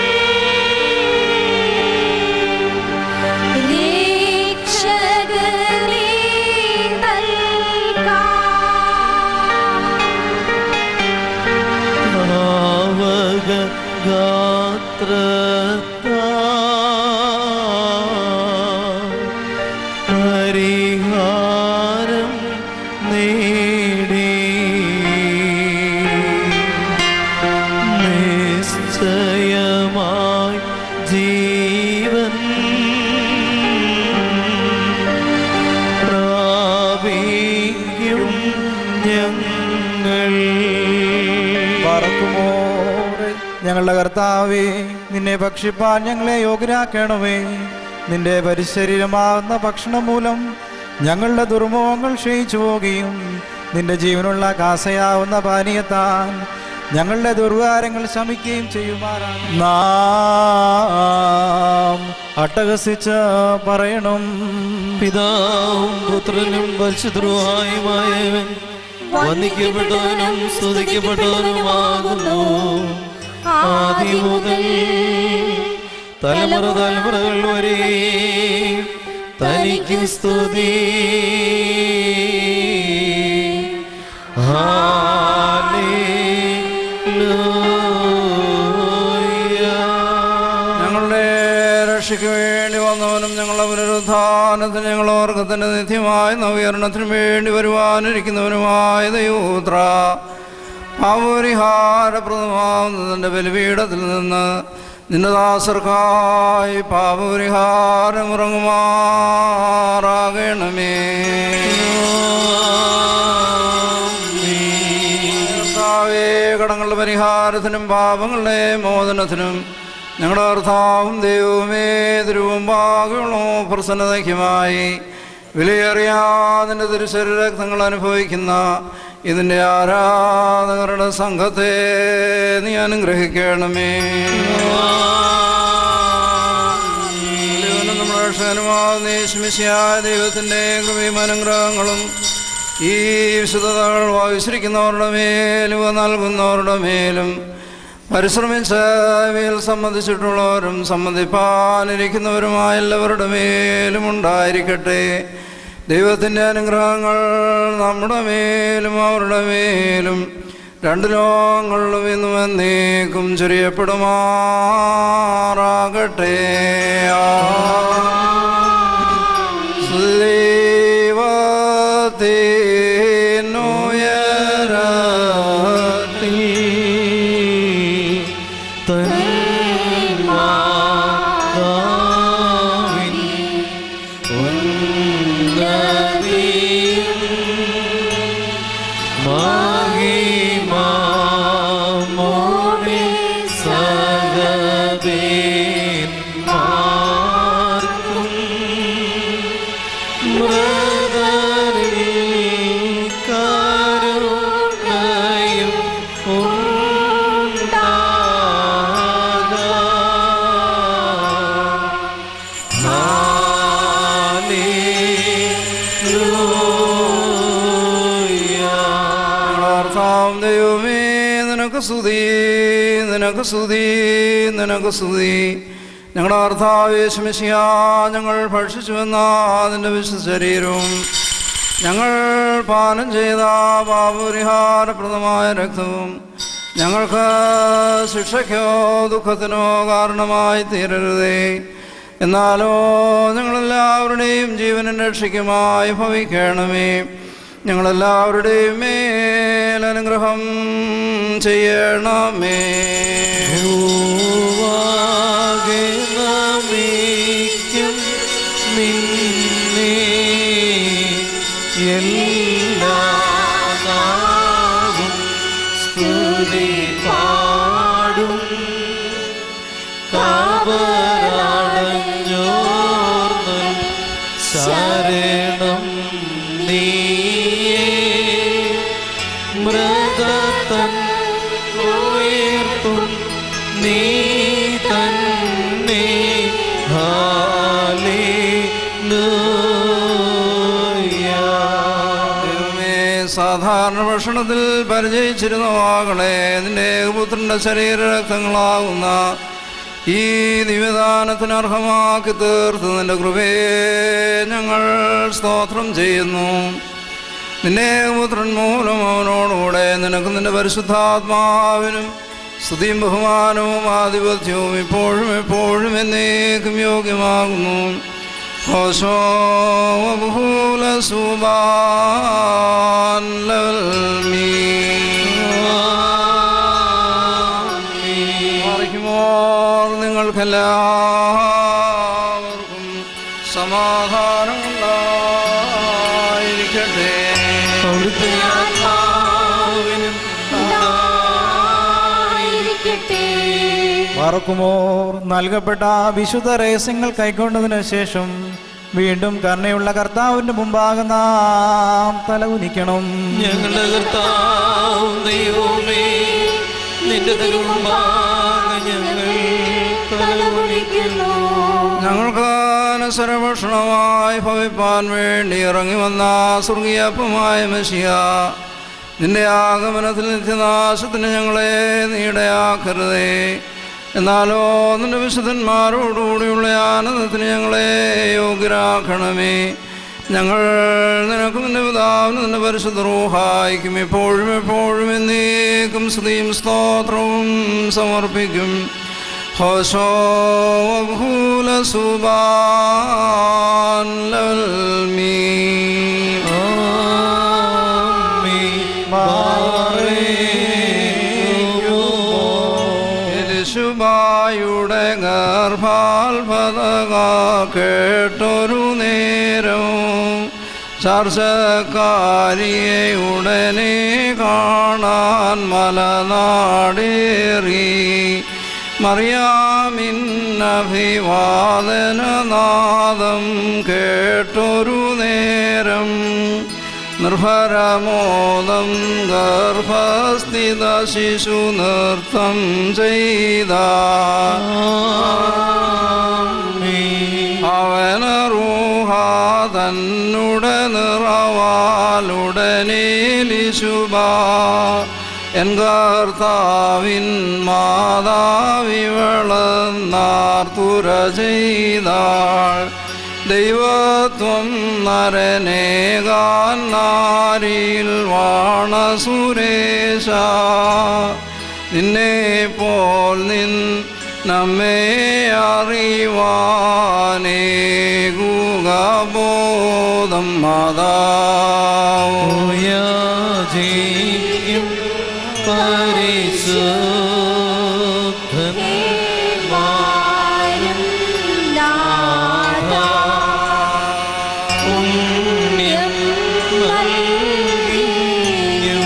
രക്ഷകനേ നൽകാം താവക ഗാത്രത്താ പരിഹാരം നേടി നിശ്ചയമായി ജീവൻ പ്രാപിക്കും ഞങ്ങൾ പറക്കുമോറെ ഞങ്ങളുടെ കർത്താവേ നിന്നെ ഭക്ഷിപ്പാൻ ഞങ്ങളെ യോഗ്യരാക്കണമേ നിന്റെ പരിശരീരമാകുന്ന ഭക്ഷണം മൂലം ഞങ്ങളുടെ ദുർമോഹങ്ങൾ ക്ഷയിച്ചു പോവുകയും നിന്റെ ജീവനുള്ള കാസയാവുന്ന പാനീയത്താൽ ഞങ്ങളുടെ ദുർവാരങ്ങൾ ശമിക്കുകയും ചെയ്യുമാറാണ് നാം അട്ടഹസിച്ച് പറയണം പിതാവും പുത്രനും പരിശുദ്ധരുമായുമായവൻ വന്ദിക്കപ്പെട്ടവനും സ്തുതിക്കപ്പെട്ടവനുമാകുന്നു ആദി മുതൽ തലമുറ തലമുറകൾ വരെ തനിക്ക് സ്തുതി ഞങ്ങളുടെ രക്ഷയ്ക്ക് വേണ്ടി വന്നവനും ഞങ്ങളുടെ പുനരുദ്ധാനത്തിന് ഞങ്ങൾ ഓർക്കത്തിന് നിത്യമായ നവീകരണത്തിന് വേണ്ടി വരുവാനിരിക്കുന്നവനുമായ ദൈവപുത്ര പാപപരിഹാരപ്രദമാവുന്നതിൻ്റെ ബലിപീഠത്തിൽ നിന്ന് നിന്റെ ദാസർക്കായി പാപപരിഹാരം ഇറങ്ങുമാറാകണമേ കർത്താവേ കടങ്ങളുടെ പരിഹാരത്തിനും പാപങ്ങളുടെ മോചനത്തിനും ഞങ്ങളുടെ കർത്താവും ദൈവമേ തിരുവുമ്പാകുള്ളൂ പ്രസന്നതയ്ക്കുമായി വിലയേറിയാതിൻ്റെ തിരുശരീരക്തങ്ങൾ അനുഭവിക്കുന്ന ഇതിൻ്റെ ആരാധകരുടെ സംഘത്തെ നീ അനുഗ്രഹിക്കണമേ ദൈവനും നമ്മുടെ രക്ഷകനുമാകുന്ന യേശുമിശിയായ ദൈവത്തിൻ്റെ കൃപയും അനുഗ്രഹങ്ങളും ഈ വിശുദ്ധതകൾ വായിച്ചിരിക്കുന്നവരുടെ മേലും ഇവ നൽകുന്നവരുടെ മേലും പരിശ്രമിച്ച ഇവയിൽ സംബന്ധിച്ചിട്ടുള്ളവരും സംബന്ധിപ്പാനിരിക്കുന്നവരുമായ എല്ലാവരുടെ മേലും ഉണ്ടായിരിക്കട്ടെ ദൈവത്തിൻ്റെ അനുഗ്രഹങ്ങൾ നമ്മുടെ മേലും അവരുടെ മേലും രണ്ട് ലോകങ്ങളിലും ഇന്നും എന്നേക്കും ചൊരിയപ്പെടുമാറാകട്ടെ ീവത്തിനുയരത്തിൽ തന്മാതാവിൻ ഉന്നതിയും മഹിമാമോടെ സകലേന്മാർക്കും മൃദരിൽ കരുണയും ഉണ്ടാകാം കർത്താവും ദൈവമേ നിനക്ക് സ്തുതി നിനക്ക് സ്തുതി നിനക്ക് സ്തുതി ഞങ്ങളുടെ കർത്താവേശമിശിയ ഞങ്ങൾ ഭക്ഷിച്ചുവെന്ന അതിൻ്റെ വിശുദ്ധ ശരീരവും ഞങ്ങൾ പാനം ചെയ്ത പാപപരിഹാരപ്രദമായ രക്തവും ഞങ്ങൾക്ക് ശിക്ഷയ്ക്കോ ദുഃഖത്തിനോ കാരണമായി തീരരുതേ എന്നാലോ ഞങ്ങളെല്ലാവരുടെയും ജീവനും രക്ഷയ്ക്കുമായി ഭവിക്കണമേ ഞങ്ങളെല്ലാവരുടെയും മേൽ അനുഗ്രഹം ചെയ്യണമേ ഭൂവാകെ നമിക്കും നിൻ ശരണം നീയേ മൃതത്തൻ ഉയർത്തും നീ തന്നെ ദൈവമേ, സാധാരണ ഭക്ഷണത്തിൽ പരിചയിച്ചിരുന്ന വാകളെ നിന്റെ പുത്രന്റെ ശരീരരക്തങ്ങളാവുന്ന ഈ നിവേദാനത്തിന് അർഹമാക്കി തീർത്ത് നിന്റെ കൃപയെ ഞങ്ങൾ സ്തോത്രം ചെയ്യുന്നു നിന്റെ പുത്രൻ മൂലം അവനോടുകൂടെ നിനക്ക് നിന്റെ പരിശുദ്ധാത്മാവിനും സ്തുതിയും ബഹുമാനവും ആധിപത്യവും ഇപ്പോഴും എപ്പോഴും എന്നേക്കും യോഗ്യമാകുന്നു ഹോശോ ബഹൂല സുബാൻ മറിക്കുമോർ നിങ്ങൾക്കെല്ലാവർക്കും സമാധാനം ഉണ്ടായിരിക്കട്ടെ അവിടുത്തെ ആത്മാവിനും ഉണ്ടായിരിക്കട്ടെ മറക്കുമോർ നൽകപ്പെട്ട വിശുദ്ധ രഹസ്യങ്ങൾ കൈക്കൊണ്ടതിന് ശേഷം വീണ്ടും കരുണയുള്ള കർത്താവിന്റെ മുമ്പാകെ നാം തലകുനിക്കണം ഞങ്ങളുടെ കർത്താവ് ദൈവമേ നിന്റെ തിരുമുമ്പാകെ ഞങ്ങൾ തലകുനിക്കുന്നു ഞങ്ങൾക്ക് അനസരഭക്ഷണമായി ഭവിപ്പാൻ വേണ്ടി ഇറങ്ങി വന്ന സ്വർഗീയപ്പമായ മെസ്സിയ നിന്റെ ആഗമനത്തിൽ നിത്യനാശത്തിന് ഞങ്ങളെ നീടയാക്കരുതേ എന്നാലോ നിന്റെ വിശുദ്ധന്മാരോടുകൂടിയുള്ള ആനന്ദത്തിന് ഞങ്ങളെ യോഗ്യരാക്കണമേ ഞങ്ങൾ നിനക്കും നിന്റെ പിതാവിനും നിന്റെ പരിശുദ്ധ റൂഹായിക്കും എപ്പോഴും എപ്പോഴും എന്നേക്കും സ്തുതിയും സ്തോത്രവും സമർപ്പിക്കും ഹോശോ ഭൂല സുബാൻ ലൽമീ യേശുബായുടെ ഗർഭാൽപതക കേട്ടൊരു നേരം ചർച്ചക്കാരിയെ ഉടനെ കാണാൻ മലനാടേറി മറിയാമിന്നഭിവാദനനാദം കേട്ടൊരു നേരം നിർഭരമോദം ഗർഭസ്ഥിത ശിശു നൃത്തം ചെയ്ത അവനറൂഹ തന്നുടെ നിറവാലുടനെ ലിശുബ എൻ കർത്താവിൻ മാതാവിവളന്നാർത്തുര ചെയ്താൾ ദൈവത്വം നരനേകാൻ നാരിൽ വാണ സുരേശ നിന്നെ പോൽ നിൻ നമ്മെ അറിവാനേകുക ബോധം യാചിക്കും പരിശുദ്ധൻ മാരും നാഥാ പുണ്യം നൽകിയും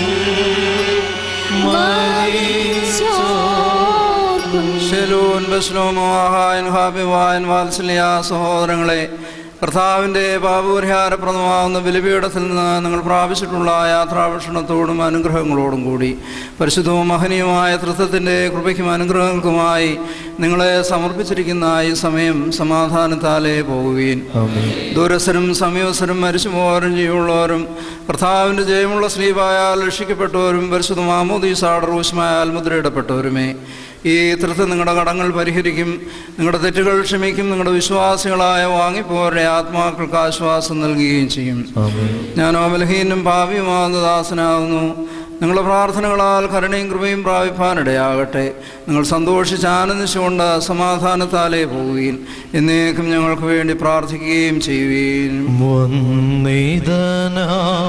മരിച്ചോർക്കും ശലൂൻ ബസ്ലോമോ ആഹായൻ ഹാബിവായൻ വാത്സല്യ സഹോദരങ്ങളെ കർത്താവിൻ്റെ പാപപരിഹാരപ്രദമാവുന്ന ബലിപീഠത്തിൽ നിന്ന് നിങ്ങൾ പ്രാപിച്ചിട്ടുള്ള യാത്രാഭക്ഷണത്തോടും അനുഗ്രഹങ്ങളോടും കൂടി പരിശുദ്ധവും മഹനീയമായ തൃത്വത്തിൻ്റെ കൃപയ്ക്കും അനുഗ്രഹങ്ങൾക്കുമായി നിങ്ങളെ സമർപ്പിച്ചിരിക്കുന്ന ഈ സമയം സമാധാനത്താലേ പോകുകയും ദൂരസ്ഥരും സമീപസ്ഥരും മരിച്ചുപോരും ജീവുള്ളവരും കർത്താവിൻ്റെ ജയമുള്ള സ്ലീപായാൽ രക്ഷിക്കപ്പെട്ടവരും പരിശുദ്ധ മാമോദീസാട് റൂസ്മായാൽ മുദ്രയിടപ്പെട്ടവരുമേ ഈ തൃത്വം നിങ്ങളുടെ കടങ്ങൾ പരിഹരിക്കും നിങ്ങളുടെ തെറ്റുകൾ ക്ഷമിക്കും നിങ്ങളുടെ വിശ്വാസികളായ വാങ്ങിപ്പോരുടെ ആത്മാക്കൾക്ക് ആശ്വാസം നൽകുകയും ചെയ്യും ഞാൻ ബലഹീനും ഭാവിയുമാകുന്ന ദാസനാകുന്നു നിങ്ങളുടെ പ്രാർത്ഥനകളാൽ കരുണയും കൃപയും പ്രാപിപ്പാനിടയാകട്ടെ നിങ്ങൾ സന്തോഷിച്ച് ആനന്ദിച്ചുകൊണ്ട് സമാധാനത്താലേ പോവുകയും എന്നേക്കും ഞങ്ങൾക്ക് വേണ്ടി പ്രാർത്ഥിക്കുകയും ചെയ്യുകയും വന്നിതനാം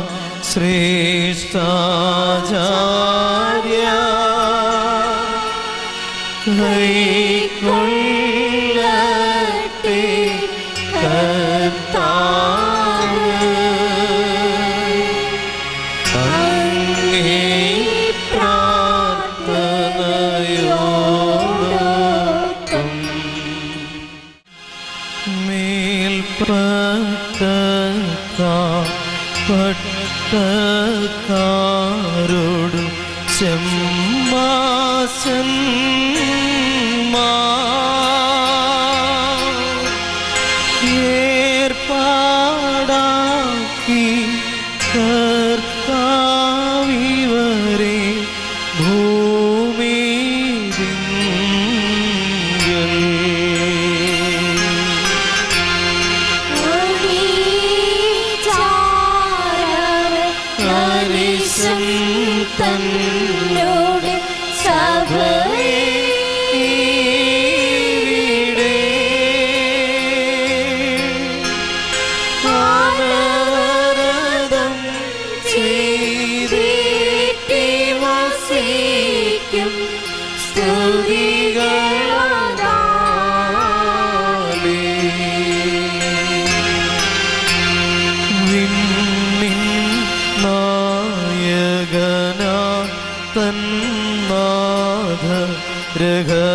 ശ്രേഷ്ഠാചാര്യ കൈക്കൊള്ളട്ടെ കർത്താവ് അങ്ങേ പ്രാർത്ഥനയോടൊപ്പം മേൽ പട്ടക്കാരോടു ചെമ്മാസൻ ഏർപ്പാടാക്കി കർത്താവിവരെ ഭൂമി ഹരിശം തന്നോട് സഭയെ ആനവരതം ചെയ്തിട്ടി വസിക്കും വിണ്ണിൻ നായകനാ തന്നാഥ രഹ